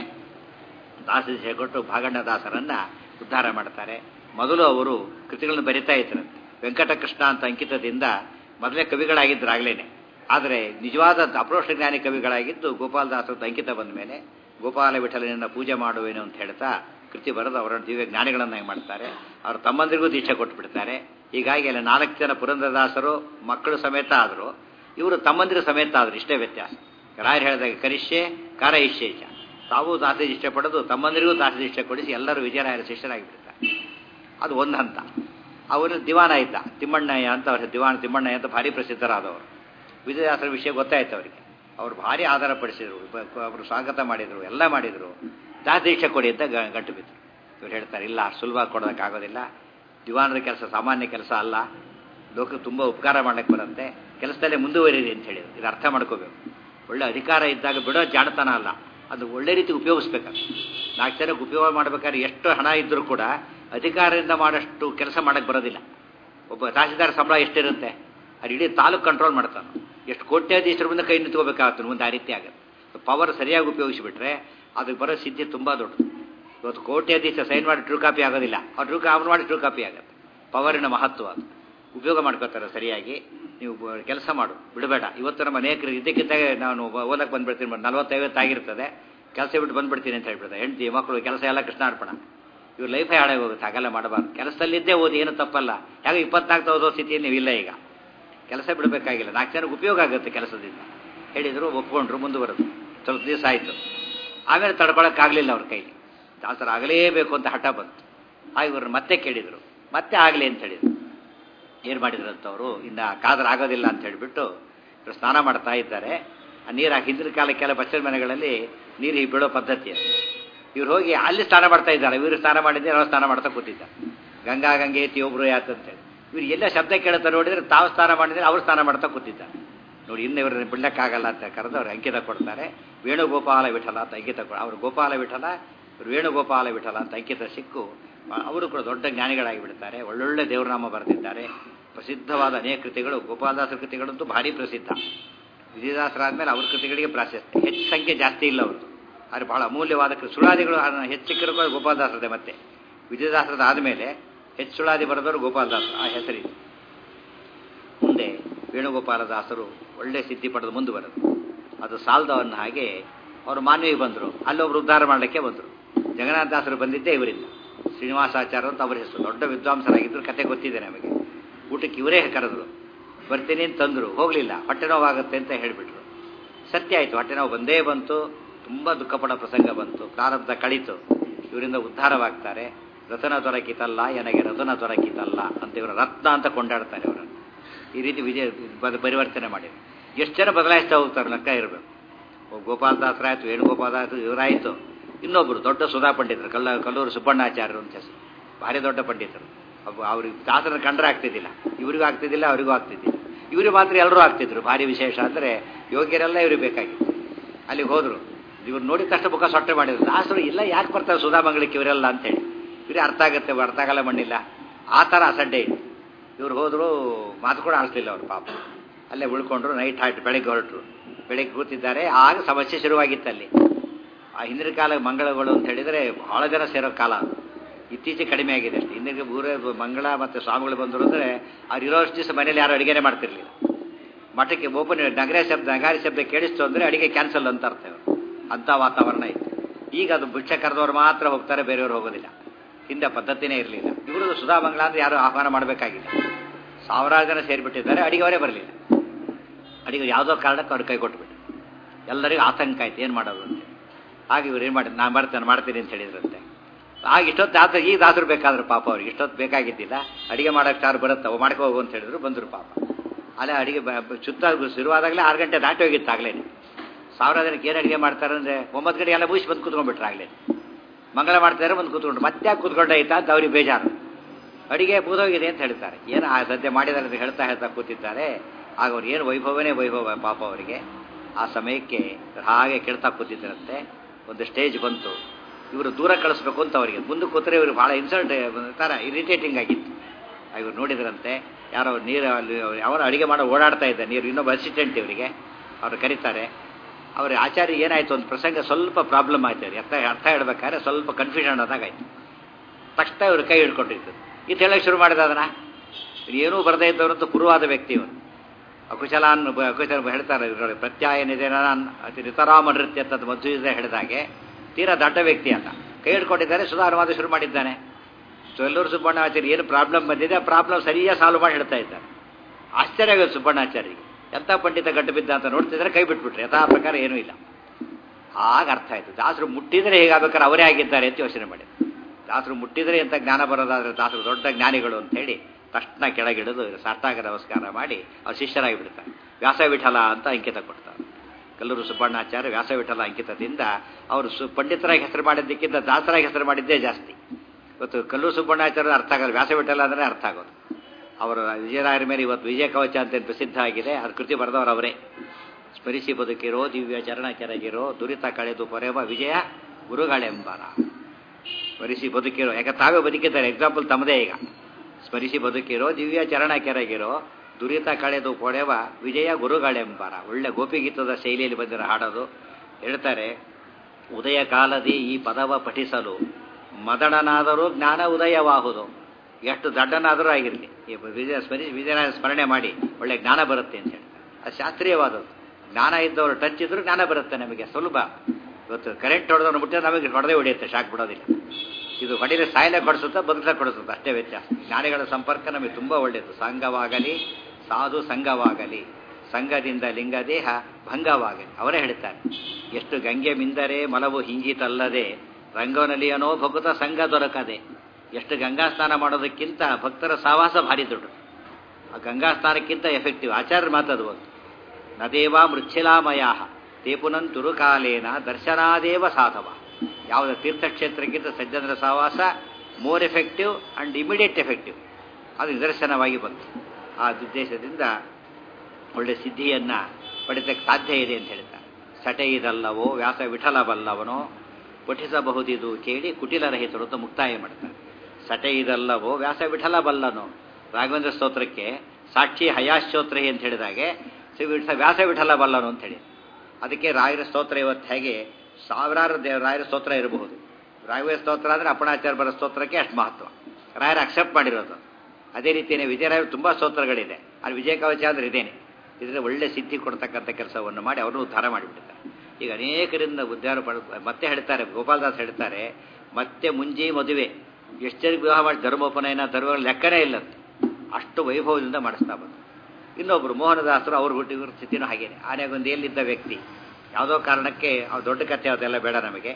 ದಾಸದೀಶ ಕೊಟ್ಟು ಭಾಗಣ್ಣ ದಾಸರನ್ನ ಉದ್ಧಾರ ಮಾಡ್ತಾರೆ ಮೊದಲು ಅವರು ಕೃತಿಗಳನ್ನು ಬರಿತಾ ಇದ್ರಂತೆ ವೆಂಕಟಕೃಷ್ಣ ಅಂತ ಅಂಕಿತದಿಂದ ಮೊದಲೇ ಕವಿಗಳಾಗಿದ್ದರಾಗಲೇನೆ ಆದರೆ ನಿಜವಾದ ಅಪ್ರೋಷ ಜ್ಞಾನಿ ಕವಿಗಳಾಗಿದ್ದು ಗೋಪಾಲದಾಸರದ ಅಂಕಿತ ಬಂದ ಮೇಲೆ ಗೋಪಾಲ ವಿಠಲನನ್ನ ಪೂಜೆ ಮಾಡುವೇನು ಅಂತ ಹೇಳ್ತಾ ಕೃತಿ ಬರೆದು ಅವರ ದಿವ್ಯ ಜ್ಞಾನಿಗಳನ್ನಾಗಿ ಮಾಡ್ತಾರೆ ಅವರು ತಮ್ಮಂದಿರಿಗೂ ದೀಕ್ಷೆ ಕೊಟ್ಬಿಡ್ತಾರೆ ಹೀಗಾಗಿ ಅಲ್ಲಿ ನಾಲ್ಕು ಜನ ಪುರಂದರದಾಸರು ಮಕ್ಕಳು ಸಮೇತ ಆದರು ಇವರು ತಮ್ಮಂದಿರ ಸಮೇತ ಆದರು ಇಷ್ಟೇ ವ್ಯತ್ಯಾಸ ರಾಯರು ಹೇಳಿದಾಗ ಕರಿಷ್ಯೆ ಕಾರ ಇಷ್ಯೇಚ ತಾವು ದಾಸದ ಇಷ್ಟ ಪಡೆದು ತಮ್ಮಂದಿರಿಗೂ ದಾಸದ ಇಷ್ಟ ಕೊಡಿಸಿ ಎಲ್ಲರೂ ವಿಜಯರಾಯರ ಶಿಷ್ಯರಾಗಿಬಿಡ್ತಾರೆ ಅದು ಒಂದು ಹಂತ ಅವರು ದಿವಾನ ಇದ್ದ ತಿಮ್ಮಣ್ಣಯ್ಯ ಅಂತ ಅವ್ರ ದಿವಾನ ತಿಮ್ಮಣ್ಣಯ್ಯ ಅಂತ ಭಾರಿ ಪ್ರಸಿದ್ಧರಾದವರು ವಿಜಯದಾಸರ ವಿಷಯ ಗೊತ್ತಾಯ್ತು ಅವರಿಗೆ ಅವರು ಭಾರಿ ಆಧಾರ ಪಡಿಸಿದರು ಅವರು ಸ್ವಾಗತ ಮಾಡಿದರು ಎಲ್ಲ ಮಾಡಿದರು ದಾಸದೀಕ್ಷೆ ಕೊಡಿ ಅಂತ ಗಂಟು ಬಿದ್ದರು ಇವ್ರು ಹೇಳ್ತಾರೆ ಇಲ್ಲ ಸುಲಭ ಕೊಡೋದಕ್ಕಾಗೋದಿಲ್ಲ ದಿವಾನದ ಕೆಲಸ ಸಾಮಾನ್ಯ ಕೆಲಸ ಅಲ್ಲ ಲೋಕಕ್ಕೆ ತುಂಬ ಉಪಕಾರ ಮಾಡಕ್ಕೆ ಬರುತ್ತೆ ಕೆಲಸದಲ್ಲೇ ಮುಂದುವರಿರಿ ಅಂತ ಹೇಳಿದ್ರು ಇದು ಅರ್ಥ ಮಾಡ್ಕೋಬೇಕು ಒಳ್ಳೆ ಅಧಿಕಾರ ಇದ್ದಾಗ ಬಿಡೋ ಜಾಣತನ ಅಲ್ಲ ಅದು ಒಳ್ಳೆ ರೀತಿ ಉಪಯೋಗಿಸ್ಬೇಕಾಗ್ತದೆ ನಾಲ್ಕು ಜನಕ್ಕೆ ಉಪಯೋಗ ಮಾಡ್ಬೇಕಾದ್ರೆ ಎಷ್ಟು ಹಣ ಇದ್ದರೂ ಕೂಡ ಅಧಿಕಾರದಿಂದ ಮಾಡಷ್ಟು ಕೆಲಸ ಮಾಡಕ್ಕೆ ಬರೋದಿಲ್ಲ ಒಬ್ಬ ತಹಸೀಲ್ದಾರ್ ಸಂಬಳ ಎಷ್ಟಿರುತ್ತೆ ಅದು ಇಡೀ ತಾಲೂಕು ಕಂಟ್ರೋಲ್ ಮಾಡ್ತಾನೆ ಎಷ್ಟು ಕೋಟ್ಯಾಧೀಶರ ಮುಂದೆ ಕೈ ನಿಂತ್ಕೋಬೇಕಾಗುತ್ತೆ ಮುಂದೆ ಆ ರೀತಿ ಆಗುತ್ತೆ ಪವರ್ ಸರಿಯಾಗಿ ಉಪಯೋಗಿಸಿಬಿಟ್ರೆ ಅದಕ್ಕೆ ಬರೋ ಸಿದ್ಧಿ ತುಂಬ ದೊಡ್ಡದು ಇವತ್ತು ಕೋಟ್ಯಾಧೀಶ ಸೈನ್ ಮಾಡಿ ಟ್ರೂ ಕಾಪಿ ಆಗೋದಿಲ್ಲ ಅವ್ರು ಟ್ರೂ ಅವ್ರು ಮಾಡಿ ಟ್ರೂ ಕಾಪಿ ಆಗುತ್ತೆ ಪವರಿನ ಮಹತ್ವ ಅದು ಉಪಯೋಗ ಮಾಡ್ಕೋತಾರೆ ಸರಿಯಾಗಿ ನೀವು ಕೆಲಸ ಮಾಡು ಬಿಡಬೇಡ ಇವತ್ತು ನಮ್ಮ ಅನೇಕರು ಇದಕ್ಕಿದ್ದಾಗ ನಾನು ಓದಕ್ಕೆ ಬಂದ್ಬಿಡ್ತೀನಿ ನಲ್ವತ್ತೈವತ್ತು ಆಗಿರ್ತದೆ ಕೆಲಸ ಬಿಟ್ಟು ಬಂದ್ಬಿಡ್ತೀನಿ ಅಂತ ಹೇಳ್ಬಿಡ್ತಾರೆ ಹೆಂಡತಿ ಮಕ್ಕಳು ಕೆಲಸ ಎಲ್ಲ ಕೃಷ್ಣಾರ್ಪಣ ಇವ್ರ ಲೈಫೇ ಹಾಳಾಗಿ ಹೋಗುತ್ತೆ ಹಾಗೆಲ್ಲ ಮಾಡಬಾರ್ದು ಕೆಲಸದಲ್ಲಿದ್ದೇ ಓದಿ ಏನು ತಪ್ಪಲ್ಲ ಯಾಕೆ ಇಪ್ಪತ್ನಾಲ್ಕು ಓದೋ ಸ್ಥಿತಿ ನೀವು ಇಲ್ಲ ಈಗ ಕೆಲಸ ಬಿಡಬೇಕಾಗಿಲ್ಲ ನಾಲ್ಕು ಜನಕ್ಕೆ ಉಪಯೋಗ ಆಗುತ್ತೆ ಕೆಲಸದಿಂದ ಹೇಳಿದರು ಒಪ್ಕೊಂಡ್ರು ಮುಂದುವರೆದು ಸ್ವಲ್ಪ ದಿವಸ ಆಯಿತು ಆಮೇಲೆ ತಡ್ಕೊಳಕ್ಕಾಗಲಿಲ್ಲ ಅವ್ರ ಕೈಲಿ ದಾಸರು ಆಗಲೇಬೇಕು ಅಂತ ಹಠ ಬಂತು ಆಗ ಇವ್ರನ್ನ ಮತ್ತೆ ಕೇಳಿದರು ಮತ್ತೆ ಆಗಲಿ ಅಂತ ಹೇಳಿದರು ಏನು ಮಾಡಿದ್ರು ಅಂತವರು ಇನ್ನು ಕಾದ್ರೆ ಆಗೋದಿಲ್ಲ ಅಂತ ಹೇಳಿಬಿಟ್ಟು ಇವರು ಸ್ನಾನ ಮಾಡ್ತಾ ಇದ್ದಾರೆ ಆ ನೀರು ಹಿಂದಿನ ಕಾಲಕ್ಕೆಲ್ಲ ಬಚ್ಚಲ ಮನೆಗಳಲ್ಲಿ ನೀರು ಬೀಳೋ ಪದ್ಧತಿ ಅದು ಇವ್ರು ಹೋಗಿ ಅಲ್ಲಿ ಸ್ನಾನ ಮಾಡ್ತಾ ಇದ್ದಾರೆ ಇವರು ಸ್ನಾನ ಮಾಡಿದ್ರೆ ಅವ್ರು ಸ್ನಾನ ಮಾಡ್ತಾ ಕೂತಿದ್ದಾರೆ ಗಂಗಾ ಗಂಗೆ ಐತಿ ಒಬ್ರು ಯಾತಂತೇಳಿ ಇವ್ರು ಎಲ್ಲ ಶಬ್ದ ಕೇಳುತ್ತಾ ನೋಡಿದ್ರೆ ತಾವು ಸ್ನಾನ ಮಾಡಿದ್ರೆ ಅವ್ರು ಸ್ನಾನ ಮಾಡ್ತಾ ಕೂತಿದ್ದಾರೆ ನೋಡಿ ಇನ್ನು ಇವ್ರನ್ನ ಬಿಡ್ಲಕ್ಕಾಗಲ್ಲ ಅಂತ ಕರೆದು ಅವ್ರು ಅಂಕಿತ ಕೊಡ್ತಾರೆ ವೇಣುಗೋಪಾಲ ವಿಠಲ ಅಂತ ಅಂಕಿತ ಕೊಡ ಅವರು ಗೋಪಾಲ ವಿಠಲ ಇವರು ವೇಣುಗೋಪಾಲ ವಿಠಲ ಅಂತ ಅಂಕಿತ ಸಿಕ್ಕು ಅವರು ಕೂಡ ದೊಡ್ಡ ಜ್ಞಾನಿಗಳಾಗಿ ಬಿಡ್ತಾರೆ ಒಳ್ಳೊಳ್ಳೆ ದೇವರನಾಮ ಬರೆದಿದ್ದಾರೆ ಪ್ರಸಿದ್ಧವಾದ ಅನೇಕ ಕೃತಿಗಳು ಗೋಪಾಲದಾಸರ ಕೃತಿಗಳಂತೂ ಭಾರಿ ಪ್ರಸಿದ್ಧ ವಿಜಯದಾಸರಾದ್ಮೇಲೆ ಅವ್ರ ಕೃತಿಗಳಿಗೆ ಪ್ರಾಶಸ್ತ್ಯ ಹೆಚ್ಚು ಸಂಖ್ಯೆ ಜಾಸ್ತಿ ಇಲ್ಲ ಅವ್ರದ್ದು ಆದರೆ ಬಹಳ ಅಮೂಲ್ಯವಾದ ಸುಳಾದಿಗಳು ಹೆಚ್ಚು ಸಿಕ್ಕಿರೋ ಗೋಪಾಲದಾಸರದೇ ಮತ್ತೆ ವಿಜಯದಾಸರದ ಆದಮೇಲೆ ಹೆಚ್ಚು ಸುಳಾದಿ ಬರೆದವರು ಗೋಪಾಲದಾಸರು ಆ ಹೆಸರಿದೆ ಮುಂದೆ ವೇಣುಗೋಪಾಲದಾಸರು ಒಳ್ಳೆ ಸಿದ್ಧಿ ಪಡೆದು ಮುಂದುವರೆದು ಅದು ಸಾಲದವನ್ನ ಹಾಗೆ ಅವರು ಮಾನ್ವಿಗೆ ಬಂದರು ಅಲ್ಲೊಬ್ರು ಉದ್ಧಾರ ಮಾಡಲಿಕ್ಕೆ ಬಂದರು ಜಗನ್ನಾಥದಾಸರು ಬಂದಿದ್ದೇ ಇವರಿಂದ ಶ್ರೀನಿವಾಸಾಚಾರ್ಯ ಅಂತ ಅವ್ರ ಹೆಸರು ದೊಡ್ಡ ವಿದ್ವಾಂಸರಾಗಿದ್ದರು ಕತೆ ಗೊತ್ತಿದೆ ನಮಗೆ ಊಟಕ್ಕೆ ಇವರೇ ಕರೆದ್ರು ಬರ್ತೀನಿ ಅಂತ ತಂದರು ಹೋಗಲಿಲ್ಲ ಹೊಟ್ಟೆ ನೋವಾಗುತ್ತೆ ಅಂತ ಹೇಳಿಬಿಟ್ರು ಸತ್ಯ ಆಯಿತು ಹೊಟ್ಟೆ ನೋವು ಬಂದೇ ಬಂತು ತುಂಬ ದುಃಖಪಡೋ ಪ್ರಸಂಗ ಬಂತು ಪ್ರಾರಬ್ಧ ಕಳೀತು ಇವರಿಂದ ಉದ್ಧಾರವಾಗ್ತಾರೆ ರತನ ದೊರಕಿತಲ್ಲ ನನಗೆ ರತನ ದೊರಕಿತಲ್ಲ ಅಂತ ಇವರ ರತ್ನ ಅಂತ ಕೊಂಡಾಡ್ತಾರೆ ಅವರನ್ನು ಈ ರೀತಿ ವಿಜಯ ಪರಿವರ್ತನೆ ಮಾಡಿ ಎಷ್ಟು ಜನ ಬದಲಾಯಿಸ್ತಾ ಹೋಗ್ತಾರೆ ಲೆಕ್ಕ ಇರಬೇಕು ಗೋಪಾಲದಾಸರಾಯ್ತು ವೇಣುಗೋಪಾಲದಾಸರು ಇವರಾಯಿತು ಇನ್ನೊಬ್ಬರು ದೊಡ್ಡ ಸುಧಾ ಪಂಡಿತರು ಕಲ್ಲ ಕಲ್ಲೂರು ಸುಬ್ಬಣ್ಣಾಚಾರ್ಯರು ಅಂತ ಹೆಸರು ಭಾರಿ ದೊಡ್ಡ ಪಂಡಿತರು ಅವ್ರಿಗೆ ದಾಸರನ್ನು ಕಂಡ್ರೆ ಆಗ್ತಿದ್ದಿಲ್ಲ ಇವರಿಗೂ ಆಗ್ತಿದ್ದಿಲ್ಲ ಅವರಿಗೂ ಆಗ್ತಿದ್ದಿಲ್ಲ ಇವರು ಮಾತ್ರ ಎಲ್ಲರೂ ಆಗ್ತಿದ್ರು ಭಾರಿ ವಿಶೇಷ ಅಂದರೆ ಯೋಗ್ಯರೆಲ್ಲ ಇವ್ರಿಗೆ ಬೇಕಾಗಿತ್ತು ಅಲ್ಲಿಗೆ ಹೋದರು ಇವ್ರು ನೋಡಿದ ತಕ್ಷಣ ಮುಖ ಸೊಟ್ಟೆ ಮಾಡಿದ್ರು ದಾಸರು ಇಲ್ಲ ಯಾಕೆ ಬರ್ತಾರೆ ಸುಧಾಮಂಗಳಕ್ಕೆ ಇವರೆಲ್ಲ ಅಂತೇಳಿ ಇವ್ರಿಗೆ ಅರ್ಥ ಆಗುತ್ತೆ ಅರ್ಥ ಆಗಲ್ಲ ಮಣ್ಣಿಲ್ಲ ಆ ಥರ ಅಸಡ್ಡೆ ಇತ್ತು ಇವ್ರು ಹೋದ್ರು ಮಾತು ಕೂಡ ಆಡಿಸ್ಲಿಲ್ಲ ಅವ್ರು ಪಾಪ ಅಲ್ಲೇ ಉಳ್ಕೊಂಡ್ರು ನೈಟ್ ಹಾಟ್ ಬೆಳಗ್ಗೆ ಹೊರಟರು ಬೆಳಗ್ಗೆ ಕೂತಿದ್ದಾರೆ ಆಗ ಸಮಸ್ಯೆ ಶುರುವಾಗಿತ್ತು ಅಲ್ಲಿ ಆ ಹಿಂದಿನ ಕಾಲ ಮಂಗಳಗಳು ಅಂತ ಹೇಳಿದರೆ ಬಹಳ ಜನ ಸೇರೋ ಕಾಲ ಅದು. ಇತ್ತೀಚೆಗೆ ಕಡಿಮೆ ಆಗಿದೆ ಅಷ್ಟೇ ಹಿಂದಿನ ಊರೇ ಮಂಗಳ ಮತ್ತು ಸ್ವಾಮಿಗಳು ಬಂದರು ಅಂದರೆ ಅವ್ರು ಇರೋಷ್ಟು ದಿವಸ ಮನೇಲಿ ಯಾರು ಅಡುಗೆನೇ ಮಾಡ್ತಿರ್ಲಿಲ್ಲ ಮಠಕ್ಕೆ ಓಪನ್ ನಗರ ಶಬ್ದ ನಗಾರಿ ಶಬ್ದ ಕೇಳಿಸ್ತು ಅಂದರೆ ಅಡಿಗೆ ಕ್ಯಾನ್ಸಲ್ ಅಂತ ಅರ್ಥ ಇವರು ಅಂಥ ವಾತಾವರಣ ಇತ್ತು ಈಗ ಅದು ಭಿಕ್ಷೆ ಕರೆದವ್ರು ಮಾತ್ರ ಹೋಗ್ತಾರೆ ಬೇರೆಯವ್ರು ಹೋಗೋದಿಲ್ಲ ಹಿಂದೆ ಪದ್ಧತಿನೇ ಇರಲಿಲ್ಲ ಇವರು ಸುಧಾಮಂಗಳ ಅಂದ್ರೆ ಯಾರು ಆಹ್ವಾನ ಮಾಡಬೇಕಾಗಿಲ್ಲ ಸಾವಿರಾರು ಜನ ಸೇರಿಬಿಟ್ಟಿದ್ದಾರೆ ಅಡಿಗೆವರೇ ಬರಲಿಲ್ಲ ಅಡಿಗೆ ಯಾವುದೋ ಕಾರಣಕ್ಕೆ ಅವ್ರು ಕೈ ಕೊಟ್ಬಿಟ್ಟು ಎಲ್ಲರಿಗೂ ಆತಂಕ ಆಯ್ತು ಏನು ಮಾಡೋದು ಅಂತ ಆಗ ಇವ್ರು ಏನು ಮಾಡಿ ನಾನು ಮಾಡ್ತೇನೆ ಮಾಡ್ತೀನಿ ಅಂತ ಹೇಳಿದ್ರಂತೆ ಆಗ ಇಷ್ಟೊತ್ತು ದಾಸ ಈಗ ದಾಸರು ಬೇಕಾದ್ರು ಪಾಪ ಅವ್ರಿಗೆ ಇಷ್ಟೊತ್ತು ಬೇಕಾಗಿದ್ದಿಲ್ಲ ಅಡಿಗೆ ಮಾಡೋಕ್ಕೆ ಚಾರು ಬರುತ್ತೆ ಅವು ಮಾಡ್ಕೊ ಹೋಗು ಅಂತ ಹೇಳಿದ್ರು ಬಂದರು ಪಾಪ ಅಲ್ಲೇ ಅಡಿಗೆ ಬ- ಬ- ಸುತ್ತ ಶುರುವಾದಾಗಲೇ ಆರು ಗಂಟೆ ದಾಟಿ ಹೋಗಿತ್ತು ಆಗಲೇ ಸಾವಿರ ಜನಕ್ಕೆ ಏನು ಅಡಿಗೆ ಮಾಡ್ತಾರೆ ಅಂದರೆ ಒಂಬತ್ತು ಗಂಟೆ ಎಲ್ಲ ಮುಗಿಸಿ ಬಂದು ಕೂತ್ಕೊಂಡ್ಬಿಟ್ರೆ ಆಗಲೇ ಮಂಗಳ ಮಾಡ್ತಾರೆ ಬಂದು ಕೂತ್ಕೊಂಡ್ರು ಮತ್ತೆ ಯಾಕೆ ಕೂತ್ಕೊಂಡಾಯ್ತಾ ಅಂತ ಅವ್ರಿಗೆ ಬೇಜಾರು ಅಡಿಗೆ ಬೂದೋಗಿದೆ ಅಂತ ಹೇಳ್ತಾರೆ ಏನು ಆ ಸದ್ಯ ಮಾಡಿದ್ದಾರೆ ಅಂತ ಹೇಳ್ತಾ ಹೇಳ್ತಾ ಕೂತಿದ್ದಾರೆ ಆಗ ಅವ್ರು ಏನು ವೈಭವನೇ ವೈಭವ ಪಾಪ ಅವರಿಗೆ ಆ ಸಮಯಕ್ಕೆ ಹಾಗೆ ಕೇಳ್ತಾ ಕೂತಿದ್ದರಂತೆ ಒಂದು ಸ್ಟೇಜ್ ಬಂತು ಇವರು ದೂರ ಕಳಿಸ್ಬೇಕು ಅಂತ ಅವರಿಗೆ ಮುಂದೆ ಕೂತ್ರೆ ಇವರು ಭಾಳ ಇನ್ಸಲ್ಟ್ ಥರ ಇರಿಟೇಟಿಂಗ್ ಆಗಿತ್ತು ಇವ್ರು ನೋಡಿದ್ರಂತೆ ಯಾರೋ ನೀರು ಅಲ್ಲಿ ಅವರು ಅಡಿಗೆ ಮಾಡೋ ಓಡಾಡ್ತಾ ಇದ್ದ ನೀರು ಇನ್ನೊಬ್ಬ ಅಸಿಸ್ಟೆಂಟ್ ಇವರಿಗೆ ಅವ್ರು ಕರೀತಾರೆ ಅವ್ರ ಆಚಾರ್ಯ ಏನಾಯ್ತು ಒಂದು ಪ್ರಸಂಗ ಸ್ವಲ್ಪ ಪ್ರಾಬ್ಲಮ್ ಆಯ್ತು ಅವ್ರಿಗೆ ಅರ್ಥ ಅರ್ಥ ಹೇಳ್ಬೇಕಾದ್ರೆ ಸ್ವಲ್ಪ ಕನ್ಫ್ಯೂಷನ್ ಆದಾಗಾಯ್ತು ತಕ್ಷಣ ಇವ್ರು ಕೈ ಹಿಡ್ಕೊಂಡಿತ್ತು ಇದು ಹೇಳಕ್ಕೆ ಶುರು ಮಾಡಿದ ಅದನ್ನ ಏನೂ ಬರದೇ ಇದ್ದವರಂತೂ ಕುರುವಾದ ವ್ಯಕ್ತಿ ಇವನು ಅಕುಶಲಾನ್ ಬ- ಅಕುಶಲ ಹೇಳ್ತಾರೆ ಇದ್ರೊಳಗೆ ಪ್ರತ್ಯಾಯ ನಿಧನ ಅತಿ ನಿತರಾಮ ನೃತ್ಯ ಅಂತ ಮಧ್ವಿದ ಹೇಳಿದಾಗೆ ತೀರಾ ದಡ್ಡ ವ್ಯಕ್ತಿ ಅಂತ ಕೈ ಹಿಡ್ಕೊಂಡಿದ್ದಾರೆ ಸುಧಾ ಅನುವಾದ ಶುರು ಮಾಡಿದ್ದಾನೆ ಸೊ ಎಲ್ಲರೂ ಸುಬ್ಬಣ್ಣಾಚಾರ್ಯ ಏನು ಪ್ರಾಬ್ಲಮ್ ಬಂದಿದೆ ಆ ಪ್ರಾಬ್ಲಮ್ ಸರಿಯಾಗಿ ಸಾಲ್ವ್ ಮಾಡಿ ಹೇಳ್ತಾ ಇದ್ದಾರೆ ಆಶ್ಚರ್ಯ ಆಗೋದು ಸುಬ್ಬಣ್ಣಾಚಾರ್ಯರಿಗೆ ಎಂಥ ಪಂಡಿತ ಗಡ್ಡ ಬಿದ್ದ ಅಂತ ನೋಡ್ತಿದ್ರೆ ಕೈ ಬಿಟ್ಬಿಟ್ರೆ ಯಥಾ ಪ್ರಕಾರ ಏನೂ ಇಲ್ಲ ಆಗ ಅರ್ಥ ಆಯ್ತು ದಾಸರು ಮುಟ್ಟಿದರೆ ಹೇಗಾಗಬೇಕಾದ್ರೆ ಅವರೇ ಆಗಿದ್ದಾರೆ ಅಂತ ಯೋಚನೆ ಮಾಡಿದ್ರು ದಾಸರು ಮುಟ್ಟಿದರೆ ಎಂತ ಜ್ಞಾನ ಬರೋದಾದ್ರೆ ದಾಸರು ದೊಡ್ಡ ಜ್ಞಾನಿಗಳು ಅಂತ ಹೇಳಿ ತಕ್ಷಣ ಕೆಳಗಿಡಿದು ಸಾಷ್ಟಾಂಗ ನಮಸ್ಕಾರ ಮಾಡಿ ಅವ್ರು ಶಿಷ್ಯರಾಗಿ ಬಿಡ್ತಾರೆ ವ್ಯಾಸ ವಿಠಲ ಅಂತ ಅಂಕಿತ ಕೊಡ್ತಾರೆ ಕಲ್ಲೂರು ಸುಬ್ಬಣ್ಣಾಚಾರ್ಯ ವ್ಯಾಸ ವಿಠಲ ಅಂಕಿತದಿಂದ ಅವರು ಸು ಪಂಡಿತರಾಗಿ ಹೆಸರು ಮಾಡಿದ್ದಕ್ಕಿಂತ ದಾಸರಾಗಿ ಹೆಸರು ಮಾಡಿದ್ದೇ ಜಾಸ್ತಿ ಇವತ್ತು ಕಲ್ಲೂರು ಸುಬ್ಬಣ್ಣಾಚಾರ್ಯ ಅರ್ಥ ಆಗಲ್ಲ ವ್ಯಾಸ ವಿಠಲ ಅಂದರೆ ಅರ್ಥ ಆಗೋದು ಅವರ ವಿಜಯರಾಯರ ಮೇಲೆ ಇವತ್ತು ವಿಜಯ ಕವಚ ಅಂತ ಏನ್ ಪ್ರಸಿದ್ಧ ಆಗಿದೆ ಅದು ಕೃತಿ ಬರೆದವರು ಅವರೇ ಸ್ಮರಿಸಿ ಬದುಕಿರೋ ದಿವ್ಯ ಚರಣ ಕೆರಗಿರೋ ದುರಿತ ಕಳೆದು ಪೊರೆವ ವಿಜಯ ಗುರುಗಳೆಂಬರ ಸ್ಮರಿಸಿ ಬದುಕಿರೋ ಯಾಕೆ ತಾವೇ ಬದುಕಿದ್ದಾರೆ ಎಕ್ಸಾಂಪಲ್ ತಮ್ಮದೇ ಈಗ ಸ್ಮರಿಸಿ ಬದುಕಿರೋ ದಿವ್ಯ ಚರಣ ಕೆರಗಿರೋ ದುರಿತ ಕಳೆದು ಪೊಡೆವ ವಿಜಯ ಗುರುಗಳೆಂಬರ ಒಳ್ಳೆ ಗೋಪಿಗೀತದ ಶೈಲಿಯಲ್ಲಿ ಬಂದಿರೋ ಹಾಡೋದು ಹೇಳ್ತಾರೆ ಉದಯ ಕಾಲದಿ ಈ ಪದವ ಪಠಿಸಲು ಮದಣನಾದರೂ ಜ್ಞಾನ ಉದಯವಾಹುದು ಎಷ್ಟು ದಡ್ಡನಾದರೂ ಆಗಿರಲಿ ಈ ವಿಜಯ ಸ್ಮರಿ ವಿಜಯನ ಸ್ಮರಣೆ ಮಾಡಿ ಒಳ್ಳೆ ಜ್ಞಾನ ಬರುತ್ತೆ ಅಂತ ಹೇಳ್ತಾರೆ ಅದು ಶಾಸ್ತ್ರೀಯವಾದದ್ದು ಜ್ಞಾನ ಇದ್ದವರು ಟಚ್ ಇದ್ರೂ ಜ್ಞಾನ ಬರುತ್ತೆ ನಮಗೆ ಸುಲಭ ಇವತ್ತು ಕರೆಂಟ್ ಹೊಡೆದವ್ರು ಮುಟ್ಟಿದ್ರೆ ನಮಗೆ ಹೊಡೆದೇ ಹೊಡೆಯುತ್ತೆ ಶಾಕ್ ಬಿಡೋದಿಲ್ಲ ಇದು ಹೊಡೆದ್ರೆ ಸಾಯಲೆ ಕೊಡಿಸುತ್ತಾ ಬದುಕಲ ಕೊಡಿಸುತ್ತೆ ಅಷ್ಟೇ ವ್ಯತ್ಯಾಸ ಜ್ಞಾನಿಗಳ ಸಂಪರ್ಕ ನಮಗೆ ತುಂಬ ಒಳ್ಳೆಯದು ಸಂಘವಾಗಲಿ ಸಾಧು ಸಂಘವಾಗಲಿ ಸಂಘದಿಂದ ಲಿಂಗ ದೇಹ ಭಂಗವಾಗಲಿ ಅವರೇ ಹೇಳ್ತಾರೆ ಎಷ್ಟು ಗಂಗೆ ಮಿಂದರೆ ಮಲವು ಹಿಂಗಿತಲ್ಲದೆ ರಂಗವನಲ್ಲಿಯನೋ ಭಕ್ತ ಸಂಘ ದೊರಕದೆ ಎಷ್ಟು ಗಂಗಾ ಸ್ನಾನ ಮಾಡೋದಕ್ಕಿಂತ ಭಕ್ತರ ಸಹವಾಸ ಭಾರಿ ದೊಡ್ಡದು ಆ ಗಂಗಾ ಸ್ನಾನಕ್ಕಿಂತ ಎಫೆಕ್ಟಿವ್ ಆಚಾರ್ಯ ಮಾತದು ಒಂದು ನದೇವಾ ಮೃಚ್ಛಿಲಾಮಯ ತೇ ಪುನಂತುರು ಕಾಲೇನ ದರ್ಶನಾದೇವ ಸಾಧವ ಯಾವುದೇ ತೀರ್ಥಕ್ಷೇತ್ರಕ್ಕಿಂತ ಸಜ್ಜನರ ಸಹವಾಸ more effective and immediate effective ಅದು ನಿದರ್ಶನವಾಗಿ ಬಂತು ಆ ಉದ್ದೇಶದಿಂದ ಒಳ್ಳೆ ಸಿದ್ಧಿಯನ್ನು ಪಡಿತಕ್ಕೆ ಸಾಧ್ಯ ಇದೆ ಅಂತ ಹೇಳ್ತಾರೆ ಸಟೆ ಇದಲ್ಲವೋ ವ್ಯಾಸ ವಿಠಲ ಬಲ್ಲವನೋ ಪಠಿಸಬಹುದಿದು ಕೇಳಿ ಕುಟಿಲರಹಿತರು ಅಂತ ಮುಕ್ತಾಯ ಮಾಡ್ತಾರೆ ಸಟೆ ಇದಲ್ಲವೋ ವ್ಯಾಸ ವಿಠಲ ಬಲ್ಲನೋ ರಾಘವೇಂದ್ರ ಸ್ತೋತ್ರಕ್ಕೆ ಸಾಕ್ಷಿ ಹಯಾಶ್ಚೋತ್ರ ಅಂತ ಹೇಳಿದಾಗೆ ಶ್ರೀ ವಿಠ ವ್ಯಾಸ ವಿಠಲ ಬಲ್ಲನು ಅಂತ ಹೇಳಿ ಅದಕ್ಕೆ ರಾಯರ ಸ್ತೋತ್ರ ಇವತ್ತು ಹೇಗೆ ಸಾವಿರಾರು ದೇವ ರಾಯರ ಸ್ತೋತ್ರ ಇರಬಹುದು ರಾಘವೇಂದ್ರ ಸ್ತೋತ್ರ ಅಂದರೆ ಅಪ್ಪಣಾಚಾರ್ಯ ಬರೋ ಸ್ತೋತ್ರಕ್ಕೆ ಅಷ್ಟು ಮಹತ್ವ ರಾಯರು ಅಕ್ಸೆಪ್ಟ್ ಮಾಡಿರೋದು ಅದೇ ರೀತಿಯೇ ವಿಜಯರಾಯರು ತುಂಬ ಸ್ತೋತ್ರಗಳಿದೆ ಅಲ್ಲಿ ವಿಜಯ ಕವಚ ಅಂದ್ರೆ ಇದೇನೆ ಇದರಲ್ಲಿ ಒಳ್ಳೆ ಸಿದ್ಧಿ ಕೊಡ್ತಕ್ಕಂಥ ಕೆಲಸವನ್ನು ಮಾಡಿ ಅವರು ಉದ್ಧಾರ ಮಾಡಿಬಿಟ್ಟಿದ್ದಾರೆ ಈಗ ಅನೇಕರಿಂದ ಉದ್ಧಾರ ಪಡ ಮತ್ತೆ ಹೇಳ್ತಾರೆ ಗೋಪಾಲದಾಸ್ ಹೇಳ್ತಾರೆ ಮತ್ತೆ ಮುಂಜಿ ಮದುವೆ ಎಷ್ಟು ಜನಕ್ಕೆ ವಿವಾಹ ಮಾಡಿ ಧರ್ಮೋಪನಯನ ಧರ್ಮಗಳ ಲೆಕ್ಕನೇ ಇಲ್ಲಂತೆ ಅಷ್ಟು ವೈಭವದಿಂದ ಮಾಡಿಸ್ತಾ ಬಂದು ಇನ್ನೊಬ್ಬರು ಮೋಹನದಾಸರು ಅವ್ರ ಹುಟ್ಟಿದ ಸ್ಥಿತಿನೂ ಹಾಗೇನೆ ಆನೆಗೊಂದು ಎಲ್ಲಿದ್ದ ವ್ಯಕ್ತಿ ಯಾವುದೋ ಕಾರಣಕ್ಕೆ ಅವ್ರು ದೊಡ್ಡ ಕಥೆ ಅದೆಲ್ಲ ಬೇಡ ನಮಗೆ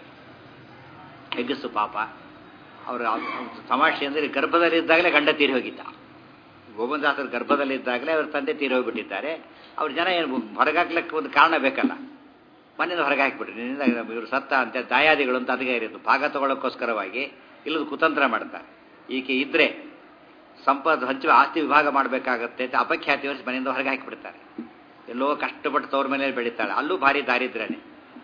ಹೆಗ್ಗಸು ಪಾಪ ಅವರು ತಮಾಷೆ ಅಂದರೆ ಗರ್ಭದಲ್ಲಿದ್ದಾಗಲೇ ಗಂಡ ತೀರಿ ಹೋಗಿದ್ದ ಗೋವಿಂದಾಸರು ಗರ್ಭದಲ್ಲಿದ್ದಾಗಲೇ ಅವ್ರ ತಂದೆ ತೀರಿ ಹೋಗಿಬಿಟ್ಟಿದ್ದಾರೆ ಅವ್ರ ಜನ ಏನು ಹೊರಗಾಕ್ಲಿಕ್ಕೆ ಒಂದು ಕಾರಣ ಬೇಕಲ್ಲ ಮನೆಯಿಂದ ಹೊರಗೆ ಹಾಕಿಬಿಟ್ರು ನಿನ್ನಿಂದ ಇವರು ಸತ್ತ ಅಂತ ದಾಯಾದಿಗಳು ಅಂತ ಅದಕ್ಕೆ ಇರೋದು ಭಾಗ ತಗೊಳ್ಳೋಕ್ಕೋಸ್ಕರವಾಗಿ ಇಲ್ಲದ ಕುತಂತ್ರ ಮಾಡ್ತಾರೆ ಈಕೆ ಇದ್ರೆ ಸಂಪತ್ತು ಹಂಚು ಆಸ್ತಿ ವಿಭಾಗ ಮಾಡಬೇಕಾಗತ್ತೆ ಅಂತ ಅಪಖ್ಯಾತಿ ವರ್ಷ ಮನೆಯಿಂದ ಹೊರಗೆ ಹಾಕಿಬಿಡ್ತಾರೆ ಎಲ್ಲೋ ಕಷ್ಟಪಟ್ಟು ತವ್ರ ಮನೇಲಿ ಬೆಳೀತಾಳೆ ಅಲ್ಲೂ ಭಾರಿ ದಾರಿದ್ರನೇ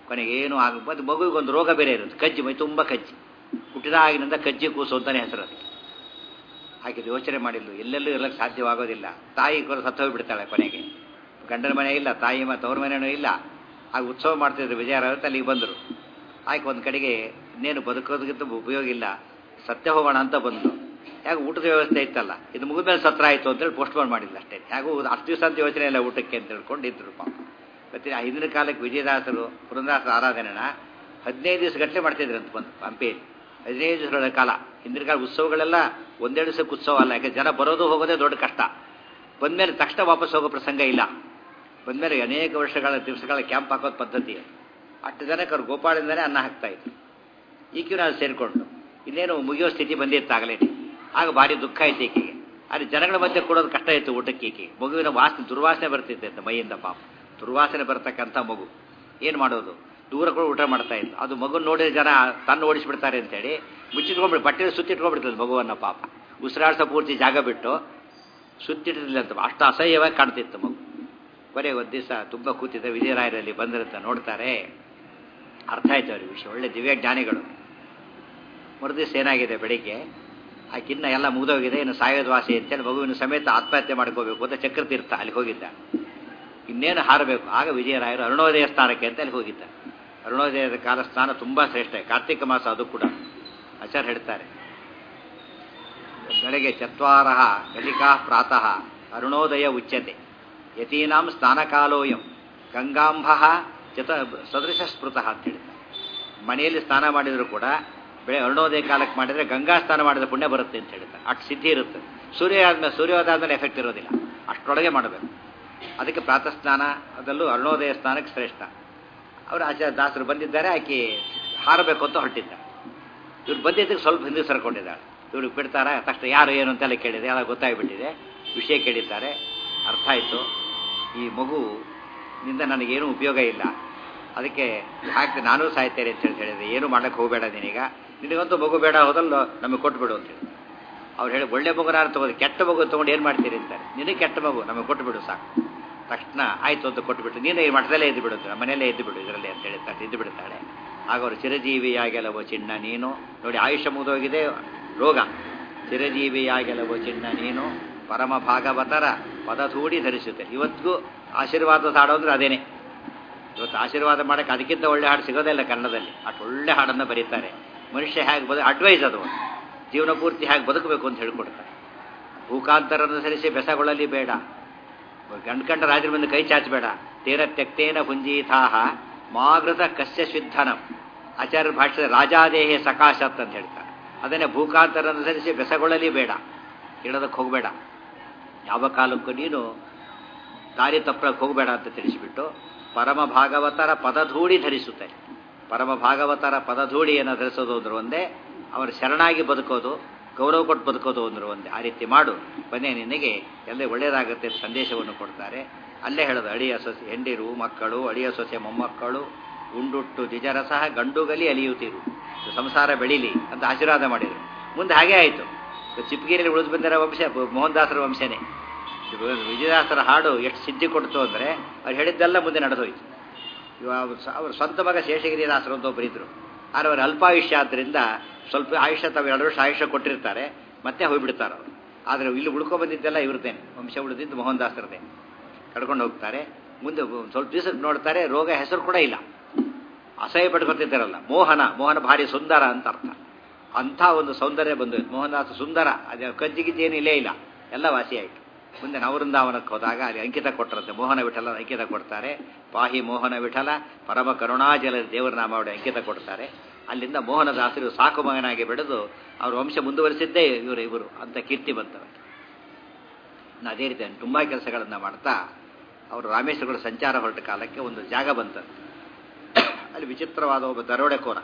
ಕೊನೆಗೆ ಏನು ಆಗ ಮತ್ತು ಮಗುವಿಗೆ ಒಂದು ರೋಗ ಬೇರೆ ಇರುತ್ತೆ ಕಜ್ಜಿ ಮೈ ತುಂಬ ಕಜ್ಜಿ ಹುಟ್ಟಿದಾಗಿನಿಂದ ಕಜ್ಜಿ ಕೂಸು ಅಂತಾನೆ ಹೆಸರು ಅದಕ್ಕೆ ಹಾಗೆ ಯೋಚನೆ ಮಾಡಿಲ್ಲ ಎಲ್ಲೆಲ್ಲೂ ಇರಲಿಕ್ಕೆ ಸಾಧ್ಯವಾಗೋದಿಲ್ಲ ತಾಯಿ ಕೂಡ ಸತ್ತೋಗ್ಬಿಡ್ತಾಳೆ ಕೊನೆಗೆ ಗಂಡನ ಮನೆ ಇಲ್ಲ ತಾಯಿ ಮತ್ತು ಅವ್ರ ಮನೆಯೂ ಇಲ್ಲ ಆಗ ಉತ್ಸವ ಮಾಡ್ತಿದ್ರು ವಿಜಯರಾವತ್ ಅಲ್ಲಿಗೆ ಬಂದರು ಆಯ್ಕೆ ಒಂದು ಕಡೆಗೆ ಇನ್ನೇನು ಬದುಕೋದಕ್ಕಿಂತ ಉಪಯೋಗ ಇಲ್ಲ ಸತ್ಯ ಹೋಗೋಣ ಅಂತ ಬಂದು ಯಾಕೆ ಊಟದ ವ್ಯವಸ್ಥೆ ಇತ್ತಲ್ಲ ಇದು ಮುಗಿದ್ಮೇಲೆ ಸತ್ರ ಆಯಿತು ಅಂತೇಳಿ ಪೋಸ್ಟ್ಪೋನ್ ಮಾಡಿಲ್ಲ ಅಷ್ಟೇ ಯಾಗೂ ಅಷ್ಟು ದಿವಸ ಅಂತ ಯೋಚನೆ ಇಲ್ಲ ಊಟಕ್ಕೆ ಅಂತ ಹೇಳ್ಕೊಂಡು ಇದ್ರು ಪಾಪ ಮತ್ತೆ ಆ ಹಿಂದಿನ ಕಾಲಕ್ಕೆ ವಿಜಯದಾಸರು ಪುರಂದಾಸರ ಆರಾಧನೆನ ಹದಿನೈದು ದಿವಸ ಗಟ್ಟಲೆ ಮಾಡ್ತಿದ್ರು ಅಂತ ಬಂದು ಹಂಪಿಯಲ್ಲಿ ಹದಿನೈದು ದಿವಸಗಳ ಕಾಲ ಹಿಂದಿನ ಕಾಲ ಉತ್ಸವಗಳೆಲ್ಲ ಒಂದೆರಡು ದಿವಸಕ್ಕೆ ಉತ್ಸವ ಅಲ್ಲ ಯಾಕೆ ಜನ ಬರೋದು ಹೋಗೋದೇ ದೊಡ್ಡ ಕಷ್ಟ ಬಂದಮೇಲೆ ತಕ್ಷಣ ವಾಪಸ್ ಹೋಗೋ ಪ್ರಸಂಗ ಇಲ್ಲ ಬಂದಮೇಲೆ ಅನೇಕ ವರ್ಷಗಳ ದಿವಸಗಳ ಕ್ಯಾಂಪ್ ಹಾಕೋದು ಪದ್ಧತಿ ಅಷ್ಟು ಜನಕ್ಕೆ ಅವ್ರು ಗೋಪಾಳಿಂದನೇ ಅನ್ನ ಹಾಕ್ತಾ ಇದ್ರು ಈಕೆಯೂ ನಾವು ಸೇರಿಕೊಂಡು ಇನ್ನೇನು ಮುಗಿಯೋ ಸ್ಥಿತಿ ಬಂದಿತ್ತಾಗಲೇ ಆಗ ಭಾರಿ ದುಃಖ ಆಯ್ತು ಈಕೆಗೆ ಆದರೆ ಜನಗಳ ಮಧ್ಯೆ ಕೊಡೋದು ಕಷ್ಟ ಇತ್ತು ಊಟಕ್ಕೆ ಈಕೆ ಮಗುವಿನ ವಾಸನೆ ದುರ್ವಾಸನೆ ಬರ್ತಿದ್ದೆ ಅಂತ ಮೈಯಿಂದ ಪಾಪ ದುರ್ವಾಸನೆ ಬರ್ತಕ್ಕಂಥ ಮಗು ಏನು ಮಾಡೋದು ದೂರ ಕೂಡ ಊಟ ಮಾಡ್ತಾ ಇತ್ತು ಅದು ಮಗು ನೋಡಿದ ಜನ ತನ್ನ ಓಡಿಸ್ಬಿಡ್ತಾರೆ ಅಂತೇಳಿ ಮುಚ್ಚಿಟ್ಕೊಂಡ್ಬಿಟ್ಟು ಬಟ್ಟೆ ಸುತ್ತಿಟ್ಕೊಂಡ್ಬಿಡ್ತದೆ ಮಗುವನ್ನ ಪಾಪ ಉಸಿರಾಡ್ಸೋ ಪೂರ್ತಿ ಜಾಗ ಬಿಟ್ಟು ಸುತ್ತಿಟ್ಟಿರಲಿಲ್ಲ ಅಂತ ಅಷ್ಟು ಅಸಹ್ಯವಾಗಿ ಕಾಣ್ತಿತ್ತು ಮಗು ಕೊನೆಗೆ ಒಂದು ದಿವಸ ತುಂಬ ಕೂತಿದ್ದ ವಿಜಯರಾಯರಲ್ಲಿ ಬಂದಿರುತ್ತೆ ನೋಡ್ತಾರೆ ಅರ್ಥ ಆಯ್ತು ಅವ್ರಿಗೆ ವಿಷಯ ಒಳ್ಳೆ ದಿವ್ಯ ಜ್ಞಾನಿಗಳು ಮರುದಿವಸ ಏನಾಗಿದೆ ಬೆಳಿಗ್ಗೆ ಆಕಿನ್ನ ಎಲ್ಲ ಮುಗಿದೋಗಿದೆ ಇನ್ನು ಸಾಯೋದು ವಾಸಿ ಅಂತೇಳಿ ಮಗುವಿನ ಸಮೇತ ಆತ್ಮಹತ್ಯೆ ಮಾಡ್ಕೋಬೇಕು ಅಂತ ಚಕ್ರತೀರ್ಥ ಅಲ್ಲಿಗೆ ಹೋಗಿದ್ದ ಇನ್ನೇನು ಹಾರಬೇಕು ಆಗ ವಿಜಯರಾಯರು ಅರುಣೋದಯ ಸ್ಥಾನಕ್ಕೆ ಅಂತ ಅಲ್ಲಿ ಹೋಗಿದ್ದ ಅರುಣೋದಯದ ಕಾಲ ಸ್ಥಾನ ತುಂಬ ಶ್ರೇಷ್ಠ ಕಾರ್ತಿಕ ಮಾಸ ಅದು ಕೂಡ ಆಚಾರ್ಯ ಹೇಳ್ತಾರೆ ಬೆಳಗ್ಗೆ ಚತ್ವಾರ ಕಲಿಕಾ ಪ್ರಾತಃ ಅರುಣೋದಯ ಉಚ್ಯತೆ ಯತೀನಾಂ ಸ್ನಾನಕಾಲೋಯಂ ಗಂಗಾಂಬ ಚತ ಸದೃಶ ಸ್ಮೃತಃ ಅಂತ ಹೇಳ್ತಾರೆ ಮನೆಯಲ್ಲಿ ಸ್ನಾನ ಮಾಡಿದರೂ ಕೂಡ ಬೆಳೆ ಅರುಣೋದಯ ಕಾಲಕ್ಕೆ ಮಾಡಿದರೆ ಗಂಗಾ ಸ್ನಾನ ಮಾಡಿದ ಪುಣ್ಯ ಬರುತ್ತೆ ಅಂತ ಹೇಳ್ತಾರೆ ಅಷ್ಟು ಸಿದ್ಧಿ ಇರುತ್ತೆ ಸೂರ್ಯ ಆದ್ಮೇಲೆ ಸೂರ್ಯೋದಯ ಎಫೆಕ್ಟ್ ಇರೋದಿಲ್ಲ ಅಷ್ಟರೊಳಗೆ ಮಾಡಬೇಕು ಅದಕ್ಕೆ ಪ್ರಾತಃ ಸ್ನಾನ ಅದಲ್ಲೂ ಅರುಣೋದಯ ಸ್ನಾನಕ್ಕೆ ಶ್ರೇಷ್ಠ ಅವರು ಆಚಾರ್ಯ ದಾಸರು ಬಂದಿದ್ದಾರೆ ಆಕೆ ಹಾರಬೇಕು ಅಂತ ಹೊರಟಿದ್ದ ಇವ್ರು ಬಂದಿದ್ದಕ್ಕೆ ಸ್ವಲ್ಪ ಹಿಂದೆ ಸರ್ಕೊಂಡಿದ್ದಾಳೆ ಇವ್ರಿಗೆ ಬಿಡ್ತಾರ ತಕ್ಷಣ ಯಾರು ಏನು ಅಂತೆಲ್ಲ ಕೇಳಿದೆ ಎಲ್ಲ ಗೊತ್ತಾಗಿಬಿಟ್ಟಿದೆ ವಿಷಯ ಕೇಳಿದ್ದಾರೆ ಅರ್ಥ ಆಯಿತು ಈ ಮಗು ನಿಂದ ನನಗೇನು ಉಪಯೋಗ ಇಲ್ಲ ಅದಕ್ಕೆ ಹಾಕಿ ನಾನೂ ಸಾಯ್ತೇನೆ ಅಂತ ಹೇಳಿ ಹೇಳಿದೆ ಏನು ಮಾಡಕ್ಕೆ ಹೋಗಬೇಡ ನೀನೀಗ ನಿನಗಂತೂ ಮಗು ಬೇಡ ಹೋದಲ್ಲ ನಮಗೆ ಕೊಟ್ಬಿಡು ಅಂತ ಹೇಳಿ ಅವ್ರು ಹೇಳಿ ಒಳ್ಳೆ ಮಗುನಾರು ತಗೋದು ಕೆಟ್ಟ ಮಗು ತೊಗೊಂಡು ಏನು ಮಾಡ್ತೀರಿ ಅಂತಾರೆ ನಿನಗೆ ಕೆಟ್ಟ ಮಗು ನಮಗೆ ಕೊಟ್ಬಿಡು ಸಾಕು ತಕ್ಷಣ ಆಯಿತು ಅಂತ ಕೊಟ್ಬಿಟ್ಟು ನೀನು ಈ ಮಠದಲ್ಲೇ ಎದ್ದು ಬಿಡು ನಮ್ಮ ಮನೆಯಲ್ಲೇ ಎದ್ದು ಬಿಡು ಇದರಲ್ಲಿ ಅಂತ ಹೇಳ್ತಾರೆ ಎದ್ದು ಬಿಡ್ತಾಳೆ ಆಗ ಅವರು ಚಿರಜೀವಿಯಾಗೆಲವೋ ಚಿನ್ನ ನೀನು ನೋಡಿ ಆಯುಷ್ಯ ಮುಗಿದೋಗಿದೆ ರೋಗ ಚಿರಜೀವಿಯಾಗೆಲವೋ ಚಿನ್ನ ನೀನು ಪರಮ ಭಾಗವತರ ಪದಧೂಡಿ ಧರಿಸುತ್ತೆ ಇವತ್ತಿಗೂ ಆಶೀರ್ವಾದ ಹಾಡು ಅಂದ್ರೆ ಅದೇನೆ ಇವತ್ತು ಆಶೀರ್ವಾದ ಮಾಡೋಕ್ಕೆ ಅದಕ್ಕಿಂತ ಒಳ್ಳೆ ಹಾಡು ಸಿಗೋದೇ ಇಲ್ಲ ಕನ್ನಡದಲ್ಲಿ ಅಷ್ಟು ಒಳ್ಳೆ ಹಾಡನ್ನು ಬರೀತಾರೆ ಮನುಷ್ಯ ಹೇಗೆ ಬದು ಅಡ್ವೈಸ್ ಅದು ಜೀವನ ಪೂರ್ತಿ ಹೇಗೆ ಬದುಕಬೇಕು ಅಂತ ಹೇಳ್ಕೊಡ್ತಾರೆ ಭೂಕಾಂತರನ್ನು ಸರಿಸಿ ಬೆಸಗೊಳ್ಳಲಿ ಬೇಡ ಗಂಡ್ಕಂಡ ರಾಜರ ಮುಂದೆ ಕೈ ಚಾಚಬೇಡ ತೇನ ತ್ಯಕ್ತೇನ ಹುಂಜೀಥಾಹ ಮಾಗೃತ ಕಸ್ಯ ಶುದ್ಧನಂ ಆಚಾರ್ಯ ಭಾಷೆದ ರಾಜಾದೇಹೆ ಸಕಾಶತ್ ಅಂತ ಹೇಳ್ತಾರೆ ಅದನ್ನೇ ಭೂಕಾಂತರ ಅನುಸರಿಸಿ ಬೆಸಗೊಳ್ಳಲಿ ಬೇಡ ಹೇಳೋದಕ್ಕೆ ಹೋಗಬೇಡ ಯಾವ ಕಾಲಕ್ಕೂ ನೀನು ದಾರಿ ತಪ್ಪಕ್ಕೆ ಹೋಗಬೇಡ ಅಂತ ತಿಳಿಸಿಬಿಟ್ಟು ಪರಮ ಭಾಗವತರ ಪದಧೂಳಿ ಧರಿಸುತ್ತೆ ಪರಮ ಭಾಗವತರ ಪದಧೂಳಿಯನ್ನು ಧರಿಸೋದು ಅಂದ್ರೆ ಒಂದೇ ಅವರು ಶರಣಾಗಿ ಬದುಕೋದು ಗೌರವ ಕೊಟ್ಟು ಬದುಕೋದು ಅಂದ್ರೆ ಒಂದೇ ಆ ರೀತಿ ಮಾಡು ಬನ್ನಿ ನಿನಗೆ ಎಲ್ಲ ಒಳ್ಳೆಯದಾಗುತ್ತೆ ಸಂದೇಶವನ್ನು ಕೊಡ್ತಾರೆ ಅಲ್ಲೇ ಹೇಳೋದು ಅಳಿಯ ಸೊಸೆ ಹೆಂಡಿರು ಮಕ್ಕಳು ಅಳಿಯ ಸೊಸೆ ಮೊಮ್ಮಕ್ಕಳು ಉಂಡುಟ್ಟು ನಿಜರಸಹ ಗಂಡುಗಲಿ ಅಲಿಯುತ್ತಿರು ಸಂಸಾರ ಬೆಳೀಲಿ ಅಂತ ಆಶೀರ್ವಾದ ಮಾಡಿದರು ಮುಂದೆ ಹಾಗೆ ಆಯಿತು ಚಿಪ್ಪಗಿರಿಯಲ್ಲಿ ಉಳಿದು ಬಂದಿರೋ ವಂಶ ಮೋಹನ್ ದಾಸರ ವಂಶನೇ ವಿಜಯದಾಸರ ಹಾಡು ಎಷ್ಟು ಸಿದ್ಧಿ ಕೊಡ್ತು ಅಂದರೆ ಅವ್ರು ಹೇಳಿದ್ದೆಲ್ಲ ಮುಂದೆ ನಡೆದೋಯ್ತು ಅವ್ರ ಸ್ವಂತ ಮಗ ಶೇಷಗಿರಿ ದಾಸರು ಅಂತ ಒಬ್ಬರಿದ್ರು ಆದರೆ ಅವರು ಅಲ್ಪಾಯುಷ್ಯ ಆದ್ದರಿಂದ ಸ್ವಲ್ಪ ಆಯುಷ್ಯ ತಾವು ಎರಡು ವರ್ಷ ಆಯುಷ್ಯ ಕೊಟ್ಟಿರ್ತಾರೆ ಮತ್ತೆ ಹೋಗ್ಬಿಡ್ತಾರೆ ಅವರು ಆದರೆ ಇಲ್ಲಿ ಉಳ್ಕೊ ಬಂದಿದ್ದೆಲ್ಲ ಇವ್ರದ್ದೇನೆ ವಂಶ ಉಳಿದಿದ್ದು ಮೋಹನ್ ದಾಸರದೇ ಕಡ್ಕೊಂಡು ಹೋಗ್ತಾರೆ ಮುಂದೆ ಸ್ವಲ್ಪ ದಿವಸಕ್ಕೆ ನೋಡ್ತಾರೆ ರೋಗ ಹೆಸರು ಕೂಡ ಇಲ್ಲ ಅಸಹ್ಯ ಪಡ್ಕೊತಿದ್ದಾರಲ್ಲ ಮೋಹನ ಮೋಹನ ಭಾರಿ ಸುಂದರ ಅಂತ ಅರ್ಥ ಅಂಥ ಒಂದು ಸೌಂದರ್ಯ ಬಂದೋಯ್ತು ಮೋಹನದಾಸ ಸುಂದರ ಅದು ಕಜ್ಜಿಗಿದ್ದೇನು ಇಲ್ಲೇ ಇಲ್ಲ ಎಲ್ಲ ವಾಸಿ ಆಯಿತು ಮುಂದೆ ನವವೃಂದಾವನಕ್ಕೆ ಹೋದಾಗ ಅಲ್ಲಿ ಅಂಕಿತ ಕೊಟ್ಟರಂತೆ ಮೋಹನ ವಿಠಲ ಅಂಕಿತ ಕೊಡ್ತಾರೆ ಪಾಹಿ ಮೋಹನ ವಿಠಲ ಪರಮ ಕರುಣಾಜಲ ದೇವರ ನಾಮಾವಳಿ ಅಂಕಿತ ಕೊಡ್ತಾರೆ ಅಲ್ಲಿಂದ ಮೋಹನದಾಸರು ಸಾಕು ಮಗನಾಗಿ ಬೆಳೆದು ಅವ್ರ ವಂಶ ಮುಂದುವರಿಸಿದ್ದೇ ಇವರು ಇವರು ಅಂತ ಕೀರ್ತಿ ಬಂತವೆ ಅದೇ ರೀತಿ ತುಂಬ ಕೆಲಸಗಳನ್ನು ಮಾಡ್ತಾ ಅವರು ರಾಮೇಶ್ವರಗಳ ಸಂಚಾರ ಹೊರಟ ಕಾಲಕ್ಕೆ ಒಂದು ಜಾಗ ಬಂತಂತೆ ಅಲ್ಲಿ ವಿಚಿತ್ರವಾದ ಒಬ್ಬ ದರೋಡೆಕೋರ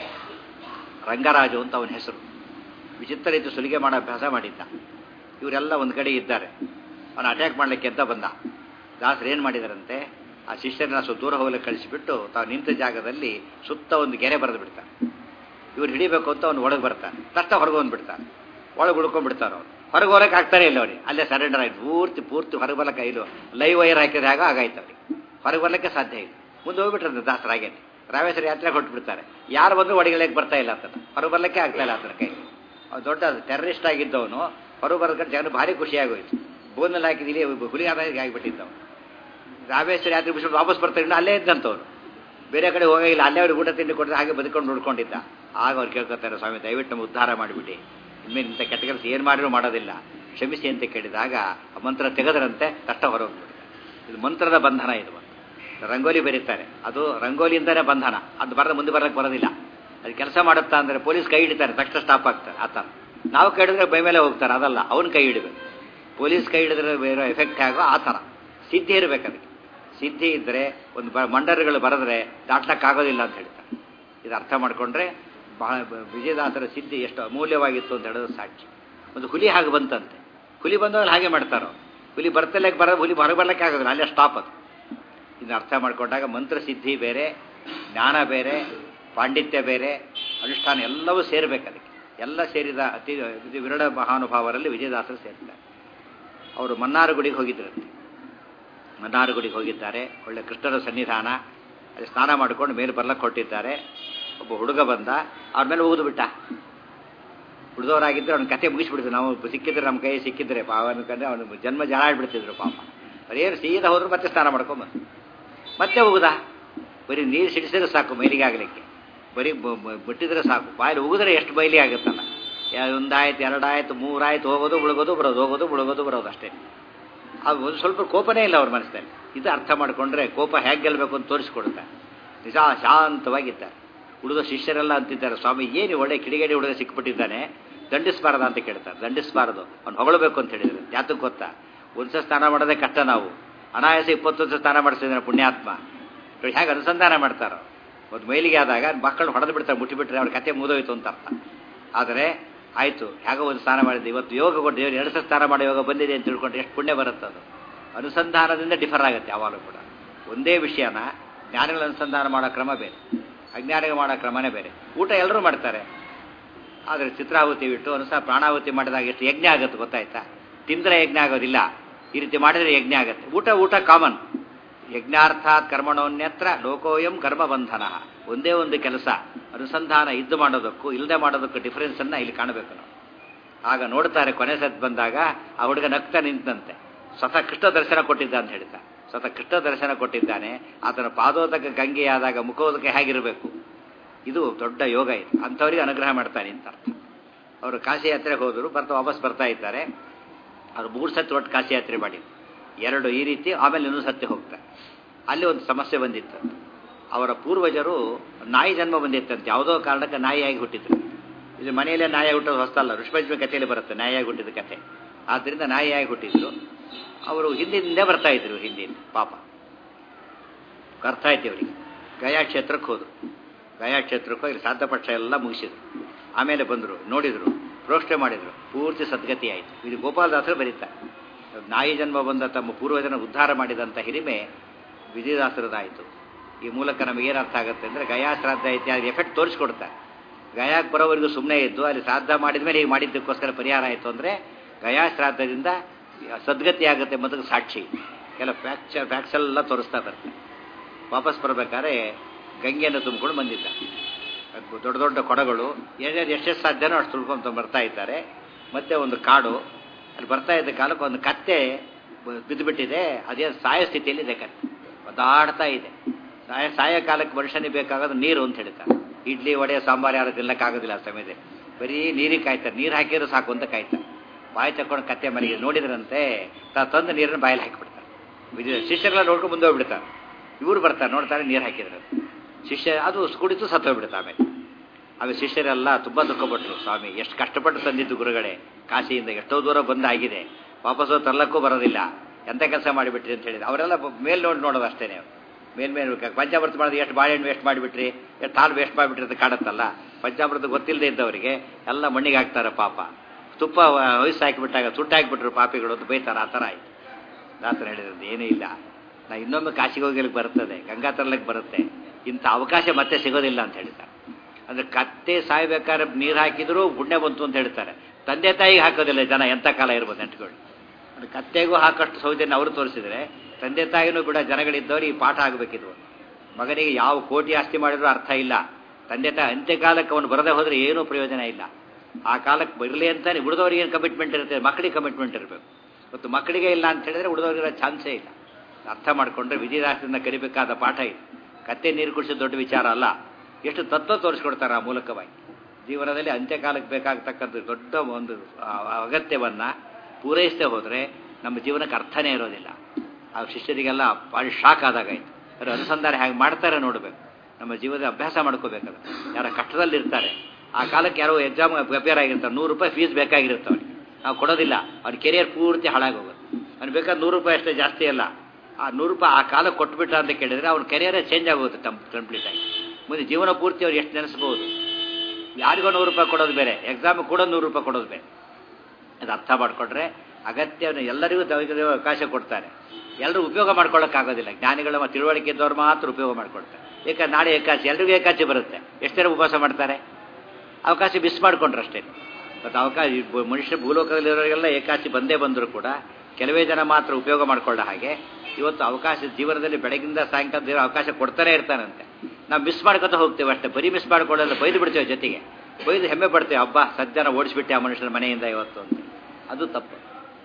ರಂಗರಾಜು ಅಂತ ಅವನ ಹೆಸರು ವಿಚಿತ್ರ ರೀತಿ ಸುಲಿಗೆ ಮಾಡೋ ಅಭ್ಯಾಸ ಮಾಡಿದ್ದ ಇವರೆಲ್ಲ ಒಂದು ಕಡೆ ಇದ್ದಾರೆ ಅವನು ಅಟ್ಯಾಕ್ ಮಾಡಲಿಕ್ಕೆ ಅಂತ ಬಂದ ದಾಸರು ಏನು ಮಾಡಿದಾರಂತೆ ಆ ಶಿಷ್ಯರನ್ನ ಸ್ವಲ್ಪ ದೂರ ಹೋಗ್ಲಿಕ್ಕೆ ಕಳಿಸಿಬಿಟ್ಟು ತಾವು ನಿಂತ ಜಾಗದಲ್ಲಿ ಸುತ್ತ ಒಂದು ಗೆರೆ ಬರೆದು ಬಿಡ್ತಾರೆ ಇವ್ರು ಹಿಡಿಬೇಕು ಅಂತ ಅವ್ನು ಒಳಗೆ ಬರ್ತಾನೆ ತಕ್ಷಣ ಹೊರಗೆ ಬಂದ್ಬಿಡ್ತಾನೆ ಒಳಗೆ ಉಳ್ಕೊಂಡ್ಬಿಡ್ತಾರೆ ಅವ್ರು ಹೊರಗೆ ಹೋಗಕ್ಕೆ ಆಗ್ತಾನೆ ಇಲ್ಲ ಅವ್ರಿಗೆ ಅಲ್ಲೇ ಸರೆಂಡರ್ ಆಯ್ತು ಪೂರ್ತಿ ಪೂರ್ತಿ ಹೊರಗೆ ಬರಕ್ಕೆ ಇಲ್ಲ ಲೈವ್ ವೈರ್ ಹಾಕಿದ್ರೆ ಆಗ ಆಗಾಯ್ತು ಅವ್ರಿಗೆ ಹೊರಗೆ ಬರ್ಲಿಕ್ಕೆ ಸಾಧ್ಯ ಇಲ್ಲ ಮುಂದೆ ಹೋಗ್ಬಿಟ್ರಂತೆ ದಾಸರಾಗೇನೆ ರಾಮೇಶ್ವರ ಯಾತ್ರೆ ಹೊಟ್ಬಿಡ್ತಾರೆ ಯಾರು ಬಂದರೂ ಒಡಿಗಳಿಗೆ ಬರ್ತಾ ಇಲ್ಲ ಆತನ ಹೊರ ಬರ್ಲಿಕ್ಕೆ ಆಗ್ತಾ ಇಲ್ಲ ಆತನ ಕೈ ಅವ್ನು ದೊಡ್ಡ ಟೆರರಿಸ್ಟ್ ಆಗಿದ್ದವನು ಹೊರ ಬರೋದಕ್ಕೆ ಜನ ಭಾರಿ ಖುಷಿಯಾಗೋಯ್ತು ಬೋನಲ್ಲಿ ಹಾಕಿದಿಲ್ಲಿ ಹುಲಿ ಆದಾಯ ಆಗಿಬಿಟ್ಟಿದ್ದವನು ರಾಮೇಶ್ವರ ಯಾತ್ರೆ ಬಿಟ್ಟು ವಾಪಸ್ ಬರ್ತಾರೆ ಇನ್ನು ಅಲ್ಲೇ ಇದ್ದಂಥವ್ರು ಬೇರೆ ಕಡೆ ಹೋಗಿಲ್ಲ ಅಲ್ಲೇ ಅವ್ರಿಗೆ ಊಟ ತಿಂಡಿ ಕೊಟ್ಟರೆ ಹಾಗೆ ಬದುಕೊಂಡು ನೋಡ್ಕೊಂಡಿದ್ದ ಆಗ ಅವ್ರು ಕೇಳ್ಕೊತಾರೆ ಸ್ವಾಮಿ ದಯವಿಟ್ಟು ನಮ್ಮ ಉದ್ಧಾರ ಮಾಡಿಬಿಡಿ ಇನ್ಮೇಲೆ ಇಂಥ ಕೆಟ್ಟ ಕೆಲಸ ಏನು ಮಾಡಿರೂ ಮಾಡೋದಿಲ್ಲ ಕ್ಷಮಿಸಿ ಅಂತ ಕೇಳಿದಾಗ ಆ ಮಂತ್ರ ತೆಗೆದರಂತೆ ಕಷ್ಟ ಹೊರಗೋಗ್ಬಿಡ್ತಾರೆ ಇದು ಮಂತ್ರದ ಬಂಧನ ಇದು ಒಂದು ರಂಗೋಲಿ ಬರೀತಾರೆ ಅದು ರಂಗೋಲಿಯಿಂದನೇ ಬಂಧನ ಅದು ಬರದ ಮುಂದೆ ಬರಕ್ಕೆ ಬರೋದಿಲ್ಲ ಅದು ಕೆಲಸ ಮಾಡುತ್ತಾ ಅಂದರೆ ಪೊಲೀಸ್ ಕೈ ಹಿಡಿತಾರೆ ತಕ್ಷಣ ಸ್ಟಾಪ್ ಆಗ್ತಾರೆ ಆ ಥರ ನಾವು ಕೈ ಹಿಡಿದ್ರೆ ಬೈ ಮೇಲೆ ಹೋಗ್ತಾರೆ ಅದಲ್ಲ ಅವ್ನು ಕೈ ಹಿಡಬೇಕು ಪೊಲೀಸ್ ಕೈ ಹಿಡಿದ್ರೆ ಬೇರೆ ಎಫೆಕ್ಟ್ ಆಗೋ ಆ ಥರ ಸಿದ್ಧಿ ಇರಬೇಕು ಅದಕ್ಕೆ ಸಿದ್ಧಿ ಇದ್ದರೆ ಒಂದು ಬ ಮಂಡರ್ಗಳು ಬರೆದ್ರೆ ದಾಟ್ಲಕ್ಕಾಗೋದಿಲ್ಲ ಅಂತ ಹೇಳ್ತಾರೆ ಇದು ಅರ್ಥ ಮಾಡಿಕೊಂಡ್ರೆ ಬಹಳ ವಿಜಯದಾಸರ ಸಿದ್ಧಿ ಎಷ್ಟು ಅಮೂಲ್ಯವಾಗಿತ್ತು ಅಂತ ಹೇಳೋದು ಸಾಕ್ಷಿ ಒಂದು ಹುಲಿ ಹಾಗೆ ಬಂತಂತೆ ಹುಲಿ ಬಂದವರು ಹಾಗೆ ಮಾಡ್ತಾರೋ ಹುಲಿ ಬರ್ತಲಕ್ಕೆ ಬರೋ ಹುಲಿ ಹೊರಗೆ ಬರ್ಲಿಕ್ಕೆ ಆಗೋದಿಲ್ಲ ಅಲ್ಲೇ ಸ್ಟಾಪ್ ಅದು ಇದನ್ನ ಅರ್ಥ ಮಾಡಿಕೊಂಡಾಗ ಮಂತ್ರಸಿದ್ಧಿ ಬೇರೆ ಜ್ಞಾನ ಬೇರೆ ಪಾಂಡಿತ್ಯ ಬೇರೆ ಅನುಷ್ಠಾನ ಎಲ್ಲವೂ ಸೇರಬೇಕು ಅದಕ್ಕೆ ಎಲ್ಲ ಸೇರಿದ ಅತಿ ಇದು ವಿರಳ ಮಹಾನುಭಾವರಲ್ಲಿ ವಿಜಯದಾಸರು ಸೇರಿದ್ದಾರೆ ಅವರು ಮನ್ನಾರು ಗುಡಿಗೆ ಹೋಗಿದ್ರಂತೆ ಮನ್ನಾರು ಗುಡಿಗೆ ಹೋಗಿದ್ದಾರೆ ಒಳ್ಳೆ ಕೃಷ್ಣರ ಸನ್ನಿಧಾನ ಅಲ್ಲಿ ಸ್ನಾನ ಮಾಡಿಕೊಂಡು ಮೇಲೆ ಬರ್ಲಕ್ಕೆ ಹೊಟ್ಟಿದ್ದಾರೆ ಒಬ್ಬ ಹುಡುಗ ಬಂದ ಅವ್ರ ಮೇಲೆ ಹೋಗುದು ಬಿಟ್ಟ ಹುಡುಗವರಾಗಿದ್ದರೆ ಅವ್ನ ಕತೆ ಮುಗಿಸ್ಬಿಡ್ತು ನಾವು ಸಿಕ್ಕಿದ್ರೆ ನಮ್ಮ ಕೈ ಸಿಕ್ಕಿದ್ರೆ ಅವನ ಕಂಡ್ರೆ ಅವನು ಜನ್ಮ ಜಾಡಾಡ್ಬಿಡ್ತಿದ್ರು ಪಾಪ ಅದೇನು ಸೀದಾ ಹೋದ್ರು ಮತ್ತೆ ಸ್ನಾನ ಮಾಡ್ಕೊಂಬಂದು ಮತ್ತೆ ಹೋಗುದಾ ಬರೀ ನೀರು ಸಿಡಿಸಿದ್ರೆ ಸಾಕು ಮೈಲಿಗೆ ಆಗಲಿಕ್ಕೆ ಬರೀ ಬಿಟ್ಟಿದ್ರೆ ಸಾಕು ಬಾಯಲ್ಲಿ ಹೋಗಿದ್ರೆ ಎಷ್ಟು ಮೈಲಿ ಆಗುತ್ತಲ್ಲ ಒಂದಾಯ್ತು ಎರಡಾಯ್ತು ಮೂರಾಯ್ತು ಹೋಗೋದು ಮುಳುಗೋದು ಬರೋದು ಹೋಗೋದು ಮುಳುಗೋದು ಬರೋದು ಅಷ್ಟೇ ಅದು ಒಂದು ಸ್ವಲ್ಪ ಕೋಪನೇ ಇಲ್ಲ ಅವ್ರ ಮನಸ್ಸಲ್ಲಿ ಇದು ಅರ್ಥ ಮಾಡಿಕೊಂಡ್ರೆ ಕೋಪ ಹೇಗೆ ಗೆಲ್ಲಬೇಕು ಅಂತ ತೋರಿಸ್ಕೊಡುತ್ತಾರೆ ನಿಜ ಶಾಂತವಾಗಿದ್ದಾರೆ ಹುಡುಗ ಶಿಷ್ಯರೆಲ್ಲ ಅಂತಿದ್ದಾರೆ ಸ್ವಾಮಿ ಏನು ಒಳ್ಳೆ ಕಿಡಿಗೇಡಿ ಹುಡುಗ ಸಿಕ್ಬಿಟ್ಟಿದ್ದಾನೆ ದಂಡಿಸಬಾರದ ಅಂತ ಕೇಳ್ತಾರೆ ದಂಡಿಸಬಾರದು ಅವ್ನು ಹೊಗಳಬೇಕು ಅಂತ ಹೇಳಿದ್ರು ಯಾತಕ್ಕೆ ಗೊತ್ತಾ ಒಂದ್ಸ ಸ್ನಾನ ಮಾಡೋದೇ ಕಷ್ಟ ನಾವು ಅನಾಯಾಸ ಇಪ್ಪತ್ತೊಂದು ಸ್ನಾನ ಮಾಡಿಸಿದ್ರೆ ಪುಣ್ಯಾತ್ಮ ಹೇಗೆ ಅನುಸಂಧಾನ ಮಾಡ್ತಾರೋ ಒಂದು ಮೈಲಿಗೆ ಆದಾಗ ಮಕ್ಕಳು ಹೊಡೆದು ಬಿಡ್ತಾರೆ ಮುಟ್ಟಿಬಿಟ್ರೆ ಅವ್ರ ಕತೆ ಮುಗಿದೋಯ್ತು ಅಂತ ಅರ್ಥ ಆದರೆ ಆಯಿತು ಹೇಗೋ ಒಂದು ಸ್ನಾನ ಮಾಡಿದ್ದೆ ಇವತ್ತು ಯೋಗ ಕೊಟ್ಟು ದೇವರು ಎರಡು ಸಲ ಸ್ನಾನ ಮಾಡೋ ಯೋಗ ಬಂದಿದೆ ಅಂತ ತಿಳ್ಕೊಂಡ್ರೆ ಎಷ್ಟು ಪುಣ್ಯ ಬರುತ್ತೆ ಅದು ಅನುಸಂಧಾನದಿಂದ ಡಿಫರ್ ಆಗುತ್ತೆ ಯಾವಾಗಲೂ ಕೂಡ ಒಂದೇ ವಿಷಯನ ಜ್ಞಾನಿಗಳ ಅನುಸಂಧಾನ ಮಾಡೋ ಕ್ರಮ ಬೇರೆ ಅಜ್ಞಾನಿಗಳು ಮಾಡೋ ಕ್ರಮನೇ ಬೇರೆ ಊಟ ಎಲ್ಲರೂ ಮಾಡ್ತಾರೆ ಆದರೆ ಚಿತ್ರಾಹುತಿ ಬಿಟ್ಟು ಅನುಸ ಪ್ರಾಣಾಹುತಿ ಮಾಡಿದಾಗ ಎಷ್ಟು ಯಜ್ಞ ಆಗುತ್ತೆ ಗೊತ್ತಾಯ್ತಾ ತಿಂದರೆ ಯಜ್ಞ ಆಗೋದಿಲ್ಲ ಈ ರೀತಿ ಮಾಡಿದರೆ ಯಜ್ಞ ಆಗುತ್ತೆ ಊಟ ಊಟ ಕಾಮನ್ ಯಜ್ಞಾರ್ಥಾತ್ ಕರ್ಮಣೋನ್ಯತ್ರ ಲೋಕೋಯಂ ಕರ್ಮ ಬಂಧನ ಒಂದೇ ಒಂದು ಕೆಲಸ ಅನುಸಂಧಾನ ಇದ್ದು ಮಾಡೋದಕ್ಕೂ ಇಲ್ಲದೆ ಮಾಡೋದಕ್ಕೂ ಡಿಫರೆನ್ಸನ್ನು ಇಲ್ಲಿ ಕಾಣಬೇಕು ನಾವು ಆಗ ನೋಡ್ತಾರೆ ಕೊನೆ ಸತ್ ಬಂದಾಗ ಆ ಹುಡುಗ ನಗ್ತಾ ನಿಂತಂತೆ ಸ್ವತಃ ಕೃಷ್ಣ ದರ್ಶನ ಕೊಟ್ಟಿದ್ದ ಅಂತ ಹೇಳ್ತಾ ಸ್ವತಃ ಕೃಷ್ಣ ದರ್ಶನ ಕೊಟ್ಟಿದ್ದಾನೆ ಆತನ ಪಾದೋದಕ ಗಂಗೆಯಾದಾಗ ಮುಖೋದಕ್ಕೆ ಹೇಗಿರಬೇಕು ಇದು ದೊಡ್ಡ ಯೋಗ ಇದು ಅಂಥವ್ರಿಗೆ ಅನುಗ್ರಹ ಮಾಡ್ತಾನೆ ಅಂತ ಅರ್ಥ ಅವರು ಕಾಶಿ ಯಾತ್ರೆಗೆ ಹೋದರು ಬರ್ತಾ ವಾಪಸ್ ಬರ್ತಾ ಇದ್ದಾರೆ ಅವರು ಮೂರು ಸತಿ ಒಟ್ಟು ಕಾಶಿ ಯಾತ್ರೆ ಮಾಡಿ ಎರಡು ಈ ರೀತಿ ಆಮೇಲೆ ಇನ್ನೊಂದು ಸತಿ ಹೋಗ್ತಾರೆ ಅಲ್ಲಿ ಒಂದು ಸಮಸ್ಯೆ ಬಂದಿತ್ತು ಅವರ ಪೂರ್ವಜರು ನಾಯಿ ಜನ್ಮ ಬಂದಿತ್ತಂತೆ ಯಾವುದೋ ಕಾರಣಕ್ಕೆ ನಾಯಿಯಾಗಿ ಹುಟ್ಟಿದ್ರು ಇದು ಮನೆಯಲ್ಲೇ ನಾಯಿಯಾಗಿ ಹುಟ್ಟೋದು ಹೊಸ್ತಲ್ಲ ಋಷಭಜ್ಮಿ ಕಥೆಯಲ್ಲಿ ಬರುತ್ತೆ ನಾಯಿಯಾಗಿ ಹುಟ್ಟಿದ ಕಥೆ ಆದ್ದರಿಂದ ನಾಯಿಯಾಗಿ ಹುಟ್ಟಿದ್ರು ಅವರು ಹಿಂದಿನಿಂದ ಬರ್ತಾ ಇದ್ರು ಹಿಂದಿನ ಪಾಪ ಅರ್ಥ ಆಯ್ತು ಅವರಿಗೆ ಗಯಾ ಕ್ಷೇತ್ರಕ್ಕೆ ಹೋದರು ಗಯಾ ಕ್ಷೇತ್ರಕ್ಕೆ ಹೋಗಿ ಸಾಧ್ಯಪಕ್ಷ ಎಲ್ಲ ಮುಗಿಸಿದ್ರು ಆಮೇಲೆ ಬಂದರು ನೋಡಿದರು ಪ್ರೋಷ್ಠೆ ಮಾಡಿದರು ಪೂರ್ತಿ ಸದ್ಗತಿ ಆಯಿತು ಇದು ಗೋಪಾಲದಾಸರು ಬರೀತಾರೆ ನಾಯಿ ಜನ್ಮ ಬಂದ ತಮ್ಮ ಪೂರ್ವಜನ ಉದ್ಧಾರ ಮಾಡಿದಂಥ ಹಿರಿಮೆ ವಿಜಯದಾಸರದಾಯಿತು ಈ ಮೂಲಕ ನಮಗೇನು ಅರ್ಥ ಆಗುತ್ತೆ ಅಂದರೆ ಗಯಾ ಶ್ರಾದ್ದ ಇತ್ಯಾದಿ ಎಫೆಕ್ಟ್ ತೋರಿಸ್ಕೊಡ್ತಾರೆ ಗಯಾಕ್ಕೆ ಬರೋವರೆಗೂ ಸುಮ್ಮನೆ ಇದ್ದು ಅಲ್ಲಿ ಶ್ರಾದ್ದ ಮಾಡಿದ ಮೇಲೆ ಈಗ ಮಾಡಿದ್ದಕ್ಕೋಸ್ಕರ ಪರಿಹಾರ ಆಯಿತು ಅಂದರೆ ಗಯಾ ಶ್ರಾದ್ದದಿಂದ ಸದ್ಗತಿ ಆಗುತ್ತೆ ಮೊದಲು ಸಾಕ್ಷಿ ಕೆಲ ಫ್ಯಾಕ್ಚರ್ ಫ್ಯಾಕ್ಸ್ ಎಲ್ಲ ತೋರಿಸ್ತಾ ಬರ್ತಾರೆ ವಾಪಸ್ ಬರಬೇಕಾದ್ರೆ ಗಂಗೆಯನ್ನು ತುಂಬಿಕೊಂಡು ಬಂದಿದ್ದ ದೊಡ್ಡ ದೊಡ್ಡ ಕೊಡಗಳು ಏನೇನು ಎಷ್ಟೆಷ್ಟು ಸಾಧ್ಯನೋ ಅಷ್ಟು ತುಳ್ಕೊಂಡು ಬರ್ತಾ ಇದ್ದಾರೆ ಮತ್ತೆ ಒಂದು ಕಾಡು ಅಲ್ಲಿ ಬರ್ತಾ ಇದ್ದ ಕಾಲಕ್ಕೆ ಒಂದು ಕತ್ತೆ ಬಿದ್ದುಬಿಟ್ಟಿದೆ ಅದೇ ಸಾಯ ಸ್ಥಿತಿಯಲ್ಲಿದೆ ಕತ್ತೆ ಒದ್ದಾಡ್ತಾ ಇದೆ ಸಾಯ ಸಾಯ ಕಾಲಕ್ಕೆ ಮನುಷ್ಯನಿಗೆ ಬೇಕಾಗೋದು ನೀರು ಅಂತ ಹೇಳ್ತಾರೆ ಇಡ್ಲಿ ವಡೆ ಸಾಂಬಾರು ಯಾರು ತಿನ್ನಕ್ಕಾಗೋದಿಲ್ಲ ಆ ಸಮಯದಲ್ಲಿ ಬರೀ ನೀರಿಗೆ ಕಾಯ್ತಾರೆ ನೀರು ಹಾಕಿದ್ರೆ ಸಾಕು ಅಂತ ಕಾಯ್ತಾರೆ ಬಾಯಿ ತಕೊಂಡು ಕತ್ತೆ ಮನೆಗೆ ನೋಡಿದ್ರಂತೆ ತಾ ತಂದು ನೀರನ್ನು ಬಾಯಲ್ಲಿ ಹಾಕಿಬಿಡ್ತಾರೆ ವಿಜಯ ಶಿಷ್ಯರೆಲ್ಲ ನೋಡ್ಕೊಂಡು ಮುಂದೆ ಹೋಗ್ಬಿಡ್ತಾರೆ ಇವರು ಬರ್ತಾರೆ ನೋಡ್ತಾರೆ ನೀರು ಹಾಕಿದ್ರು ಶಿಷ್ಯ ಅದು ಕುಡಿತು ಸತ್ತೋಗ್ಬಿಡುತ್ತೆ ಆಮೇಲೆ ಆಗ ಶಿಷ್ಯರೆಲ್ಲ ತುಂಬ ದುಃಖಪಟ್ಟರು ಸ್ವಾಮಿ ಎಷ್ಟು ಕಷ್ಟಪಟ್ಟು ತಂದಿದ್ದು ಗುರುಗಳೇ ಕಾಶಿಯಿಂದ ಎಷ್ಟೋ ದೂರ ಬಂದಾಗಿದೆ ವಾಪಸ್ಸು ತರ್ಲಕ್ಕೂ ಬರೋದಿಲ್ಲ ಎಂಥ ಕೆಲಸ ಮಾಡಿಬಿಟ್ರಿ ಅಂತ ಹೇಳಿದ್ರು ಅವರೆಲ್ಲ ಮೇಲ್ ನೋಡಿ ನೋಡೋದು ಅಷ್ಟೇ ಮೇಲ್ಮೇಲೆ ಪಂಚಾಮೃತ ಮಾಡಿದ್ರೆ ಎಷ್ಟು ಬಾಳೆಹಣ್ಣು ವೇಸ್ಟ್ ಮಾಡಿಬಿಟ್ರಿ ಎಷ್ಟು ಹಾಲು ವೇಸ್ಟ್ ಮಾಡಿಬಿಟ್ರಿ ಅಂತ ಕಾಣುತ್ತಲ್ಲ ಪಂಚಾಮೃತ ಗೊತ್ತಿಲ್ಲದೆ ಇದ್ದವರಿಗೆ ಎಲ್ಲ ಮಣ್ಣಿಗೆ ಹಾಕ್ತಾರೆ ಪಾಪ ತುಪ್ಪ ವಯಸ್ಸು ಹಾಕಿಬಿಟ್ಟಾಗ ತುಟ್ಟು ಹಾಕಿಬಿಟ್ರು ಪಾಪಿಗಳು ಅಂತ ಬೈತಾರೆ ಆ ಥರ ಆಯ್ತು ದಾಸರು ಹೇಳಿದ್ರದ್ದು ಏನೂ ಇಲ್ಲ ನಾ ಇನ್ನೊಮ್ಮೆ ಕಾಶಿಗೆ ಹೋಗ್ಲಿಕ್ಕೆ ಬರ್ತದೆ ಗಂಗಾ ತರ್ಲಿಕ್ಕೆ ಬರುತ್ತೆ ಇಂಥ ಅವಕಾಶ ಮತ್ತೆ ಸಿಗೋದಿಲ್ಲ ಅಂತ ಹೇಳ್ತಾರೆ ಅಂದರೆ ಕತ್ತೆ ಸಾಯ್ಬೇಕಾದ್ರೆ ನೀರು ಹಾಕಿದ್ರು ಪುಣ್ಯ ಬಂತು ಅಂತ ಹೇಳ್ತಾರೆ ತಂದೆ ತಾಯಿಗೆ ಹಾಕೋದಿಲ್ಲ ಜನ ಎಂಥ ಕಾಲ ಇರ್ಬೋದು ನೆಂಟ್ಗಳು ಅದು ಕತ್ತೆಗೂ ಹಾಕಷ್ಟು ಸೌಜನ್ಯ ಅವರು ತೋರಿಸಿದರೆ ತಂದೆ ತಾಯಿನೂ ಕೂಡ ಜನಗಳಿದ್ದವ್ರು ಈ ಪಾಠ ಆಗಬೇಕಿದ್ವು ಮಗನಿಗೆ ಯಾವ ಕೋಟಿ ಆಸ್ತಿ ಮಾಡಿದ್ರೂ ಅರ್ಥ ಇಲ್ಲ ತಂದೆ ತಾಯಿ ಅಂತ್ಯಕಾಲಕ್ಕೆ ಅವನು ಬರದೇ ಹೋದರೆ ಏನೂ ಪ್ರಯೋಜನ ಇಲ್ಲ ಆ ಕಾಲಕ್ಕೆ ಬರಲಿ ಅಂತಾನೆ ಉಳಿದವ್ರಿಗೆ ಏನು ಕಮಿಟ್ಮೆಂಟ್ ಇರುತ್ತೆ ಮಕ್ಕಳಿಗೆ ಕಮಿಟ್ಮೆಂಟ್ ಇರಬೇಕು ಮತ್ತು ಮಕ್ಕಳಿಗೆ ಇಲ್ಲ ಅಂತ ಹೇಳಿದ್ರೆ ಉಳಿದವ್ರಿಗಿರೋ ಚಾನ್ಸೇ ಇಲ್ಲ ಅರ್ಥ ಮಾಡಿಕೊಂಡ್ರೆ ವಿಧಿದಾಸದಿಂದ ಕಲಿಬೇಕಾದ ಪಾಠ ಇದು ಕತ್ತೆ ನೀರು ಕುಡಿಸೋದು ದೊಡ್ಡ ವಿಚಾರ ಅಲ್ಲ ಎಷ್ಟು ತತ್ವ ತೋರಿಸ್ಕೊಡ್ತಾರೆ ಆ ಮೂಲಕವಾಗಿ ಜೀವನದಲ್ಲಿ ಅಂತ್ಯಕಾಲಕ್ಕೆ ಬೇಕಾಗತಕ್ಕಂಥ ದೊಡ್ಡ ಒಂದು ಅಗತ್ಯವನ್ನು ಪೂರೈಸದೆ ಹೋದರೆ ನಮ್ಮ ಜೀವನಕ್ಕೆ ಅರ್ಥನೇ ಇರೋದಿಲ್ಲ ಆ ಶಿಷ್ಯರಿಗೆಲ್ಲ ಭಾಳ ಶಾಕ್ ಆದಾಗಾಯ್ತು ಅದ್ರ ಅನುಸಂಧಾನ ಹೇಗೆ ಮಾಡ್ತಾರೆ ನೋಡಬೇಕು ನಮ್ಮ ಜೀವನದ ಅಭ್ಯಾಸ ಮಾಡ್ಕೋಬೇಕಲ್ಲ ಯಾರ ಕಷ್ಟದಲ್ಲಿರ್ತಾರೆ ಆ ಕಾಲಕ್ಕೆ ಯಾರೋ ಎಕ್ಸಾಮ್ ಪ್ರಿಪೇರ್ ಆಗಿರ್ತಾರೆ ನೂರು ರೂಪಾಯಿ ಫೀಸ್ ಬೇಕಾಗಿರುತ್ತೆ ಅವ್ರಿಗೆ ನಾವು ಕೊಡೋದಿಲ್ಲ ಅವ್ನ ಕೆರಿಯರ್ ಪೂರ್ತಿ ಹಾಳಾಗೋಗುತ್ತೆ ಅವ್ನು ಬೇಕಾದ್ರೆ ನೂರು ರೂಪಾಯಿ ಅಷ್ಟೇ ಜಾಸ್ತಿ ಅಲ್ಲ ಆ ನೂರು ರೂಪಾಯಿ ಆ ಕಾಲಕ್ಕೆ ಕೊಟ್ಬಿಟ್ಟ ಅಂತ ಕೇಳಿದ್ರೆ ಅವ್ನ ಕೆರಿಯರೇ ಚೇಂಜ್ ಆಗೋಗುತ್ತೆ ಟಮ್ ಕಂಪ್ಲೀಟ್ ಆಗಿ ಮುಂದೆ ಜೀವನ ಪೂರ್ತಿ ಅವ್ರು ಎಷ್ಟು ನೆನೆಸ್ಬೋದು ಯಾರಿಗೋ ನೂರು ರೂಪಾಯಿ ಕೊಡೋದು ಬೇರೆ ಎಕ್ಸಾಮ್ ಕೂಡ ನೂರು ರೂಪಾಯಿ ಕೊಡೋದು ಬೇರೆ ಅದು ಅರ್ಥ ಮಾಡಿಕೊಂಡ್ರೆ ಅಗತ್ಯವನ್ನು ಎಲ್ಲರಿಗೂ ದೈವ ಅವಕಾಶ ಕೊಡ್ತಾರೆ ಎಲ್ಲರೂ ಉಪಯೋಗ ಮಾಡ್ಕೊಳ್ಳೋಕ್ಕಾಗೋದಿಲ್ಲ ಜ್ಞಾನಿಗಳ ತಿಳುವಳಿಕೆ ಇದ್ದವ್ರು ಮಾತ್ರ ಉಪಯೋಗ ಮಾಡ್ಕೊಳ್ತಾರೆ ಏಕೆ ನಾಳೆ ಏಕಾಚಿ ಎಲ್ರಿಗೂ ಏಕಾಚಿ ಬರುತ್ತೆ ಎಷ್ಟು ಜನ ಉಪವಾಸ ಮಾಡ್ತಾರೆ ಅವಕಾಶ ಮಿಸ್ ಮಾಡ್ಕೊಂಡ್ರೆ ಅಷ್ಟೇ ಮತ್ತು ಅವಕಾಶ ಮನುಷ್ಯ ಭೂಲೋಕದಲ್ಲಿರೋರಿಗೆಲ್ಲ ಏಕಾಚಿ ಬಂದೇ ಬಂದರೂ ಕೂಡ ಕೆಲವೇ ಜನ ಮಾತ್ರ ಉಪಯೋಗ ಮಾಡ್ಕೊಳ್ಳೋ ಹಾಗೆ ಇವತ್ತು ಅವಕಾಶ ಜೀವನದಲ್ಲಿ ಬೆಳಗಿಂದ ಸಾಯಂಕಾಲ ದೇವರು ಅವಕಾಶ ಕೊಡ್ತಾನೆ ಇರ್ತಾನಂತೆ ನಾವು ಮಿಸ್ ಮಾಡ್ಕೊತಾ ಹೋಗ್ತೇವೆ ಅಷ್ಟೇ ಬರೀ ಮಿಸ್ ಮಾಡ್ಕೊಳ್ಳೋಲ್ಲ ಬೈದು ಬಿಡ್ತೇವೆ ಜೊತೆಗೆ ಬೈದು ಹೆಮ್ಮೆ ಪಡ್ತೇವೆ ಹಬ್ಬ ಸಜ್ಜನ ಓಡಿಸ್ಬಿಟ್ಟೆ ಆ ಮನುಷ್ಯನ ಮನೆಯಿಂದ ಇವತ್ತು ಅಂತ ಅದು ತಪ್ಪು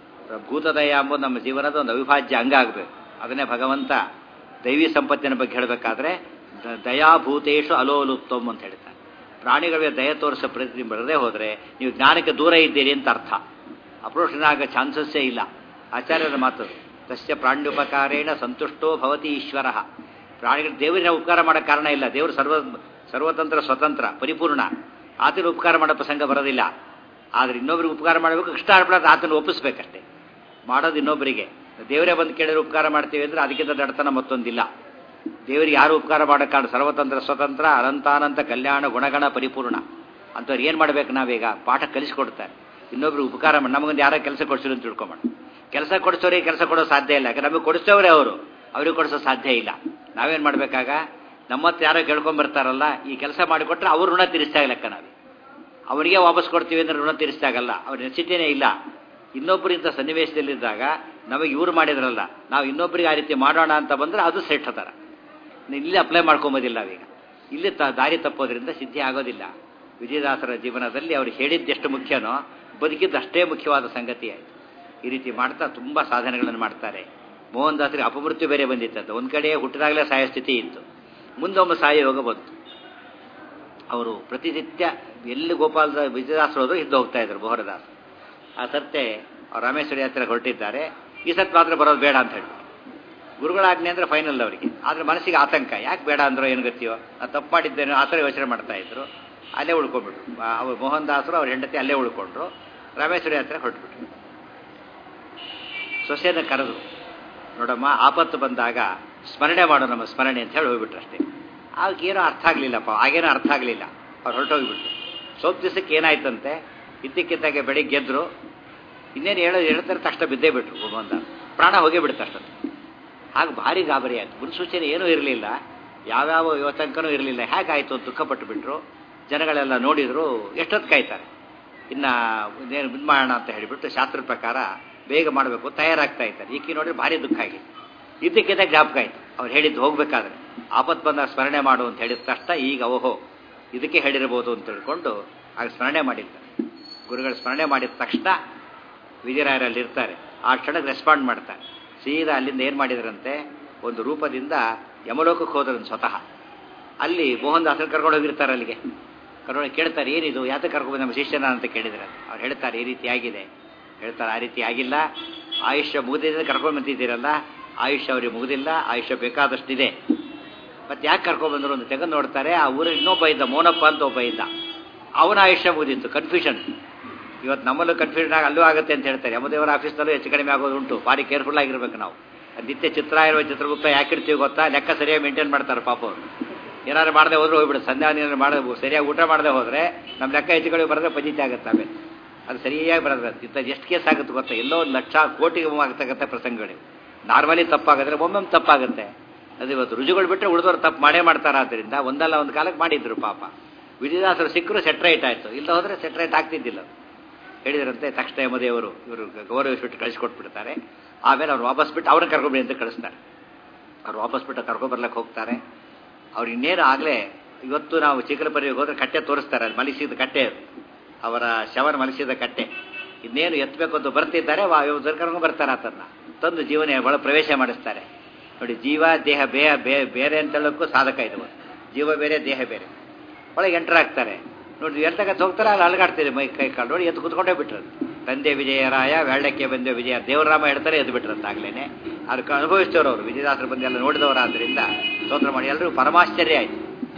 ಭೂತದಯ ಎಂಬುದು ನಮ್ಮ ಜೀವನದ ಒಂದು ಅವಿಭಾಜ್ಯ ಅಂಗ ಆಗಬೇಕು ಅದನ್ನೇ ಭಗವಂತ ದೈವಿ ಸಂಪತ್ತಿನ ಬಗ್ಗೆ ಹೇಳಬೇಕಾದ್ರೆ ದಯಾಭೂತೇಶು ಅಲೋಲುತ್ತಮ್ ಅಂತ ಹೇಳ್ತಾನೆ ಪ್ರಾಣಿಗಳಿಗೆ ದಯ ತೋರಿಸೋ ಪ್ರತಿ ಬರದೇ ಹೋದರೆ ನೀವು ಜ್ಞಾನಕ್ಕೆ ದೂರ ಇದ್ದೀರಿ ಅಂತ ಅರ್ಥ ಅಪ್ರೋಷಣ ಆಗೋ ಚಾನ್ಸಸ್ಸೇ ಇಲ್ಲ ಆಚಾರ್ಯರ ಮಾತು ತಸ್ಯ ಪ್ರಾಣ್ಯುಪಕಾರೇಣ ಸಂತುಷ್ಟೋ ಭವತಿ ಈಶ್ವರ ಪ್ರಾಣಿಗಳು ದೇವರಿಗೆ ನಾವು ಉಪಕಾರ ಮಾಡೋಕ್ಕೆ ಕಾರಣ ಇಲ್ಲ ದೇವರು ಸರ್ವ ಸರ್ವತಂತ್ರ ಸ್ವತಂತ್ರ ಪರಿಪೂರ್ಣ ಆತನ ಉಪಕಾರ ಮಾಡೋ ಪ್ರಸಂಗ ಬರೋದಿಲ್ಲ ಆದರೆ ಇನ್ನೊಬ್ರಿಗೆ ಉಪಕಾರ ಮಾಡಬೇಕು ಕೃಷ್ಣ ಅರ್ಪಣ ಆತನ ಒಪ್ಪಿಸ್ಬೇಕಷ್ಟೇ ಮಾಡೋದು ಇನ್ನೊಬ್ಬರಿಗೆ ದೇವರೇ ಬಂದು ಕೇಳಿದ್ರೆ ಉಪಕಾರ ಮಾಡ್ತೀವಿ ಅಂದರೆ ಅದಕ್ಕಿಂತ ದಡ್ತನ ಮತ್ತೊಂದಿಲ್ಲ ದೇವರಿಗೆ ಯಾರು ಉಪಕಾರ ಮಾಡೋಕ್ಕೆ ಕಾರಣ ಸರ್ವತಂತ್ರ ಸ್ವತಂತ್ರ ಅನಂತಾನಂತ ಕಲ್ಯಾಣ ಗುಣಗಣ ಪರಿಪೂರ್ಣ ಅಂಥವ್ರು ಏನು ಮಾಡ್ಬೇಕು ನಾವೀಗ ಪಾಠ ಕಲಿಸ್ಕೊಡ್ತಾರೆ ಇನ್ನೊಬ್ರು ಉಪಕಾರ ಮಾಡಿ ನಮಗೊಂದು ಯಾರೋ ಕೆಲಸ ಕೊಡಿಸಿದ್ರು ಅಂತ ತಿಳ್ಕೊಂಬೋಣ ಕೆಲಸ ಕೊಡಿಸೋರಿಗೆ ಕೆಲಸ ಕೊಡೋ ಸಾಧ್ಯ ಇಲ್ಲ ಯಾಕಂದ್ರೆ ನಮಗೆ ಕೊಡಿಸ್ತವ್ರೆ ಅವರು ಅವ್ರಿಗೆ ಕೊಡಿಸೋ ಸಾಧ್ಯ ಇಲ್ಲ ನಾವೇನು ಮಾಡಬೇಕಾಗ ನಮ್ಮತ್ತ ಯಾರೋ ಕೇಳ್ಕೊಂಬರ್ತಾರಲ್ಲ ಈ ಕೆಲಸ ಮಾಡಿಕೊಟ್ರೆ ಅವ್ರು ಋಣ ತೀರಿಸ್ತಾ ಲೆಕ್ಕ ನಾವು ಅವರಿಗೆ ವಾಪಸ್ ಕೊಡ್ತೀವಿ ಅಂದ್ರೆ ಋಣ ತೀರಿಸ್ದಾಗಲ್ಲ ಅವ್ರ ನೆಸಿಟಿನೇ ಇಲ್ಲ ಇನ್ನೊಬ್ಬರಿಂದ ಸನ್ನಿವೇಶದಲ್ಲಿದ್ದಾಗ ನಮಗೆ ಇವ್ರು ಮಾಡಿದ್ರಲ್ಲ ನಾವು ಇನ್ನೊಬ್ಬರಿಗೆ ಆ ರೀತಿ ಮಾಡೋಣ ಅಂತ ಬಂದರೆ ಅದು ಸೆಟ್ ಥರ ಇಲ್ಲಿ ಅಪ್ಲೈ ಮಾಡ್ಕೊಂಬೋದಿಲ್ಲ ನಾವೀಗ ಇಲ್ಲಿ ತ ದಾರಿ ತಪ್ಪೋದ್ರಿಂದ ಸಿದ್ಧಿ ಆಗೋದಿಲ್ಲ ವಿಜಯದಾಸರ ಜೀವನದಲ್ಲಿ ಅವ್ರು ಹೇಳಿದ್ದೆಷ್ಟು ಮುಖ್ಯನೋ ಬದುಕಿದ್ದು ಅಷ್ಟೇ ಮುಖ್ಯವಾದ ಸಂಗತಿ ಆಯಿತು ಈ ರೀತಿ ಮಾಡ್ತಾ ತುಂಬ ಸಾಧನೆಗಳನ್ನು ಮಾಡ್ತಾರೆ ಮೋಹನ್ ದಾಸರಿಗೆ ಅಪಮೃತ್ಯು ಬೇರೆ ಬಂದಿತ್ತಂತೆ ಒಂದು ಕಡೆ ಹುಟ್ಟಿದಾಗಲೇ ಸಾಯೋ ಸ್ಥಿತಿ ಇತ್ತು ಮುಂದೊಮ್ಮೆ ಸಾಯೋಗ ಬಂತು ಅವರು ಪ್ರತಿನಿತ್ಯ ಎಲ್ಲಿ ಗೋಪಾಲದ ವಿಜಯದಾಸರು ಹೋದ್ರು ಹಿಂದೆ ಹೋಗ್ತಾ ಇದ್ರು ಮೋಹನದಾಸ್ ಆ ಸರ್ತೆ ಅವ್ರು ರಾಮೇಶ್ವರಿ ಹತ್ರ ಹೊರಟಿದ್ದಾರೆ ಈ ಸತ್ ಮಾತ್ರ ಬರೋದು ಬೇಡ ಅಂತ ಹೇಳಿ ಗುರುಗಳಾಜ್ಞೆ ಅಂದ್ರೆ ಫೈನಲ್ ಅವರಿಗೆ ಆದ್ರೆ ಮನಸ್ಸಿಗೆ ಆತಂಕ ಯಾಕೆ ಬೇಡ ಅಂದ್ರೋ ಏನು ಗೊತ್ತಿಯೋ ನಾನು ತಪ್ಪು ಮಾಡಿದ್ದೇನೋ ಆ ಥರ ಯೋಚನೆ ಮಾಡ್ತಾ ಇದ್ರು ಅಲ್ಲೇ ಉಳ್ಕೊಂಡ್ಬಿಟ್ರು ಅವ್ರು ಮೋಹನ್ ದಾಸರು ಅವ್ರ ಹೆಂಡತಿ ಅಲ್ಲೇ ಉಳ್ಕೊಂಡ್ರು ರಾಮೇಶ್ವರಿ ಹತ್ರ ಹೊರಟ್ಬಿಟ್ರು ಸೊಸೆನ ಕರೆದು ನೋಡಮ್ಮ ಆಪತ್ತು ಬಂದಾಗ ಸ್ಮರಣೆ ಮಾಡು ನಮ್ಮ ಸ್ಮರಣೆ ಅಂತ ಹೇಳಿ ಹೋಗ್ಬಿಟ್ರು ಅಷ್ಟೇ ಏನೋ ಅರ್ಥ ಆಗಲಿಲ್ಲಪ್ಪ ಆಗೇನೋ ಅರ್ಥ ಆಗಲಿಲ್ಲ ಅವ್ರು ಹೊರಟೋಗ್ಬಿಟ್ರು ಸ್ವಲ್ಪ ದಿವಸಕ್ಕೆ ಏನಾಯ್ತಂತೆ ಇದ್ದಕ್ಕಿದ್ದಾಗೆ ಬೆಳಿಗ್ಗೆ ಗೆದ್ರು ಇನ್ನೇನು ಹೇಳೋ ಹೇಳ್ತಾರೆ ತಕ್ಷಣ ಬಿದ್ದೇ ಬಿಟ್ರು ಭಗವಂತ ಪ್ರಾಣ ಹೋಗೇ ಬಿಡುತ್ತೆ ಅಷ್ಟೊತ್ತು ಹಾಗೆ ಭಾರಿ ಗಾಬರಿ ಆಯ್ತು ಮುನ್ಸೂಚನೆ ಏನೂ ಇರಲಿಲ್ಲ ಯಾವ್ಯಾವ ಯುವತಂಕನೂ ಇರಲಿಲ್ಲ ಹೇಗಾಯಿತು ದುಃಖಪಟ್ಟು ಬಿಟ್ರು ಜನಗಳೆಲ್ಲ ನೋಡಿದ್ರು ಎಷ್ಟೊತ್ತು ಕಾಯ್ತಾರೆ ಇನ್ನು ಏನು ಇದು ಮಾಡೋಣ ಅಂತ ಹೇಳಿಬಿಟ್ಟು ಶಾಸ್ತ್ರದ ಪ್ರಕಾರ ಬೇಗ ಮಾಡಬೇಕು ತಯಾರಾಗ್ತಾ ಇದ್ದಾರೆ ಈಕೆ ನೋಡಿದ್ರೆ ಭಾರಿ ದುಃಖ ಆಗಿತ್ತು ಇದ್ದಕ್ಕಿದ್ದಾಗ ಜ್ಞಾಪಕ ಆಯಿತು ಅವ್ರು ಹೇಳಿದ್ದು ಹೋಗ್ಬೇಕಾದ್ರೆ ಆಪತ್ತು ಬಂದಾಗ ಸ್ಮರಣೆ ಮಾಡು ಅಂತ ಹೇಳಿದ ತಕ್ಷಣ ಈಗ ಓಹೋ ಇದಕ್ಕೆ ಹೇಳಿರ್ಬೋದು ಅಂತ ತಿಳ್ಕೊಂಡು ಆಗ ಸ್ಮರಣೆ ಮಾಡಿದ್ದಾರೆ ಗುರುಗಳು ಸ್ಮರಣೆ ಮಾಡಿದ ತಕ್ಷಣ ವಿಜಯರಾಯರಲ್ಲಿ ಇರ್ತಾರೆ ಆ ಕ್ಷಣಕ್ಕೆ ರೆಸ್ಪಾಂಡ್ ಮಾಡ್ತಾರೆ ಸೀದಾ ಅಲ್ಲಿಂದ ಏನು ಮಾಡಿದ್ರಂತೆ ಒಂದು ರೂಪದಿಂದ ಯಮಲೋಕಕ್ಕೆ ಹೋದ್ರಂತೆ ಸ್ವತಃ ಅಲ್ಲಿ ಮೋಹನ್ ದಾಸರು ಕರ್ಕೊಂಡು ಹೋಗಿರ್ತಾರೆ ಅಲ್ಲಿಗೆ ಕರ್ಕೊಂಡು ಕೇಳ್ತಾರೆ ಏನಿದು ಯಾತಕ್ಕೆ ಕರ್ಕೊಂಡು ನಮ್ಮ ಶಿಷ್ಯನ ಅಂತ ಕೇಳಿದ್ರೆ ಅವ್ರು ಹೇಳ್ತಾರೆ ಈ ರೀತಿ ಆಗಿದೆ ಹೇಳ್ತಾರೆ ಆ ರೀತಿ ಆಗಿಲ್ಲ ಆಯುಷ್ಯ ಮುಗಿದಿದ್ರೆ ಕರ್ಕೊಂಡು ಬಂದಿದ್ದೀರಲ್ಲ ಆಯುಷ್ಯ ಅವ್ರಿಗೆ ಮುಗಿದಿಲ್ಲ ಆಯುಷ್ಯ ಬೇಕಾದಷ್ಟಿದೆ ಮತ್ತೆ ಯಾಕೆ ಕರ್ಕೊಂಡು ಬಂದರು ಅಂತ ತೆಗೆದು ನೋಡ್ತಾರೆ ಆ ಊರಲ್ಲಿ ಇನ್ನೊಬ್ಬ ಇದ್ದ ಮೋನಪ್ಪ ಅಂತ ಒಬ್ಬ ಇದ್ದ ಅವನ ಆಯುಷ್ಯ ಮುಗಿದಿತ್ತು ಕನ್ಫ್ಯೂಷನ್ ಇವತ್ತು ನಮ್ಮಲ್ಲೂ ಕನ್ಫ್ಯೂಷನ್ ಆಗಿ ಅಲ್ಲೂ ಆಗುತ್ತೆ ಅಂತ ಹೇಳ್ತಾರೆ ಯಮದೇವರ ಆಫೀಸ್ನಲ್ಲೂ ಹೆಚ್ಚು ಕಡಿಮೆ ಆಗೋದು ಉಂಟು ಭಾರಿ ಕೇರ್ಫುಲ್ ಆಗಿರ್ಬೇಕು ನಾವು ನಿತ್ಯ ಚಿತ್ರ ಇರುವ ಚಿತ್ರಗುಪ್ತ ಯಾಕಿರ್ತೀವಿ ಗೊತ್ತಾ ಲೆಕ್ಕ ಸರಿಯಾಗಿ ಮೇಂಟೈನ್ ಮಾಡ್ತಾರೆ ಪಾಪ ಅವರು ಏನಾದ್ರು ಮಾಡದೆ ಹೋದ್ರೆ ಹೋಗ್ಬಿಡು ಸಂಧ್ಯಾ ಏನಾದ್ರು ಮಾಡದೆ ಸರಿಯಾಗಿ ಊಟ ಮಾಡದೆ ಹೋದ್ರೆ ನಮ್ಮ ಲೆಕ್ಕ ಹೆಚ್ಚು ಕಡಿಮೆ ಬರೆದ್ರೆ ಪಂಚಾಯಿತಿ ಆಗುತ್ತೆ ಆಮೇಲೆ ಅದು ಸರಿಯಾಗಿ ಬರೋದು ಇಂಥ ಎಷ್ಟು ಕೇಸ್ ಆಗುತ್ತೆ ಗೊತ್ತಾ ಎಲ್ಲೋ ಒಂದು ಲಕ್ಷ ಕೋಟಿಗೆ ಆಗ್ತಕ್ಕಂಥ ಪ್ರಸಂಗಗಳು ನಾರ್ಮಲಿ ತಪ್ಪಾಗಿದ್ರೆ ಒಮ್ಮೊಮ್ಮೆ ತಪ್ಪಾಗುತ್ತೆ ಅದು ಇವತ್ತು ರುಜುಗಳು ಬಿಟ್ಟರೆ ಉಳಿದವರು ತಪ್ಪು ಮಾಡೇ ಮಾಡ್ತಾರೆ ಆದ್ದರಿಂದ ಒಂದಲ್ಲ ಒಂದು ಕಾಲಕ್ಕೆ ಮಾಡಿದ್ರು ಪಾಪ ವಿಜಯದಾಸರು ಸಿಕ್ಕರು ಸೆಟ್ರೈಟ್ ಆಯಿತು ಇಲ್ಲ ಹೋದರೆ ಸೆಟ್ರೈಟ್ ಆಗ್ತಿದ್ದಿಲ್ಲ ಹೇಳಿದ್ರಂತೆ ತಕ್ಷಣ ಯಮದೇವರು ಇವರು ಗೌರವಿಸ್ಬಿಟ್ಟು ಕಳಿಸ್ಕೊಟ್ಬಿಡ್ತಾರೆ ಆಮೇಲೆ ಅವ್ರು ವಾಪಸ್ ಬಿಟ್ಟು ಅವ್ರನ್ನ ಕರ್ಕೊಂಡ್ಬಿಡಿ ಅಂತ ಕಳಿಸ್ತಾರೆ ಅವ್ರು ವಾಪಸ್ ಬಿಟ್ಟು ಕರ್ಕೊಂಬರ್ಲಕ್ಕೆ ಹೋಗ್ತಾರೆ ಅವ್ರು ಇನ್ನೇನು ಆಗಲೇ ಇವತ್ತು ನಾವು ಚಿಕ್ಕಲಪರಿಗೆ ಹೋದ್ರೆ ಕಟ್ಟೆ ತೋರಿಸ್ತಾರೆ ಅಲ್ಲಿ ಮಲಗಿಸಿದ ಕಟ್ಟೆ ಅದು. ಅವರ ಶವನ ಮಲಗಿಸಿದ ಕಟ್ಟೆ ಇನ್ನೇನು ಎತ್ತಬೇಕು ಅಂತ ಬರ್ತಿದ್ದಾರೆ ವಾ ಕರ್ಕೊಂಡು ಬರ್ತಾರೆ ಆತನ್ನ ತಂದು ಜೀವನ ಒಳ ಪ್ರವೇಶ ಮಾಡಿಸ್ತಾರೆ ನೋಡಿ ಜೀವ ದೇಹ ಬೇ ಬೇ- ಬೇರೆ ಅಂತ ಹೇಳೋಕ್ಕೂ ಸಾಧಕ ಇದು ಜೀವ ಬೇರೆ ದೇಹ ಬೇರೆ ಒಳಗೆ ಎಂಟರ್ ಆಗ್ತಾರೆ ನೋಡಿ ಎಂಟಕ್ಕೆ ಹೋಗ್ತಾರೆ ಅಲ್ಲಿ ಅಲಗಾಡ್ತೀರಿ ಮೈ ಕೈ ಕಾಲು ನೋಡಿ ಎದ್ದು ಕುತ್ಕೊಂಡೇ ಬಿಟ್ರು ತಂದೆ ವಿಜಯರಾಯ ವ್ಯಾಳಕ್ಕೆ ಬಂದೆ ವಿಜಯ ದೇವರಾಮ ಹೇಳ್ತಾರೆ ಎದ್ದು ಬಿಟ್ರಂತಾಗ್ಲೇನೆ ಅದಕ್ಕೆ ಅನುಭವಿಸ್ತವ್ರು ಅವರು ವಿಜಯದಾಸರು ಬಂದು ಎಲ್ಲ ನೋಡಿದವರಾದ್ರಿಂದ ಸ್ತೋತ್ರ ಮಾಡಿ ಎಲ್ಲರೂ ಪರಮಾಶ್ಚರ್ಯ ಆಯ್ತು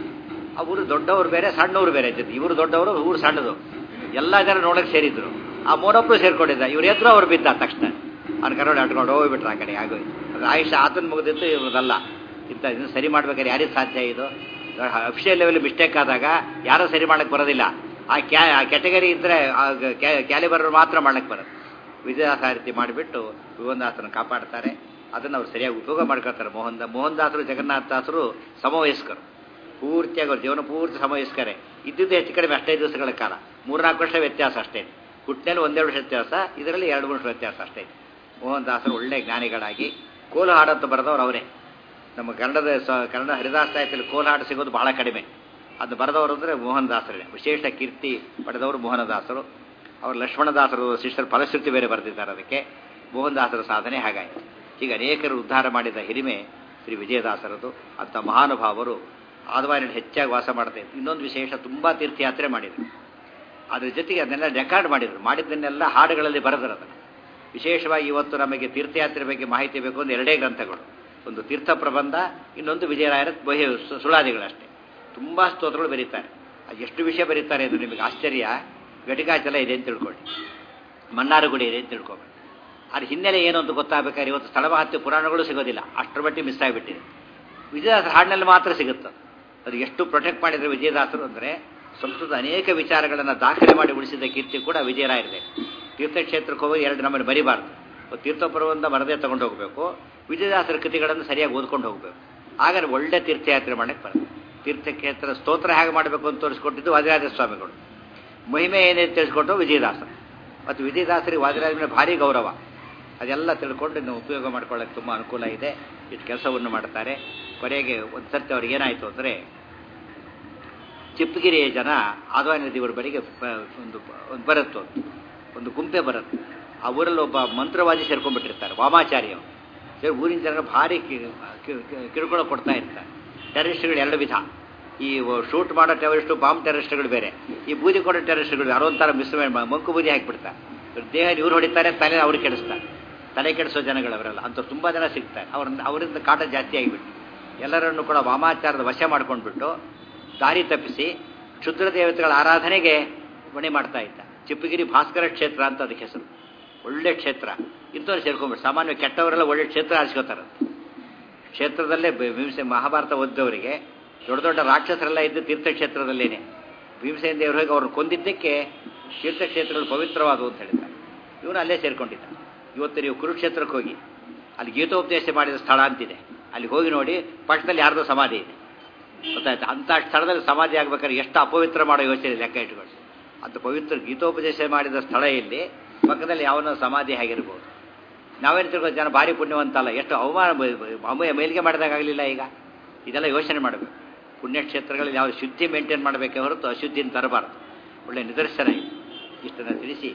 ಆ ಊರು ದೊಡ್ಡವರು ಬೇರೆ ಸಣ್ಣವರು ಬೇರೆ ಜೊತೆ ಇವರು ದೊಡ್ಡವರು ಊರು ಸಣ್ಣದು ಎಲ್ಲ ಜನ ನೋಡಕ್ಕೆ ಸೇರಿದ್ರು ಆ ಮೂರೊಬ್ಬರು ಸೇರ್ಕೊಂಡಿದ್ದ ಇವ್ರು ಎದ್ರು ಅವ್ರು ಬಿದ್ದ ತಕ್ಷಣ ಅವ್ನು ಕರೋಡಿ ಅಟ್ಕೊಂಡು ಹೋಗ್ಬಿಟ್ರು ಆ ಕಡೆ ಆಗೋಯ್ತು ಅದು ಆಯುಷ ಆತನ ಮುಗಿದಿತ್ತು ಇವ್ರದಲ್ಲ ಇಂಥ ಇದನ್ನು ಸರಿ ಮಾಡ್ಬೇಕಾದ್ರೆ ಯಾರಿಗೆ ಸಾಧ್ಯ ಇದು ಅಫಿಷಿಯಲ್ ಲೆವೆಲ್ ಮಿಸ್ಟೇಕ್ ಆದಾಗ ಯಾರೂ ಸರಿ ಮಾಡಕ್ಕೆ ಬರೋದಿಲ್ಲ ಆ ಕ್ಯಾ ಆ ಕ್ಯಾಟಗರಿ ಇದ್ದರೆ ಕ್ಯಾಲಿಬರ್ ಮಾತ್ರ ಮಾಡಕ್ಕೆ ಬರೋದು ವಿಜಯದಾಸ ಆ ರೀತಿ ಮಾಡಿಬಿಟ್ಟು ವಿವನ್ದಾಸನ ಕಾಪಾಡ್ತಾರೆ ಅದನ್ನು ಅವ್ರು ಸರಿಯಾಗಿ ಉಪಯೋಗ ಮಾಡ್ಕೊಳ್ತಾರೆ ಮೋಹನ್ ಮೋಹನ್ ದಾಸರು ಜಗನ್ನಾಥ ದಾಸರು ಸಮವಯಸ್ಕರು ಪೂರ್ತಿಯಾಗಿ ಅವ್ರ ಜೀವನ ಪೂರ್ತಿ ಸಮವಯಸ್ಕರೇ ಇದ್ದಿದ್ದು ಹೆಚ್ಚು ಕಡಿಮೆ ಅಷ್ಟೇ ದಿವಸಗಳ ಕಾಲ ಮೂರ್ನಾಲ್ಕು ವರ್ಷ ವ್ಯತ್ಯಾಸ ಅಷ್ಟೇ ಹುಟ್ಟಿನಲ್ಲಿ ಒಂದೆರಡು ವರ್ಷ ವ್ಯತ್ಯಾಸ ಇದರಲ್ಲಿ ಎರಡು ಮೂರು ವರ್ಷ ವ್ಯತ್ಯಾಸ ಅಷ್ಟೇ ಮೋಹನ್ ದಾಸರು ಒಳ್ಳೆ ಜ್ಞಾನಿಗಳಾಗಿ ಕೋಲು ಹಾಡಂತ ಬರೆದವ್ರು ಅವರೇ ನಮ್ಮ ಕನ್ನಡದ ಸ- ಕನ್ನಡ ಹರಿದಾಸ ಸಾಹಿತ್ಯದಲ್ಲಿ ಕೋಲು ಹಾಡು ಸಿಗೋದು ಬಹಳ ಕಡಿಮೆ ಅದು ಬರೆದವರು ಅಂದರೆ ಮೋಹನ್ ದಾಸರೇ ವಿಶೇಷ ಕೀರ್ತಿ ಪಡೆದವರು ಮೋಹನದಾಸರು ಅವರು ಲಕ್ಷ್ಮಣದಾಸರು ಶಿಷ್ಯರು ಫಲಶ್ರುತಿ ಬೇರೆ ಬರೆದಿದ್ದಾರೆ ಅದಕ್ಕೆ ಮೋಹನ್ ದಾಸರ ಸಾಧನೆ ಹಾಗಾಯಿತು ಹೀಗೆ ಅನೇಕರು ಉದ್ಧಾರ ಮಾಡಿದ ಹಿರಿಮೆ ಶ್ರೀ ವಿಜಯದಾಸರದು ಅಂಥ ಮಹಾನುಭಾವರು ಆದವಾರಿನಲ್ಲಿ ಹೆಚ್ಚಾಗಿ ವಾಸ ಮಾಡ್ತಾ ಇದ್ರು ಇನ್ನೊಂದು ವಿಶೇಷ ತುಂಬ ತೀರ್ಥಯಾತ್ರೆ ಮಾಡಿದರು ಅದ್ರ ಜೊತೆಗೆ ಅದನ್ನೆಲ್ಲ ರೆಕಾರ್ಡ್ ಮಾಡಿದರು ಮಾಡಿದ್ದನ್ನೆಲ್ಲ ಹಾಡುಗಳಲ್ಲಿ ಬರೆದರು ಅದನ್ನು ವಿಶೇಷವಾಗಿ ಇವತ್ತು ನಮಗೆ ತೀರ್ಥಯಾತ್ರೆ ಬಗ್ಗೆ ಮಾಹಿತಿ ಬೇಕು ಒಂದು ಎರಡೇ ಗ್ರಂಥಗಳು ಒಂದು ತೀರ್ಥ ಪ್ರಬಂಧ ಇನ್ನೊಂದು ವಿಜಯರಾಯರ ಬಹಿ ಸು- ಸುಳಾದಿಗಳಷ್ಟೇ ತುಂಬ ಸ್ತೋತ್ರಗಳು ಬರೀತಾರೆ ಅದು ಎಷ್ಟು ವಿಷಯ ಬರೀತಾರೆ ಅದು ನಿಮಗೆ ಆಶ್ಚರ್ಯ ಘಟಿಕಾಚಲ ಇದೆ ಅಂತ ತಿಳ್ಕೊಳ್ಳಿ ಮನ್ನಾರಗುಡಿ ಇದೆ ಅಂತ ತಿಳ್ಕೊಬೇಡಿ ಅದ್ರ ಹಿನ್ನೆಲೆ ಏನು ಅಂತ ಗೊತ್ತಾಗಬೇಕಾದ್ರೆ ಇವತ್ತು ಸ್ಥಳ ಮಹತ್ವ ಪುರಾಣಗಳು ಸಿಗೋದಿಲ್ಲ ಅಷ್ಟರ ಮಟ್ಟಿಗೆ ಮಿಸ್ ಆಗಿಬಿಟ್ಟಿದೆ ವಿಜಯದಾಸರ ಹಾಡಿನಲ್ಲಿ ಮಾತ್ರ ಸಿಗುತ್ತೆ ಅದು ಎಷ್ಟು ಪ್ರೊಟೆಕ್ಟ್ ಮಾಡಿದರೆ ವಿಜಯದಾಸರು ಅಂದರೆ ಸಂಸ್ಕೃತ ಅನೇಕ ವಿಚಾರಗಳನ್ನು ದಾಖಲೆ ಮಾಡಿ ಉಳಿಸಿದ ಕೀರ್ತಿ ಕೂಡ ವಿಜಯರಾಯರದೆ ತೀರ್ಥಕ್ಷೇತ್ರಕ್ಕೆ ಹೋಗಿ ಎರಡು ನಮ್ಮನ್ನು ಬರಿಬಾರ್ದು ತೀರ್ಥಪುರವನ್ನು ಬರದೇ ತಗೊಂಡು ಹೋಗಬೇಕು ವಿಜಯದಾಸರ ಕೃತಿಗಳನ್ನು ಸರಿಯಾಗಿ ಓದ್ಕೊಂಡು ಹೋಗಬೇಕು ಆಗ ಒಳ್ಳೆ ತೀರ್ಥಯಾತ್ರೆ ಮಾಡಕ್ಕೆ ಬರುತ್ತೆ ತೀರ್ಥಕ್ಷೇತ್ರ ಸ್ತೋತ್ರ ಹೇಗೆ ಮಾಡಬೇಕು ಅಂತ ತೋರಿಸ್ಕೊಟ್ಟಿದ್ದು ವಾದಿರಾಜ ಸ್ವಾಮಿಗಳು ಮಹಿಮೆ ಏನೇ ತಿಳಿಸ್ಕೊಟ್ಟು ವಿಜಯದಾಸ ಮತ್ತು ವಿಜಯದಾಸರಿಗೆ ವಾದಿರಾಜ ಮೇಲೆ ಭಾರಿ ಗೌರವ ಅದೆಲ್ಲ ತಿಳ್ಕೊಂಡು ನೀವು ಉಪಯೋಗ ಮಾಡ್ಕೊಳ್ಳೋಕೆ ತುಂಬ ಅನುಕೂಲ ಇದೆ ಇಷ್ಟು ಕೆಲಸವನ್ನು ಮಾಡ್ತಾರೆ ಕೊನೆಗೆ ಒಂದು ಸರ್ತಿ ಅವ್ರಿಗೆ ಏನಾಯಿತು ಅಂದರೆ ಚಿಪ್ಪಗಿರಿಯ ಜನ ಆದ್ವಾನಿ ನದಿಯವರ ಬಳಿಗೆ ಪ- ಒಂದು ಒಂದು ಬರುತ್ತೆ ಒಂದು. ಒಂದು ಗುಂಪೆ ಬರುತ್ತೆ ಆ ಊರಲ್ಲಿ ಒಬ್ಬ ಮಂತ್ರವಾದಿ ಸೇರ್ಕೊಂಡ್ಬಿಟ್ಟಿರ್ತಾರೆ ವಾಮಾಚಾರ್ಯ ಸೇರಿ ಊರಿನ ಜನ ಭಾರಿ ಕಿ- ಕಿ- ಕಿ- ಕಿರುಕುಳ ಕೊಡ್ತಾ ಇರ್ತಾರೆ ಟೆರರಿಸ್ಟ್ಗಳು ಎರಡು ವಿಧ ಈ ಶೂಟ್ ಮಾಡೋ ಟೆರರಿಸ್ಟು ಬಾಂಬ್ ಟೆರರಿಸ್ಟ್ಗಳು ಬೇರೆ ಈ ಬೂದಿ ಕೊಡೋ ಟೆರರಿಸ್ಟ್ಗಳು ಯಾರೋ ಒಂಥರ ಮಿಸ್ ಮಂಕು ಬೂದಿ ಹಾಕಿಬಿಡ್ತಾರೆ ಇವ್ರ ದೇಹ ಇವ್ರು ಹೊಡಿತಾರೆ ತಲೆ ಅವ್ರು ಕೆಡಿಸ್ತಾರೆ ತಲೆ ಕೆಡಿಸೋ ಜನಗಳು ಅವರೆಲ್ಲ ಅಂತ ತುಂಬ ಜನ ಸಿಗ್ತಾರೆ ಅವ್ರನ್ನ ಅವರಿಂದ ಕಾಟ ಜಾಸ್ತಿ ಆಗಿಬಿಟ್ಟು ಎಲ್ಲರನ್ನು ಕೂಡ ವಾಮಾಚಾರದ ವಶ ಮಾಡ್ಕೊಂಡ್ಬಿಟ್ಟು ದಾರಿ ತಪ್ಪಿಸಿ ಕ್ಷುದ್ರ ದೇವತೆಗಳ ಆರಾಧನೆಗೆ ಮಣಿ ಮಾಡ್ತಾ ಇದ್ದ ಚಿಪ್ಪಗಿರಿ ಭಾಸ್ಕರ ಕ್ಷೇತ್ರ ಅಂತ ಅದಕ್ಕೆ ಹೆಸರು ಒಳ್ಳೆ ಕ್ಷೇತ್ರ ಇಂಥವ್ರು ಸೇರ್ಕೊಂಡ್ಬಿಟ್ಟು ಸಾಮಾನ್ಯ ಕೆಟ್ಟವರೆಲ್ಲ ಒಳ್ಳೆ ಕ್ಷೇತ್ರ ಆರಿಸ್ಕೋತಾರೆ ಕ್ಷೇತ್ರದಲ್ಲೇ ಬ- ಭೀಮಸೆ ಮಹಾಭಾರತ ಓದ್ದವರಿಗೆ ದೊಡ್ಡ ದೊಡ್ಡ ರಾಕ್ಷಸರೆಲ್ಲ ಇದ್ದು ತೀರ್ಥಕ್ಷೇತ್ರದಲ್ಲೇನೆ ಭೀಮಸೇನ ದೇವರು ಹೋಗಿ ಅವ್ರನ್ನ ಕೊಂದಿದ್ದಕ್ಕೆ ತೀರ್ಥಕ್ಷೇತ್ರಗಳು ಪವಿತ್ರವಾದವು ಅಂತ ಹೇಳ್ತಾರೆ ಇವನು ಅಲ್ಲೇ ಸೇರ್ಕೊಂಡಿದ್ದ ಇವತ್ತು ನೀವು ಕುರುಕ್ಷೇತ್ರಕ್ಕೆ ಹೋಗಿ ಅಲ್ಲಿ ಗೀತೋಪದೇಶ ಮಾಡಿದ ಸ್ಥಳ ಅಂತಿದೆ ಅಲ್ಲಿ ಹೋಗಿ ನೋಡಿ ಪಕ್ಕದಲ್ಲಿ ಯಾರ್ದೋ ಸಮಾಧಿ ಇದೆ ಗೊತ್ತಾಯ್ತು ಅಂಥ ಸ್ಥಳದಲ್ಲಿ ಸಮಾಧಿ ಆಗ್ಬೇಕಾದ್ರೆ ಎಷ್ಟು ಅಪವಿತ್ರ ಮಾಡೋ ಯೋಚನೆ ಲೆಕ್ಕ ಇಟ್ಕೊಂಡು ಅಂತ ಪವಿತ್ರ ಗೀತೋಪದೇಶ ಮಾಡಿದ ಸ್ಥಳ ಇಲ್ಲಿ ಪಕ್ಕದಲ್ಲಿ ಯಾವನೋ ಸಮಾಧಿ ಆಗಿರ್ಬೋದು ನಾವೇನು ತಿಳ್ಕೋ ಜನ ಭಾರಿ ಪುಣ್ಯವಂತ ಅಲ್ಲ ಎಷ್ಟು ಅವಮಾನ ಬ- ಬ- ಅಮಯ ಮೇಲಿಗೆ ಮಾಡಿದಾಗಲಿಲ್ಲ ಈಗ ಇದೆಲ್ಲ ಯೋಚನೆ ಮಾಡಬೇಕು ಪುಣ್ಯಕ್ಷೇತ್ರಗಳಲ್ಲಿ ಯಾವ ಶುದ್ಧಿ ಮೇಂಟೈನ್ ಮಾಡಬೇಕೇ ಹೊರತು ಅಶುದ್ಧಿನ ತರಬಾರ್ದು ಒಳ್ಳೆ ನಿದರ್ಶನ ಇದೆ ಇಷ್ಟನ್ನು ತಿಳಿಸಿ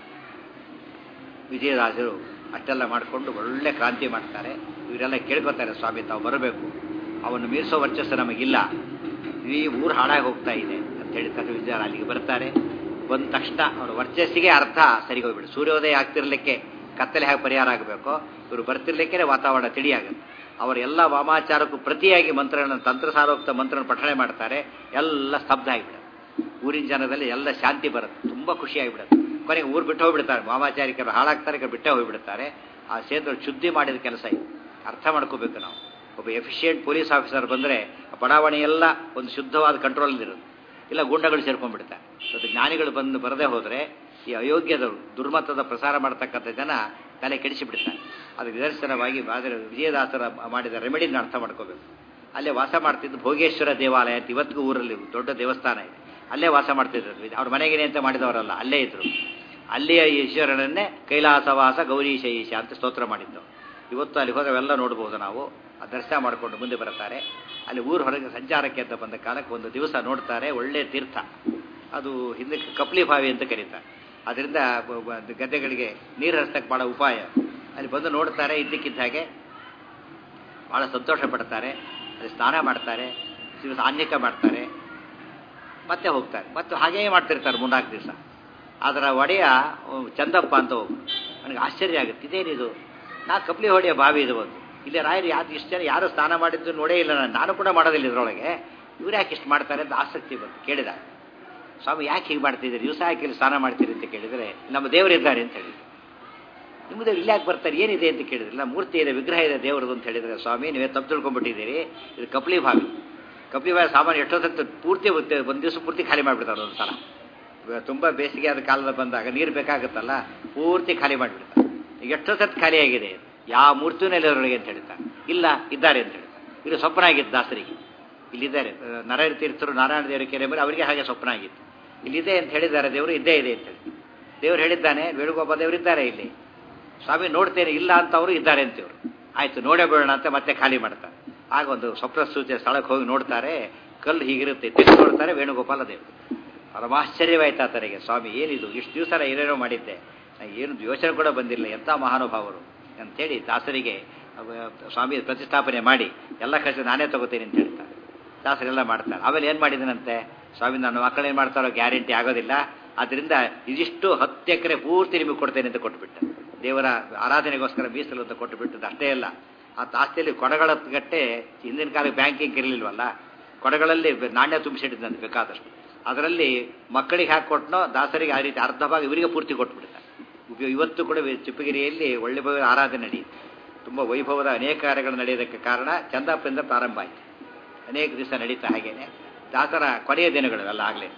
ವಿಜಯರಾಜರು ಅಷ್ಟೆಲ್ಲ ಮಾಡಿಕೊಂಡು ಒಳ್ಳೆ ಕ್ರಾಂತಿ ಮಾಡ್ತಾರೆ ಇವರೆಲ್ಲ ಕೇಳ್ಕೊತಾರೆ ಸ್ವಾಮಿ ತಾವು ಬರಬೇಕು ಅವನ್ನು ಮೀರಿಸೋ ವರ್ಚಸ್ಸು ನಮಗಿಲ್ಲ ಈ ಊರು ಹಾಳಾಗಿ ಹೋಗ್ತಾ ಇದೆ ಅಂತ ಹೇಳಿ ತಕ್ಷಣ ವಿಜಯರ ಅಲ್ಲಿಗೆ ಬರ್ತಾರೆ ಬಂದ ತಕ್ಷಣ ಅವರ ವರ್ಚಸ್ಸಿಗೆ ಅರ್ಥ ಸರಿಗೆ ಹೋಗ್ಬಿಡು ಸೂರ್ಯೋದಯ ಆಗ್ತಿರ್ಲಿಕ್ಕೆ ಕತ್ತಲೆ ಹೇಗೆ ಪರಿಹಾರ ಆಗಬೇಕು ಇವರು ಬರ್ತಿರ್ಲಿಕ್ಕೆ ವಾತಾವರಣ ತಿಳಿಯಾಗುತ್ತೆ ಅವರ ಎಲ್ಲ ವಾಮಾಚಾರಕ್ಕೂ ಪ್ರತಿಯಾಗಿ ಮಂತ್ರಗಳನ್ನು ತಂತ್ರಸಾರೋಕ್ತ ಮಂತ್ರನ ಪಠಣೆ ಮಾಡ್ತಾರೆ ಎಲ್ಲ ಸ್ತಬ್ಧ ಆಗಿಬಿಡುತ್ತೆ ಊರಿನ ಜನದಲ್ಲಿ ಎಲ್ಲ ಶಾಂತಿ ಬರುತ್ತೆ ತುಂಬ ಖುಷಿ ಆಗಿಬಿಡುತ್ತೆ ಕೊನೆಗೆ ಊರು ಬಿಟ್ಟು ಹೋಗ್ಬಿಡ್ತಾರೆ ವಾಮಾಚಾರಿಕರು ಹಾಳಾಗ್ತಾರೆ ಈಗ ಬಿಟ್ಟೇ ಹೋಗ್ಬಿಡ್ತಾರೆ ಆ ಕ್ಷೇತ್ರ ಶುದ್ಧಿ ಮಾಡಿದ ಕೆಲಸ ಇದು ಅರ್ಥ ಮಾಡ್ಕೋಬೇಕು ನಾವು ಒಬ್ಬ ಎಫಿಷಿಯೆಂಟ್ ಪೊಲೀಸ್ ಆಫೀಸರ್ ಬಂದರೆ ಬಡಾವಣೆ ಎಲ್ಲ ಒಂದು ಶುದ್ಧವಾದ ಕಂಟ್ರೋಲಲ್ಲಿರುತ್ತೆ ಇಲ್ಲ ಗುಂಡಗಳು ಸೇರ್ಕೊಂಡ್ಬಿಡ್ತಾರೆ ಮತ್ತು ಜ್ಞಾನಿಗಳು ಬಂದು ಬರದೇ ಹೋದರೆ ಈ ಅಯೋಗ್ಯದವರು ದುರ್ಮತದ ಪ್ರಸಾರ ಮಾಡ್ತಕ್ಕಂಥ ಜನ ತಲೆ ಕೆಡಿಸಿಬಿಡ್ತಾರೆ ಅದಕ್ಕೆ ನಿದರ್ಶನವಾಗಿ ಆದರೆ ವಿಜಯದಾಸರ ಮಾಡಿದ ರೆಮಿಡಿನ ಅರ್ಥ ಮಾಡ್ಕೋಬೇಕು ಅಲ್ಲೇ ವಾಸ ಮಾಡ್ತಿದ್ದು ಭೋಗೇಶ್ವರ ದೇವಾಲಯ ಅಂತ ಇವತ್ತಿಗೂ ಊರಲ್ಲಿ ದೊಡ್ಡ ದೇವಸ್ಥಾನ ಇದೆ ಅಲ್ಲೇ ವಾಸ ಮಾಡ್ತಿದ್ರು ಅವ್ರ ಮನೆಗೇನೆ ಅಂತ ಮಾಡಿದವರಲ್ಲ ಅಲ್ಲೇ ಇದ್ರು ಅಲ್ಲಿಯ ಈಶ್ವರನನ್ನೇ ಕೈಲಾಸವಾಸ ಗೌರೀಶ ಈಶ ಅಂತ ಸ್ತೋತ್ರ ಮಾಡಿದ್ದು ಇವತ್ತು ಅಲ್ಲಿ ಹೋದ್ರೆ ಅವೆಲ್ಲ ನೋಡ್ಬೋದು ನಾವು ಆ ದರ್ಶನ ಮಾಡಿಕೊಂಡು ಮುಂದೆ ಬರ್ತಾರೆ ಅಲ್ಲಿ ಊರು ಹೊರಗೆ ಸಂಚಾರಕ್ಕೆ ಅಂತ ಬಂದ ಕಾಲಕ್ಕೆ ಒಂದು ದಿವಸ ನೋಡ್ತಾರೆ ಒಳ್ಳೆ ತೀರ್ಥ ಅದು ಹಿಂದಕ್ಕೆ ಕಪ್ಲಿ ಬಾವಿ ಅಂತ ಕರೀತಾರೆ ಅದರಿಂದ ಬ- ಬ- ಗದ್ದೆಗಳಿಗೆ ನೀರು ಹರಿಸಕ್ಕೆ ಭಾಳ ಉಪಾಯ ಅಲ್ಲಿ ಬಂದು ನೋಡ್ತಾರೆ ಇದ್ದಕ್ಕಿದ್ದ ಹಾಗೆ ಭಾಳ ಸಂತೋಷ ಪಡ್ತಾರೆ ಅಲ್ಲಿ ಸ್ನಾನ ಮಾಡ್ತಾರೆ ದಿವಸ ಆನ್ಯಕ ಮಾಡ್ತಾರೆ ಮತ್ತೆ ಹೋಗ್ತಾರೆ ಮತ್ತೆ ಹಾಗೇ ಮಾಡ್ತಿರ್ತಾರೆ ಮೂರ್ನಾಲ್ಕು ದಿವಸ ಅದರ ಒಡೆಯ ಅಹ್, ಚಂದಪ್ಪ ಅಂತ ಹೋಗು ನನಗೆ ಆಶ್ಚರ್ಯ ಆಗುತ್ತೆ ಇದೇನಿದು ನಾ ಕಪ್ಲಿ ಹೊಡೆಯ ಬಾವಿ ಇದು ಒಂದು ಇಲ್ಲಿ ರಾಯರು ಯಾರು ಇಷ್ಟು ಜನ ಯಾರು ಸ್ನಾನ ಮಾಡಿದ್ದು ನೋಡೇ ಇಲ್ಲ ನಾನು ನಾನು ಕೂಡ ಮಾಡೋದಿಲ್ಲ ಇದರೊಳಗೆ ಇವ್ರು ಯಾಕೆ ಇಷ್ಟು ಮಾಡ್ತಾರೆ ಅಂತ ಆಸಕ್ತಿ ಬಂತು ಕೇಳಿದ ಸ್ವಾಮಿ ಯಾಕೆ ಹೀಗೆ ಮಾಡ್ತಿದ್ದೀರಿ ದಿವಸ ಯಾಕೆ ಇಲ್ಲಿ ಸ್ನಾನ ಮಾಡ್ತೀರಿ ಅಂತ ಕೇಳಿದರೆ ನಮ್ಮ ದೇವರಿದ್ದಾರೆ ಅಂತ ಹೇಳಿದ್ರು ನಿಮ್ಮ ದೇವ್ರು ಇಲ್ಲಿ ಯಾಕೆ ಬರ್ತಾರೆ ಏನಿದೆ ಅಂತ ಕೇಳಿದ್ರೆ ಇಲ್ಲ ಮೂರ್ತಿ ಇದೆ ವಿಗ್ರಹ ಇದೆ ದೇವರದು ಅಂತ ಹೇಳಿದ್ರೆ ಸ್ವಾಮಿ ನೀವೇ ತಪ್ಪು ತಿಳ್ಕೊಂಡ್ಬಿಟ್ಟಿದ್ದೀರಿ ಇದು ಕಪ್ಲಿ ಬಾವಿ ಕಪ್ಲಿ ಬಾವಿ ಸಾಮಾನ್ಯ ಎಷ್ಟೊತ್ತಂತ ಪೂರ್ತಿ ಒಂದು- ಒಂದು ದಿವಸ ಪೂರ್ತಿ ಖಾಲಿ ಮಾಡಿಬಿಡ್ತಾರೆ ಒಂದು ಸಲ ಇವಾಗ ತುಂಬ ಬೇಸಿಗೆ ಆದ ಕಾಲದ ಬಂದಾಗ ನೀರು ಬೇಕಾಗುತ್ತಲ್ಲ ಪೂರ್ತಿ ಖಾಲಿ ಮಾಡಿಬಿಡ್ತಾರೆ ಈಗ ಎಷ್ಟೋ ಸತ್ತು ಖಾಲಿ ಆಗಿದೆ ಯಾವ ಮೂರ್ತಿನೂ ಇಲ್ಲವರೊಳಗೆ ಅಂತ ಹೇಳ್ತಾರೆ ಇಲ್ಲ ಇದ್ದಾರೆ ಅಂತ ಹೇಳ್ತಾರೆ ಇದು ಸ್ವಪ್ನ ಆಗಿತ್ತು ದಾಸರಿಗೆ ಇಲ್ಲಿದ್ದಾರೆ ಅಹ್, ನಾರಾಯಣ ತೀರ್ಥರು ನಾರಾಯಣ ದೇವರ ಕೆರೆ ಮೇಲೆ ಅವರಿಗೆ ಹಾಗೆ ಸ್ವಪ್ನ ಆಗಿತ್ತು ಇಲ್ಲಿದೆ ಅಂತ ಹೇಳಿದ್ದಾರೆ ದೇವರು ಇದ್ದೇ ಇದೆ ಅಂತ ಹೇಳಿ ದೇವರು ಹೇಳಿದ್ದಾನೆ ವೇಣುಗೋಪಾಲ ದೇವರಿದ್ದಾರೆ ಇಲ್ಲಿ ಸ್ವಾಮಿ ನೋಡ್ತೇನೆ ಇಲ್ಲ ಅಂತ ಅವರು ಇದ್ದಾರೆ ಅಂತಿವ್ರು ಆಯ್ತು ನೋಡೇ ಬಿಡೋಣ ಅಂತ ಮತ್ತೆ ಖಾಲಿ ಮಾಡ್ತಾರೆ ಆಗ ಒಂದು ಸ್ವಪ್ನ ಸೂಚನೆ ಸ್ಥಳಕ್ಕೆ ಹೋಗಿ ನೋಡ್ತಾರೆ ಕಲ್ಲು ಹೀಗಿರುತ್ತೆ ತಿರುಗಿ ನೋಡ್ತಾರೆ ವೇಣುಗೋಪಾಲ ದೇವರು ಪರಮಾಶ್ಚರ್ಯವಾಯ್ತು ಆತನಿಗೆ ಸ್ವಾಮಿ ಏನಿದು ಇಷ್ಟು ದಿವಸ ನಾ ಏನೇನೋ ಮಾಡಿದ್ದೆ ನನಗೆ ಏನು ಯೋಚನೆ ಕೂಡ ಬಂದಿಲ್ಲ ಎಂಥ ಮಹಾನುಭಾವರು ಅಂಥೇಳಿ ದಾಸರಿಗೆ ಅವ- ಸ್ವಾಮಿ ಪ್ರತಿಷ್ಠಾಪನೆ ಮಾಡಿ ಎಲ್ಲ ಖರ್ಚು ನಾನೇ ತಗೋತೀನಿ ಅಂತ ಹೇಳ್ತಾರೆ ದಾಸರೆಲ್ಲ ಮಾಡ್ತಾರೆ ಆಮೇಲೆ ಏನು ಮಾಡಿದನಂತೆ ಸ್ವಾಮಿ ನನ್ನ ಮಕ್ಕಳು ಏನು ಮಾಡ್ತಾರೋ ಗ್ಯಾರಂಟಿ ಆಗೋದಿಲ್ಲ ಆದ್ದರಿಂದ ಇದಿಷ್ಟು ಹತ್ತು ಎಕರೆ ಪೂರ್ತಿ ನಿಮಗೆ ಕೊಡ್ತೇನೆ ಅಂತ ಕೊಟ್ಬಿಟ್ಟ ದೇವರ ಆರಾಧನೆಗೋಸ್ಕರ ಮೀಸಲು ಅಂತ ಕೊಟ್ಟುಬಿಟ್ಟದ್ದು ಅಷ್ಟೇ ಅಲ್ಲ ಆ ಆಸ್ತಿಯಲ್ಲಿ ಕೊಡಗಳ ಗಟ್ಟೆ ಹಿಂದಿನ ಕಾಲಕ್ಕೆ ಬ್ಯಾಂಕಿಂಗ್ ಇರಲಿಲ್ವಲ್ಲ ಕೊಡಗಳಲ್ಲಿ ನಾಣ್ಯ ತುಂಬಿಸಿಟ್ಟಿದ್ದಂತೆ ಬೇಕಾದಷ್ಟು ಅದರಲ್ಲಿ ಮಕ್ಕಳಿಗೆ ಹಾಕಿ ಕೊಟ್ಟನೋ ದಾಸರಿಗೆ ಆ ರೀತಿ ಅರ್ಧ ಭಾಗ ಇವರಿಗೆ ಪೂರ್ತಿ ಕೊಟ್ಬಿಡ್ತಾರೆ ಉಪ- ಇವತ್ತು ಕೂಡ ವಿ- ಚಿಪ್ಪಗಿರಿಯಲ್ಲಿ ಒಳ್ಳೆ ಭವ್ಯ ಆರಾಧನೆ ನಡೆಯುತ್ತೆ ತುಂಬ ವೈಭವದ ಅನೇಕ ಕಾರ್ಯಗಳು ನಡೆಯೋದಕ್ಕೆ ಕಾರಣ ಚಂದಾಪದಿಂದ ಪ್ರಾರಂಭ ಆಯಿತು ಅನೇಕ ದಿವಸ ನಡೀತಾ ಹಾಗೇನೆ ದಾಸರ ಕೊನೆಯ ದಿನಗಳು ಎಲ್ಲ ಆಗಲೇ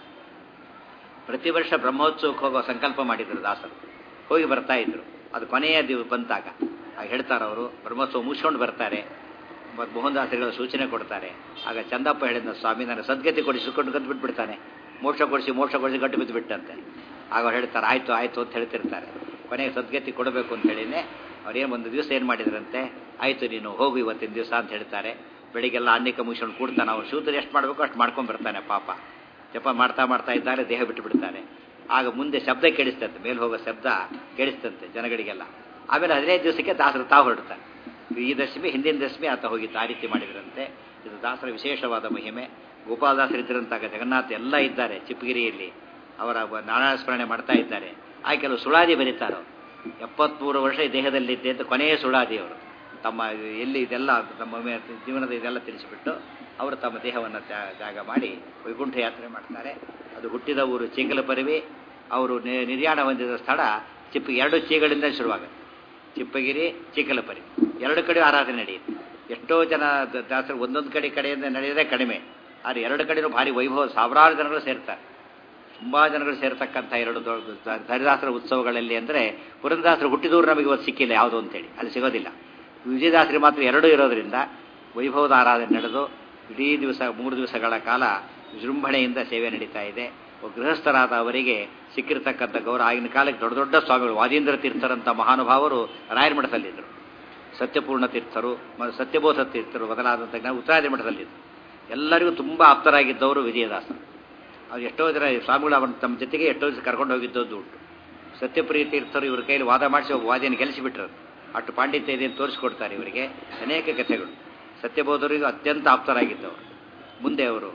ಪ್ರತಿ ವರ್ಷ ಬ್ರಹ್ಮೋತ್ಸವಕ್ಕೆ ಹೋಗೋ ಸಂಕಲ್ಪ ಮಾಡಿದರು ದಾಸರು ಹೋಗಿ ಬರ್ತಾ ಇದ್ರು ಅದು ಕೊನೆಯ ದಿವ ಬಂತಾಗ ಆಗ ಹೇಳ್ತಾರೆ ಅವರು ಬ್ರಹ್ಮೋತ್ಸವ ಮುಗಿಸ್ಕೊಂಡು ಬರ್ತಾರೆ ಮತ್ತು ಮೋಹನ್ ದಾಸರಿಗಳ ಸೂಚನೆ ಕೊಡ್ತಾರೆ ಆಗ ಚಂದಪ್ಪ ಹೇಳಿದ ಸ್ವಾಮಿ ನನಗೆ ಸದ್ಗತಿ ಕೊಡಿಸಿಕೊಂಡು ಗದ್ದು ಬಿಟ್ಬಿಡ್ತಾನೆ ಮೋಕ್ಷ ಕೊಡಿಸಿ ಮೋಕ್ಷ ಕೊಡಿಸಿ ಗಟ್ಟು ಬಿದ್ದು ಬಿಟ್ಟಂತೆ ಆಗ ಅವ್ರು ಹೇಳ್ತಾರೆ ಆಯಿತು ಆಯಿತು ಅಂತ ಹೇಳ್ತಿರ್ತಾರೆ ಕೊನೆಗೆ ಸದ್ಗತಿ ಕೊಡಬೇಕು ಅಂತ ಹೇಳಿನೇ ಅವ್ರೇನು ಒಂದು ದಿವಸ ಏನು ಮಾಡಿದ್ರಂತೆ ಆಯಿತು ನೀನು ಹೋಗು ಇವತ್ತಿನ ದಿವಸ ಅಂತ ಹೇಳ್ತಾರೆ ಬೆಳಿಗ್ಗೆಲ್ಲ ಅನ್ನಿಕ ಮುಗಿಸ್ಕೊಂಡು ಕೂಡ್ತಾನೆ ಅವ್ರು ಶೂದ್ರ ಎಷ್ಟು ಮಾಡಬೇಕು ಅಷ್ಟು ಮಾಡ್ಕೊಂಡು ಬರ್ತಾನೆ ಪಾಪ ಜಪ ಮಾಡ್ತಾ ಮಾಡ್ತಾ ಇದ್ದಾರೆ ದೇಹ ಬಿಟ್ಟು ಬಿಡ್ತಾನೆ ಆಗ ಮುಂದೆ ಶಬ್ದ ಕೇಳಿಸ್ತಂತೆ ಮೇಲೆ ಹೋಗೋ ಶಬ್ದ ಕೇಳಿಸ್ತಂತೆ ಜನಗಳಿಗೆಲ್ಲ ಆಮೇಲೆ ಹದಿನೈದು ದಿವಸಕ್ಕೆ ದಾಸರು ತಾವು ಹೊರಡ್ತಾರೆ ಈ ದಶಮಿ ಹಿಂದಿನ ದಶಮಿ ಆತ ಹೋಗಿತ್ತು ಆ ರೀತಿ ಮಾಡಿದ್ರಂತೆ ಇದು ದಾಸರ ವಿಶೇಷವಾದ ಮಹಿಮೆ ಗೋಪಾಲದಾಸರಿದ್ದರಂತಾಗ ಜಗನ್ನಾಥ ಎಲ್ಲ ಇದ್ದಾರೆ ಚಿಪ್ಪಗಿರಿಯಲ್ಲಿ ಅವರ ಬ- ನಾರಾಯಣ ಸ್ಮರಣೆ ಮಾಡ್ತಾ ಇದ್ದಾರೆ ಆ ಕೆಲವು ಸುಳಾದಿ ಬರೀತಾರೋ ಎಪ್ಪತ್ಮೂರು ವರ್ಷ ಈ ದೇಹದಲ್ಲಿದ್ದೆ ಅಂತ ಕೊನೆಯ ಸುಳಾದಿ ಅವರು ತಮ್ಮ ಎಲ್ಲಿ ಇದೆಲ್ಲ ತಮ್ಮ ಮೇ- ಜೀವನದ ಇದೆಲ್ಲ ತಿಳಿಸಿಬಿಟ್ಟು ಅವರು ತಮ್ಮ ದೇಹವನ್ನು ತ್ಯಾ- ತ್ಯಾಗ ಮಾಡಿ ವೈಕುಂಠ ಯಾತ್ರೆ ಮಾಡ್ತಾರೆ ಅದು ಹುಟ್ಟಿದ ಊರು ಚಿಂಗಲಪರಿವಿ ಅವರು ನಿ- ನಿರ್ಯಾಣ ಹೊಂದಿದ ಸ್ಥಳ ಚಿಪ್ಪ ಎರಡು ಚೀಗಳಿಂದ ಶುರುವಾಗುತ್ತೆ ಚಿಪ್ಪಗಿರಿ ಚಿಕ್ಕಲಪರಿ ಎರಡು ಕಡೆ ಆರಾಧನೆ ನಡೆಯುತ್ತೆ ಎಷ್ಟೋ ಜನ ದ- ದಾಸರು ಒಂದೊಂದು ಕಡೆ ಕಡೆಯಿಂದ ನಡೆಯೋದೇ ಕಡಿಮೆ ಆದರೆ ಎರಡು ಕಡೆನೂ ಭಾರಿ ವೈಭವ ಸಾವಿರಾರು ಜನಗಳು ಸೇರ್ತಾರೆ ತುಂಬ ಜನಗಳು ಸೇರ್ತಕ್ಕಂಥ ಎರಡು ದೊಡ್ಡ ದ- ಹರಿದಾಸರ ಉತ್ಸವಗಳಲ್ಲಿ ಅಂದರೆ ಪುರಂದಾಸರು ಹುಟ್ಟಿದೂರು ನಮಗೆ ಇವತ್ತು ಸಿಕ್ಕಿಲ್ಲ ಯಾವುದು ಅಂತೇಳಿ ಅಲ್ಲಿ ಸಿಗೋದಿಲ್ಲ ವಿಜಯದಾಸರಿಗೆ ಮಾತ್ರ ಎರಡೂ ಇರೋದರಿಂದ ವೈಭವದ ಆರಾಧನೆ ನಡೆದು ಇಡೀ ದಿವಸ ಮೂರು ದಿವಸಗಳ ಕಾಲ ವಿಜೃಂಭಣೆಯಿಂದ ಸೇವೆ ನಡೀತಾ ಇದೆ ಒಬ್ಬ ಗೃಹಸ್ಥರಾದ ಅವರಿಗೆ ಸಿಕ್ಕಿರ್ತಕ್ಕಂಥ ಗೌರವ ಆಗಿನ ಕಾಲಕ್ಕೆ ದೊಡ್ಡ ದೊಡ್ಡ ಸ್ವಾಮಿಗಳು ವಾದೀಂದ್ರ ತೀರ್ಥರಂಥ ಮಹಾನುಭಾವರು ರಾಯರ ಮಠದಲ್ಲಿದ್ದರು ಸತ್ಯಪೂರ್ಣ ತೀರ್ಥರು ಮ- ಸತ್ಯಬೋಧ ತೀರ್ಥರು ಮೊದಲಾದಂಥ ಜ್ಞಾನ ಉತ್ತರಾದಿ ಮಠದಲ್ಲಿದ್ದರು ಎಲ್ಲರಿಗೂ ತುಂಬ ಆಪ್ತರಾಗಿದ್ದವರು ವಿಜಯದಾಸರು ಅವ್ರು ಎಷ್ಟೋ ಜನ ಸ್ವಾಮಿಗಳು ಅವನ ತಮ್ಮ ಜೊತೆಗೆ ಎಷ್ಟೋ ದಿವಸ ಕರ್ಕೊಂಡು ಹೋಗಿದ್ದದ್ದು ಉಂಟು ಸತ್ಯಪ್ರಿಯ ತೀರ್ಥರು ಇವ್ರ ಕೈಲಿ ವಾದ ಮಾಡಿಸಿ ಒಬ್ಬ ವಾದಿಯನ್ನು ಗೆಲ್ಲಿಸಿಬಿಟ್ರು ಅಷ್ಟು ಪಾಂಡಿತ್ಯ ಇದೆ ಅಂತ ತೋರಿಸ್ಕೊಡ್ತಾರೆ ಇವರಿಗೆ ಅನೇಕ ಕಥೆಗಳು ಸತ್ಯಬೋಧರಿಗೂ ಅತ್ಯಂತ ಆಪ್ತರಾಗಿದ್ದವರು ಮುಂದೆ ಅವರು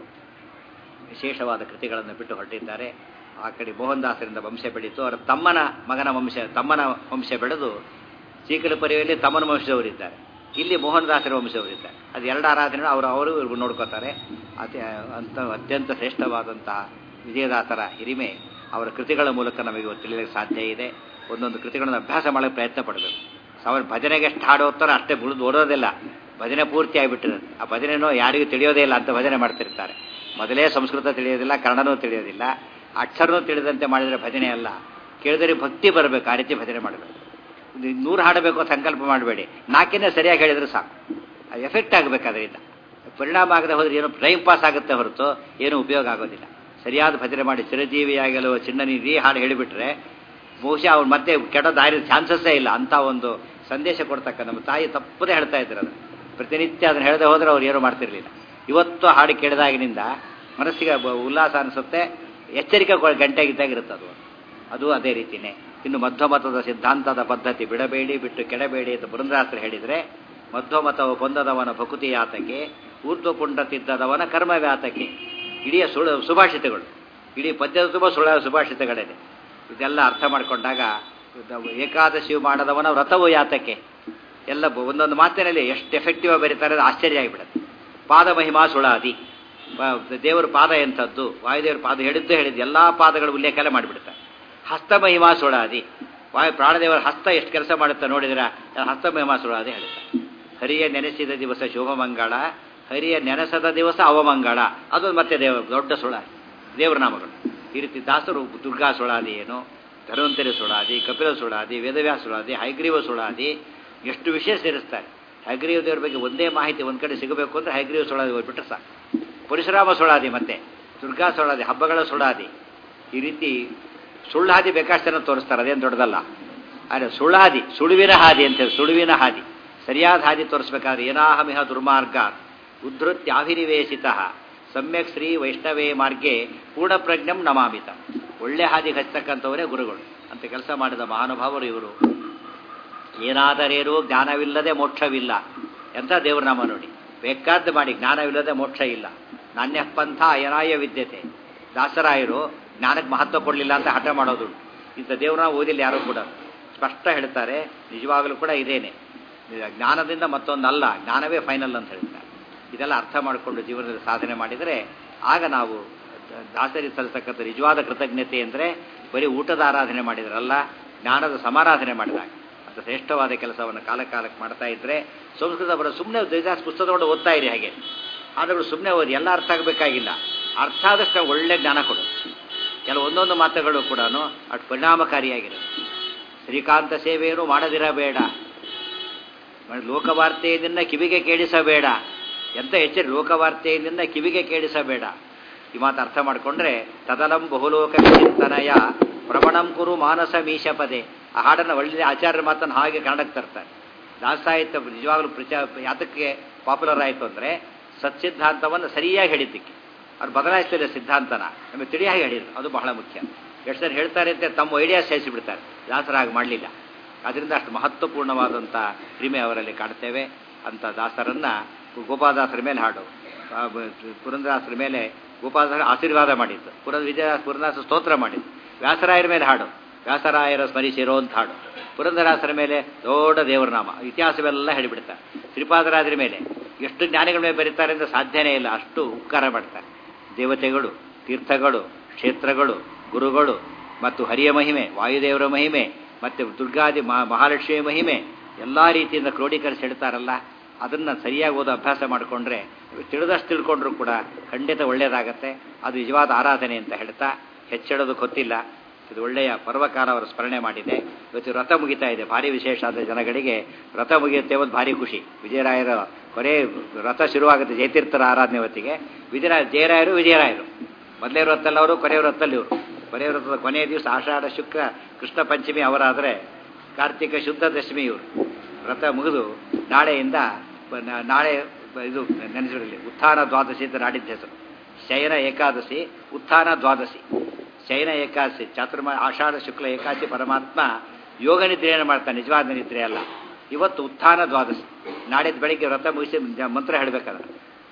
ವಿಶೇಷವಾದ ಕೃತಿಗಳನ್ನು ಬಿಟ್ಟು ಹೊರಟಿದ್ದಾರೆ ಆ ಕಡೆ ಮೋಹನ್ ದಾಸರಿಂದ ವಂಶ ಬೆಳೀತು ಅವರ ತಮ್ಮನ ಮಗನ ವಂಶ ತಮ್ಮನ ವಂಶ ಬೆಳೆದು ಚೀಕಲಪರಿಯಲ್ಲಿ ತಮ್ಮನ ವಂಶದವರಿದ್ದಾರೆ ಇಲ್ಲಿ ಮೋಹನ್ ದಾಸರ ವಂಶದವರಿದ್ದಾರೆ ಅದು ಎರಡು ಆರಾಧನೆ ಅವರು ಅವರು ಇವ್ರು ನೋಡ್ಕೋತಾರೆ ಅತಿ ಅಂತ ಅತ್ಯಂತ ಶ್ರೇಷ್ಠವಾದಂತಹ ವಿಜಯದಾಸರ ಹಿರಿಮೆ ಅವರ ಕೃತಿಗಳ ಮೂಲಕ ನಮಗೆ ಇವತ್ತು ತಿಳಿಯಲಿಕ್ಕೆ ಸಾಧ್ಯ ಇದೆ ಒಂದೊಂದು ಕೃತಿಗಳನ್ನು ಅಭ್ಯಾಸ ಮಾಡೋಕ್ಕೆ ಪ್ರಯತ್ನ ಪಡಬೇಕು ಸಾವಿರ ಭಜನೆಗೆ ಎಷ್ಟು ಹಾಡು ಹೋಗ್ತಾರೋ ಅಷ್ಟೇ ಬುಳಿದು ಓಡೋದಿಲ್ಲ ಭಜನೆ ಪೂರ್ತಿ ಆಗಿಬಿಟ್ಟಿರುತ್ತೆ ಆ ಭಜನೆನೂ ಯಾರಿಗೂ ತಿಳಿಯೋದೇ ಇಲ್ಲ ಅಂತ ಭಜನೆ ಮಾಡ್ತಿರ್ತಾರೆ ಮೊದಲೇ ಸಂಸ್ಕೃತ ತಿಳಿಯೋದಿಲ್ಲ ಕನ್ನಡನೂ ತಿಳಿಯೋದಿಲ್ಲ ಅಕ್ಷರನೂ ತಿಳಿದಂತೆ ಮಾಡಿದರೆ ಭಜನೆ ಅಲ್ಲ ಕೇಳಿದರೆ ಭಕ್ತಿ ಬರಬೇಕು ಆ ರೀತಿ ಭಜನೆ ಮಾಡಬೇಕು ನೂರು ಹಾಡಬೇಕು ಅಂತ ಸಂಕಲ್ಪ ಮಾಡಬೇಡಿ ನಾಲ್ಕಿನೇ ಸರಿಯಾಗಿ ಹೇಳಿದ್ರೆ ಸಾಕು ಅದು ಎಫೆಕ್ಟ್ ಆಗಬೇಕು ಅದರಿಂದ ಪರಿಣಾಮ ಆಗದೆ ಹೋದ್ರೆ ಏನೋ ಟೈಮ್ ಪಾಸ್ ಆಗುತ್ತೆ ಹೊರತು ಏನೂ ಉಪಯೋಗ ಆಗೋದಿಲ್ಲ ಸರಿಯಾದ ಭಜನೆ ಮಾಡಿ ಚಿರಜೀವಿಯಾಗಲು ಚಿನ್ನ ನೀರಿ ಹಾಡು ಹೇಳಿಬಿಟ್ರೆ ಬಹುಶಃ ಅವ್ನು ಮತ್ತೆ ಕೆಟ್ಟ ದಾರಿ ಚಾನ್ಸಸ್ಸೇ ಇಲ್ಲ ಅಂತ ಒಂದು ಸಂದೇಶ ಕೊಡ್ತಕ್ಕ ನಮ್ಮ ತಾಯಿ ತಪ್ಪದೇ ಹೇಳ್ತಾ ಇದ್ರು ಅದನ್ನು ಪ್ರತಿನಿತ್ಯ ಅದನ್ನು ಹೇಳದೆ ಹೋದರೆ ಅವ್ರು ಏನೂ ಮಾಡ್ತಿರ್ಲಿಲ್ಲ ಇವತ್ತು ಹಾಡು ಕೇಳಿದಾಗಿನಿಂದ ಮನಸ್ಸಿಗೆ ಬ- ಉಲ್ಲಾಸ ಅನಿಸುತ್ತೆ ಎಚ್ಚರಿಕೆ ಕೊ- ಗಂಟೆಗಿದ್ದಾಗಿರುತ್ತೆ ಅದು ಅದು ಅದೇ ರೀತಿನೇ ಇನ್ನು ಮಧ್ವಮತದ ಸಿದ್ಧಾಂತದ ಪದ್ಧತಿ ಬಿಡಬೇಡಿ ಬಿಟ್ಟು ಕೆಡಬೇಡಿ ಅಂತ ಬೃಂದಾಸ್ತ್ರ ಹೇಳಿದರೆ ಮಧ್ವಮತವು ಹೊಂದದವನ ಭಕುತಿ ಯಾತಕ್ಕೆ ಊರ್ಧ್ವ ಪುಂಡ ತಿದ್ದದವನ ಕರ್ಮ ವ್ಯಾತಕ್ಕೆ ಇಡೀ ಸುಳ್ಳು ಸುಭಾಷಿತಗಳು ಇಡೀ ಪದ್ಯದ ತುಂಬ ಸುಳ್ಳ ಸುಭಾಷಿತಗಳಿದೆ ಇದೆಲ್ಲ ಅರ್ಥ ಮಾಡಿಕೊಂಡಾಗ ಏಕಾದಶಿಯು ಮಾಡದವನ ವ್ರತವು ಯಾತಕ್ಕೆ ಎಲ್ಲ ಬ- ಒಂದೊಂದು ಮಾತಿನಲ್ಲಿ ಎಷ್ಟು ಎಫೆಕ್ಟಿವ್ ಆಗಿ ಬರೀತಾರೆ ಅದು ಆಶ್ಚರ್ಯ ಆಗಿಬಿಡುತ್ತೆ ಪಾದ ಮಹಿಮಾ ಸುಳಾದಿ ಪ- ದೇವರ ಪಾದ ಎಂಥದ್ದು ವಾಯುದೇವರ ಪಾದ ಹೇಳಿದ್ದು ಹೇಳಿದ್ದು ಎಲ್ಲ ಪಾದಗಳ ಉಲ್ಲೇಖ ಎಲ್ಲ ಮಾಡಿಬಿಡ್ತಾರೆ ಹಸ್ತ ಮಹಿಮಾ ಸುಳಾದಿ ವಾಯು ಪ್ರಾಣದೇವರ ಹಸ್ತ ಎಷ್ಟು ಕೆಲಸ ಮಾಡುತ್ತೆ ನೋಡಿದ್ರೆ ಹಸ್ತ ಮಹಿಮಾ ಸುಳಾದಿ ಹೇಳ್ತಾರೆ ಹರಿಯ ನೆನೆಸಿದ ದಿವಸ ಶುಭಮಂಗಳ ಹರಿಯ ನೆನೆಸದ ದಿವಸ ಅವಮಂಗಳ ಅದು ಮತ್ತೆ ದೇವ ದೊಡ್ಡ ಸುಳಾದಿ ದೇವರ ನಾಮಗಳು ಈ ರೀತಿ ದಾಸರು ದುರ್ಗಾ ಸುಳಾದಿ ಏನು ಧನ್ವಂತರಿ ಸುಳಾದಿ ಕಪಿಲ ಸುಳಾದಿ ವೇದವ್ಯಾಸ ಸುಳಾದಿ ಹೈಗ್ರೀವ ಸುಳಾದಿ ಎಷ್ಟು ವಿಷಯ ಸೇರಿಸ್ತಾರೆ ಹೈಗ್ರೀವ ದೇವರ ಬಗ್ಗೆ ಒಂದೇ ಮಾಹಿತಿ ಒಂದು ಕಡೆ ಸಿಗಬೇಕು ಅಂದರೆ ಹೈಗ್ರೀವ ಸುಳಾದಿ ಹೋಗ್ಬಿಟ್ರೆ ಸಾಕು ಪರಶುರಾಮ ಸುಳಾದಿ ಮತ್ತೆ ದುರ್ಗಾ ಸುಳಾದಿ ಹಬ್ಬಗಳ ಸುಳಾದಿ ಈ ರೀತಿ ಸುಳ್ಳಾದಿ ಬೇಕಾಷ್ಟು ಜನ ತೋರಿಸ್ತಾರೆ ಅದೇನು ದೊಡ್ಡದಲ್ಲ ಆದರೆ ಸುಳ್ಳಾದಿ ಸುಳುವಿನ ಹಾದಿ ಅಂತ ಹೇಳಿ ಸುಳುವಿನ ಹಾದಿ ಸರಿಯಾದ ಹಾದಿ ತೋರಿಸ್ಬೇಕಾದ್ರೆ ಏನಾಹಮಿಹ ದುರ್ಮಾರ್ಗ ಉದ್ಧತ್ಯಾಭಿನಿವೇಶಿತ ಸಮ್ಯಕ್ ಶ್ರೀ ವೈಷ್ಣವೇ ಮಾರ್ಗೆ ಪೂರ್ಣಪ್ರಜ್ಞಂ ನಮಾಮಿತ ಒಳ್ಳೆ ಹಾದಿಗೆ ಹಚ್ಚತಕ್ಕಂಥವರೇ ಗುರುಗಳು ಅಂತ ಕೆಲಸ ಮಾಡಿದ ಮಹಾನುಭಾವರು ಇವರು ಏನಾದರೇನು ಜ್ಞಾನವಿಲ್ಲದೆ ಮೋಕ್ಷವಿಲ್ಲ ಎಂಥ ದೇವ್ರ ನಾಮ ನೋಡಿ ಬೇಕಾದ್ದು ಮಾಡಿ ಜ್ಞಾನವಿಲ್ಲದೆ ಮೋಕ್ಷ ಇಲ್ಲ ನಾಣ್ಯ ಪಂಥ ಅಯನಾಯ ವಿದ್ಯತೆ ದಾಸರಾಯರು ಜ್ಞಾನಕ್ಕೆ ಮಹತ್ವ ಕೊಡಲಿಲ್ಲ ಅಂತ ಹಠ ಮಾಡೋದು ಇಂಥ ದೇವ್ರನ್ನ ಓದಿಲ್ಲ ಯಾರು ಕೂಡ ಸ್ಪಷ್ಟ ಹೇಳ್ತಾರೆ ನಿಜವಾಗಲೂ ಕೂಡ ಇದೇನೆ ಜ್ಞಾನದಿಂದ ಮತ್ತೊಂದಲ್ಲ ಜ್ಞಾನವೇ ಫೈನಲ್ ಅಂತ ಹೇಳ್ತಾರೆ ಇದೆಲ್ಲ ಅರ್ಥ ಮಾಡಿಕೊಂಡು ಜೀವನದಲ್ಲಿ ಸಾಧನೆ ಮಾಡಿದರೆ ಆಗ ನಾವು ದಾಸರಿ ಸಲ್ಲಿಸತಕ್ಕಂಥ ನಿಜವಾದ ಕೃತಜ್ಞತೆ ಅಂದರೆ ಬರೀ ಊಟದ ಆರಾಧನೆ ಮಾಡಿದ್ರಲ್ಲ ಜ್ಞಾನದ ಸಮಾರಾಧನೆ ಮಾಡಿದಾಗ ಅಂತ ಶ್ರೇಷ್ಠವಾದ ಕೆಲಸವನ್ನು ಕಾಲ ಕಾಲಕ್ಕೆ ಮಾಡ್ತಾ ಇದ್ರೆ ಸಂಸ್ಕೃತ ಬರೋ ಸುಮ್ಮನೆ ದೇವದಾಸ್ ಪುಸ್ತಕವನ್ನು ಓದ್ತಾ ಇರಿ ಹಾಗೆ ಆದರೂ ಸುಮ್ಮನೆ ಓದಿ ಎಲ್ಲ ಅರ್ಥ ಆಗಬೇಕಾಗಿಲ್ಲ ಅರ್ಥ ಆದಷ್ಟು ಒಳ್ಳೆ ಜ್ಞಾನ ಕೊಡು ಕೆಲವು ಒಂದೊಂದು ಮಾತುಗಳು ಕೂಡ ಅಷ್ಟು ಪರಿಣಾಮಕಾರಿಯಾಗಿರುತ್ತೆ ಶ್ರೀಕಾಂತ ಸೇವೆಯನ್ನು ಮಾಡದಿರಬೇಡ ಲೋಕವಾರ್ತೆಯಿಂದ ಕಿವಿಗೆ ಕೇಳಿಸಬೇಡ ಎಂತ ಎಚ್ಚರಿ ಲೋಕವಾರ್ತೆಯಿಂದ ಕಿವಿಗೆ ಕೇಳಿಸಬೇಡ ಈ ಮಾತು ಅರ್ಥ ಮಾಡಿಕೊಂಡ್ರೆ ತದಲಂ ಬಹುಲೋಕ ಚಿಂತನಯ ಪ್ರವಣಂ ಕುರು ಮಾನಸ ಮೀಶ ಪದೇ ಆ ಹಾಡನ್ನು ಒಳ್ಳೆ ಆಚಾರ್ಯರ ಮಾತನ್ನು ಹಾಗೆ ಕನ್ನಡಕ್ಕೆ ತರ್ತಾರೆ ದಾಸಾಹಿತ್ಯ ನಿಜವಾಗ್ಲೂ ಪ್ರಚ ಯಾತಕ್ಕೆ ಪಾಪ್ಯುಲರ್ ಆಯಿತು ಅಂದರೆ ಸತ್ಸಿದ್ಧಾಂತವನ್ನು ಸರಿಯಾಗಿ ಹೇಳಿದ್ದಕ್ಕೆ ಅವ್ರು ಬದಲಾಯಿಸಲಿಲ್ಲ ಸಿದ್ಧಾಂತನ ನಮಗೆ ತಿಳಿಯಾಗಿ ಹೇಳಿದ್ರು ಅದು ಬಹಳ ಮುಖ್ಯ ಎಷ್ಟು ಜನ ಹೇಳ್ತಾರೆ ಅಂತ ತಮ್ಮ ಐಡಿಯಾಸ್ ಬಿಡ್ತಾರೆ ದಾಸರಾಗಿ ಮಾಡಲಿಲ್ಲ ಅದರಿಂದ ಅಷ್ಟು ಮಹತ್ವಪೂರ್ಣವಾದಂಥ ಪ್ರಿಮೆ ಅವರಲ್ಲಿ ಕಾಣ್ತೇವೆ ಅಂಥ ದಾಸರನ್ನು ಗೋಪಾಲದಾಸರ ಮೇಲೆ ಹಾಡು ಆ, ಬ- ಪುರಂದರಾಸರ ಮೇಲೆ ಗೋಪಾಲದಾಸರ ಆಶೀರ್ವಾದ ಮಾಡಿದ್ದು ಪುರ ವಿಜಯ ಪುರಂದಾಸ ಸ್ತೋತ್ರ ಮಾಡಿದ್ದು ವ್ಯಾಸರಾಯರ ಮೇಲೆ ಹಾಡು ವ್ಯಾಸರಾಯರ ಸ್ಮರಿಸಿರೋ ಅಂತ ಹಾಡು ಪುರಂದರಾಸರ ಮೇಲೆ ದೊಡ್ಡ ದೇವರ ನಾಮ ಇತಿಹಾಸವೆಲ್ಲ ಹೇಳಿಬಿಡ್ತಾರೆ ಶ್ರೀಪಾದರಾಜರ ಮೇಲೆ ಎಷ್ಟು ಜ್ಞಾನಿಗಳ ಮೇಲೆ ಬರೀತಾರೆ ಅಂತ ಸಾಧ್ಯನೇ ಇಲ್ಲ ಅಷ್ಟು ಉಪಕಾರ ಮಾಡ್ತಾರೆ ದೇವತೆಗಳು ತೀರ್ಥಗಳು ಕ್ಷೇತ್ರಗಳು ಗುರುಗಳು ಮತ್ತು ಹರಿಯ ಮಹಿಮೆ ವಾಯುದೇವರ ಮಹಿಮೆ ಮತ್ತು ದುರ್ಗಾದಿ ಮಹಾ ಮಹಾಲಕ್ಷ್ಮಿಯ ಮಹಿಮೆ ಎಲ್ಲ ರೀತಿಯಿಂದ ಕ್ರೋಢೀಕರಿಸಿ ಹೇಳ್ತಾರಲ್ಲ ಅದನ್ನು ಸರಿಯಾಗಿ ಓದೋ ಅಭ್ಯಾಸ ಮಾಡಿಕೊಂಡ್ರೆ ತಿಳಿದಷ್ಟು ತಿಳ್ಕೊಂಡ್ರು ಕೂಡ ಖಂಡಿತ ಒಳ್ಳೆಯದಾಗತ್ತೆ ಅದು ನಿಜವಾದ ಆರಾಧನೆ ಅಂತ ಹೇಳ್ತಾ ಹೆಚ್ಚಿಡೋದಕ್ಕೆ ಗೊತ್ತಿಲ್ಲ ಇದು ಒಳ್ಳೆಯ ಪರ್ವಕಾಲ ಅವರು ಸ್ಮರಣೆ ಮಾಡಿದೆ ಇವತ್ತು ವ್ರತ ಮುಗಿತಾ ಇದೆ ಭಾರಿ ವಿಶೇಷ ಆದ ಜನಗಳಿಗೆ ವ್ರತ ಮುಗಿಯುತ್ತೆ ಒಂದು ಭಾರಿ ಖುಷಿ ವಿಜಯರಾಯರ ಕೊನೆ ವ್ರತ ಶುರುವಾಗುತ್ತೆ ಜಯತೀರ್ಥರ ಆರಾಧನೆ ಹೊತ್ತಿಗೆ ವಿಜಯರಾಯ ಜಯರಾಯರು ವಿಜಯರಾಯರು ಮೊದಲೇ ವ್ರತಲ್ಲಿ ಅವರು ಕೊನೆಯ ವ್ರತಲ್ಲಿ ಇವರು ಕೊನೆಯ ವ್ರತದ ಕೊನೆಯ ದಿವಸ ಆಷಾಢ ಶುಕ್ರ ಕೃಷ್ಣ ಪಂಚಮಿ ಅವರಾದರೆ ಕಾರ್ತಿಕ ಶುದ್ಧ ದಶಮಿ ಇವರು ವ್ರತ ಮುಗಿದು ನಾಳೆಯಿಂದ ಬ- ನಾ- ನಾಳೆ ಬ- ಇದು ನೆನೆಸಿರಲಿ ಉತ್ಥಾನ ದ್ವಾದಶಿ ಅಂತ ನಾಡಿದ್ದ ಹೆಸರು ಶಯನ ಏಕಾದಶಿ ಉತ್ಥಾನ ದ್ವಾದಶಿ ಶಯನ ಏಕಾದಶಿ ಚಾತುರ್ಮ ಆಷಾಢ ಶುಕ್ಲ ಏಕಾದಶಿ ಪರಮಾತ್ಮ ಯೋಗ ನಿದ್ರೆಯನ್ನು ಮಾಡ್ತಾನೆ ನಿಜವಾದ ನಿದ್ರೆ ಅಲ್ಲ ಇವತ್ತು ಉತ್ಥಾನ ದ್ವಾದಶಿ ನಾಡಿದ್ದು ಬೆಳಿಗ್ಗೆ ವ್ರತ ಮುಗಿಸಿ ಜ- ಮಂತ್ರ ಹೇಳಬೇಕಾದ್ರೆ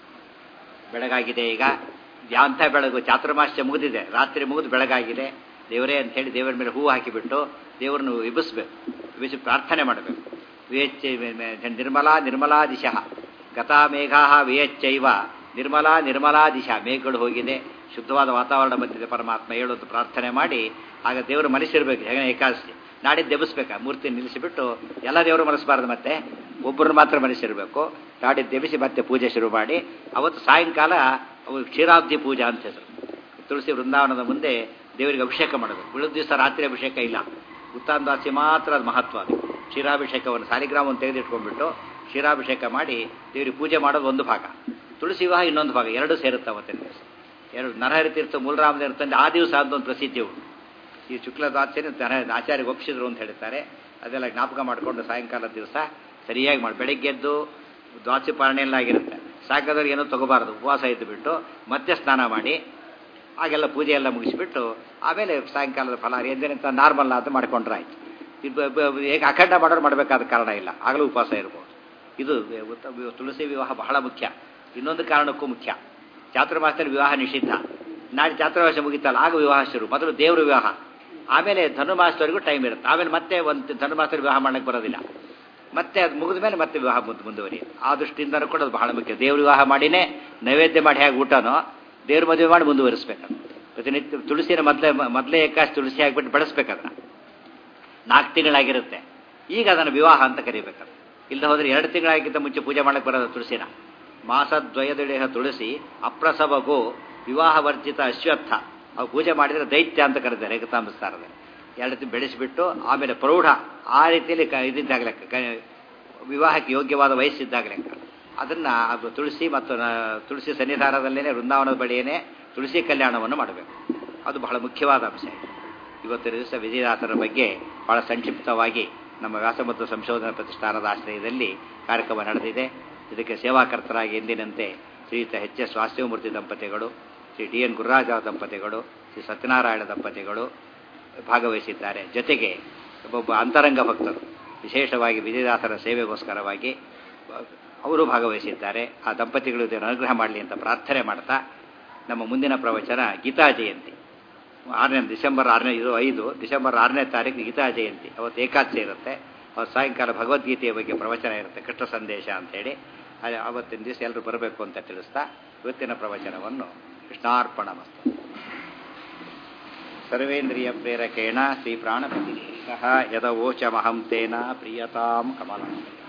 ಬೆಳಗಾಗಿದೆ ಈಗ ಯಾಂಥ ಬೆಳಗು ಚಾತುರ್ಮಾಸ್ಯ ಮುಗಿದಿದೆ ರಾತ್ರಿ ಮುಗಿದು ಬೆಳಗಾಗಿದೆ ದೇವರೇ ಅಂತ ಹೇಳಿ ದೇವರ ಮೇಲೆ ಹೂವು ಹಾಕಿಬಿಟ್ಟು ದೇವರನ್ನು ವಿಭಿಸ್ಬೇಕು ವಿಭಿಸಿ ಪ್ರಾರ್ಥನೆ ಮಾಡಬೇಕು ವಿಯಚ್ಚ ನಿರ್ಮಲಾ ನಿರ್ಮಲಾ ದಿಶಃ ಗತಾ ಮೇಘಾ ವಿಯಚ್ಚೈವ ನಿರ್ಮಲಾ ನಿರ್ಮಲಾ ದಿಶಾ ಮೇಘಗಳು ಹೋಗಿದೆ ಶುದ್ಧವಾದ ವಾತಾವರಣ ಬಂದಿದೆ ಪರಮಾತ್ಮ ಹೇಳೋದು ಪ್ರಾರ್ಥನೆ ಮಾಡಿ ಆಗ ದೇವರು ಮನಸ್ಸಿರ್ಬೇಕು ಹೇಗೆ ಏಕಾದಶಿ ನಾಡಿದ್ದು ದೆಬ್ಬಿಸ್ಬೇಕು ಮೂರ್ತಿ ನಿಲ್ಲಿಸಿಬಿಟ್ಟು ಎಲ್ಲ ದೇವರು ಮನಸ್ಸಬಾರ್ದು ಮತ್ತೆ ಒಬ್ಬರನ್ನ ಮಾತ್ರ ಮನಸ್ಸಿರಬೇಕು ನಾಡಿದ್ದು ದೆಬ್ಬಿಸಿ ಮತ್ತೆ ಪೂಜೆ ಶುರು ಮಾಡಿ ಅವತ್ತು ಸಾಯಂಕಾಲ ಅವು ಕ್ಷೀರಾಬ್ಧಿ ಪೂಜಾ ಅಂತ ಹೆಸರು ತುಳಸಿ ವೃಂದಾವನದ ಮುಂದೆ ದೇವರಿಗೆ ಅಭಿಷೇಕ ಮಾಡಬೇಕು ಉಳಿದ ದಿವಸ ರಾತ್ರಿ ಅಭಿಷೇಕ ಇಲ್ಲ ಉತ್ತಾನದಾಸಿ ಮಾತ್ರ ಅದು ಮಹತ್ವ ಅದು ಕ್ಷೀರಾಭಿಷೇಕವನ್ನು ಸಾಲಿಗ್ರಾಮವನ್ನು ತೆಗೆದಿಟ್ಕೊಂಡ್ಬಿಟ್ಟು ಕ್ಷೀರಾಭಿಷೇಕ ಮಾಡಿ ದೇವರಿಗೆ ಪೂಜೆ ಮಾಡೋದು ಒಂದು ಭಾಗ ತುಳಸಿ ವಿವಾಹ ಇನ್ನೊಂದು ಭಾಗ ಎರಡು ಸೇರುತ್ತೆ ಅವತ್ತಿನ ದಿವಸ ಎರಡು ನರಹರಿ ತೀರ್ಥ ಮೂಲರಾಮದೇವ್ರ ತಂದೆ ಆ ದಿವಸ ಅಂತ ಒಂದು ಪ್ರಸಿದ್ಧಿ ಉಂಟು ಈ ಶುಕ್ಲ ದ್ವಾದಶಿನ ದನ ಆಚಾರ್ಯ ಒಪ್ಪಿಸಿದ್ರು ಅಂತ ಹೇಳ್ತಾರೆ ಅದೆಲ್ಲ ಜ್ಞಾಪಕ ಮಾಡಿಕೊಂಡು ಸಾಯಂಕಾಲ ದಿವಸ ಸರಿಯಾಗಿ ಮಾಡಿ ಬೆಳಗ್ಗೆದ್ದು ದ್ವಾದಶಿ ಪಾರಣೆ ಎಲ್ಲ ಆಗಿರುತ್ತೆ ಸಾಕಾದ್ರೆ ಏನೂ ತಗೋಬಾರ್ದು ಉಪವಾಸ ಇದ್ದು ಬಿಟ್ಟು ಮತ್ತೆ ಸ್ನಾನ ಮಾಡಿ ಆಗೆಲ್ಲ ಪೂಜೆ ಎಲ್ಲ ಮುಗಿಸಿಬಿಟ್ಟು ಆಮೇಲೆ ಸಾಯಂಕಾಲದ ಫಲಾರಿ ಎಂದಿನಂತ ನಾರ್ಮಲ್ ಅದು ಮಾಡ್ಕೊಂಡ್ರೆ ಆಯ್ತು ಇದು ಹೇಗೆ ಅಖಂಡ ಮಾಡೋರು ಮಾಡಬೇಕಾದ ಕಾರಣ ಇಲ್ಲ ಆಗಲೂ ಉಪವಾಸ ಇರ್ಬೋದು ಇದು ಉತ್ತ- ತುಳಸಿ ವಿವಾಹ ಬಹಳ ಮುಖ್ಯ ಇನ್ನೊಂದು ಕಾರಣಕ್ಕೂ ಮುಖ್ಯ ಚಾತುರ್ಮಾಸದಲ್ಲಿ ವಿವಾಹ ನಿಷಿದ್ಧ ನಾಳೆ ಚಾತುರ್ಮಾಸ ಮುಗಿತಲ್ಲ ಆಗ ವಿವಾಹ ಶುರು ಮೊದಲು ದೇವ್ರ ವಿವಾಹ ಆಮೇಲೆ ಧನುರ್ಮಾಸದವರೆಗೂ ಟೈಮ್ ಇರುತ್ತೆ ಆಮೇಲೆ ಮತ್ತೆ ಒಂದು ಧನುರ್ಮಾಸದಲ್ಲಿ ವಿವಾಹ ಮಾಡಕ್ಕೆ ಬರೋದಿಲ್ಲ ಮತ್ತೆ ಅದು ಮುಗಿದ ಮೇಲೆ ಮತ್ತೆ ವಿವಾಹ ಮುಂದೆ ಮುಂದುವರಿಯುತ್ತೆ ಆ ದೃಷ್ಟಿಯಿಂದನೂ ಕೂಡ ಅದು ಬಹಳ ಮುಖ್ಯ ದೇವ್ರ ವಿವಾಹ ಮಾಡಿನೇ ನೈವೇದ್ಯ ಮಾಡಿ ಹೇಗೆ ಊಟನೋ ದೇವ್ರ ಮದುವೆ ಮಾಡಿ ಮುಂದುವರಿಸ್ಬೇಕು ಪ್ರತಿನಿತ್ಯ ತುಳಸಿನ ಮೊದಲೇ ಮೊದಲೇ ಏಕಾಶಿ ತುಳಸಿ ಹಾಕ್ಬಿಟ್ಟು ಬೆಳೆಸ್ಬೇಕದನ್ನ ನಾಲ್ಕು ತಿಂಗಳಾಗಿರುತ್ತೆ ಈಗ ಅದನ್ನು ವಿವಾಹ ಅಂತ ಕರಿಬೇಕು ಇಲ್ಲದೆ ಹೋದ್ರೆ ಎರಡು ತಿಂಗಳಾಗಿದ್ದ ಮುಂಚೆ ಪೂಜೆ ಮಾಡಕ್ಕೆ ಬರೋದು ತುಳಸಿನ ಮಾಸದ್ವಯದೆಳೆಹ ತುಳಸಿ ಅಪ್ರಸವ ಗೋ ವಿವಾಹ ವರ್ಜಿತ ಅಶ್ವತ್ಥ ಅವು ಪೂಜೆ ಮಾಡಿದರೆ ದೈತ್ಯ ಅಂತ ಕರೀತಾರೆ ಏಕತಾಂಬಸ್ತಾರದಲ್ಲಿ ಎರಡು ತಿಂಗಳು ಬೆಳೆಸಿಬಿಟ್ಟು ಆಮೇಲೆ ಪ್ರೌಢ ಆ ರೀತಿಯಲ್ಲಿ ಕ ಇದಿದ್ದಾಗ ಲೆಕ್ಕ ಕ- ವಿವಾಹಕ್ಕೆ ಯೋಗ್ಯವಾದ ವಯಸ್ಸಿದ್ದಾಗ ಲೆಕ್ಕ ಅದನ್ನು ಅದು ತುಳಸಿ ಮತ್ತು ನ- ತುಳಸಿ ಸನ್ನಿಧಾನದಲ್ಲೇ ವೃಂದಾವನದ ಬಳಿಯೇ ತುಳಸಿ ಕಲ್ಯಾಣವನ್ನು ಮಾಡಬೇಕು ಅದು ಬಹಳ ಮುಖ್ಯವಾದ ಅಂಶ ಇದು. ಇವತ್ತು ದಿವಸ ವಿಜಯದಾಸರ ಬಗ್ಗೆ ಬಹಳ ಸಂಕ್ಷಿಪ್ತವಾಗಿ ನಮ್ಮ ವ್ಯಾಸ ಮತ್ತು ಸಂಶೋಧನಾ ಪ್ರತಿಷ್ಠಾನದ ಆಶ್ರಯದಲ್ಲಿ ಕಾರ್ಯಕ್ರಮ ನಡೆದಿದೆ ಇದಕ್ಕೆ ಸೇವಾಕರ್ತರಾಗಿ ಎಂದಿನಂತೆ ಶ್ರೀಯುತ ಎಚ್ ಎಸ್ ವಾಸ್ತವಮೂರ್ತಿ ದಂಪತಿಗಳು ಶ್ರೀ ಡಿ ಎನ್ ಗುರುರಾಜ ದಂಪತಿಗಳು ಶ್ರೀ ಸತ್ಯನಾರಾಯಣ ದಂಪತಿಗಳು ಭಾಗವಹಿಸಿದ್ದಾರೆ ಜೊತೆಗೆ ಒಬ್ಬೊಬ್ಬ ಅಂತರಂಗ ಭಕ್ತರು ವಿಶೇಷವಾಗಿ ವಿಜಯದಾಸರ ಸೇವೆಗೋಸ್ಕರವಾಗಿ ಅವರು ಭಾಗವಹಿಸಿದ್ದಾರೆ ಆ ದಂಪತಿಗಳು ಇದನ್ನು ಅನುಗ್ರಹ ಮಾಡಲಿ ಅಂತ ಪ್ರಾರ್ಥನೆ ಮಾಡ್ತಾ ನಮ್ಮ ಮುಂದಿನ ಪ್ರವಚನ ಗೀತಾ ಜಯಂತಿ ಆರನೇ ಡಿಸೆಂಬರ್ ಆರನೇ ಇದು ಐದು ಡಿಸೆಂಬರ್ ಆರನೇ ತಾರೀಕು ಗೀತಾ ಜಯಂತಿ ಅವತ್ತು ಏಕಾದಶಿ ಇರುತ್ತೆ ಅವತ್ತು ಸಾಯಂಕಾಲ ಭಗವದ್ಗೀತೆಯ ಬಗ್ಗೆ ಪ್ರವಚನ ಇರುತ್ತೆ ಕೃಷ್ಣ ಸಂದೇಶ ಅಂತೇಳಿ ಆ- ಅವತ್ತಿನ ದಿವಸ ಎಲ್ಲರೂ ಬರಬೇಕು ಅಂತ ತಿಳಿಸ್ತಾ ಇವತ್ತಿನ ಪ್ರವಚನವನ್ನು ಕೃಷ್ಣಾರ್ಪಣ ಮಸ್ತು ಸರ್ವೇಂದ್ರಿಯ ಪ್ರೇರಕೇಣ ಶ್ರೀ ಪ್ರಾಣಪತಿ ಯದವೋಚಮಹಂ ತೇನ ಪ್ರಿಯತಾಂ ಕಮಲ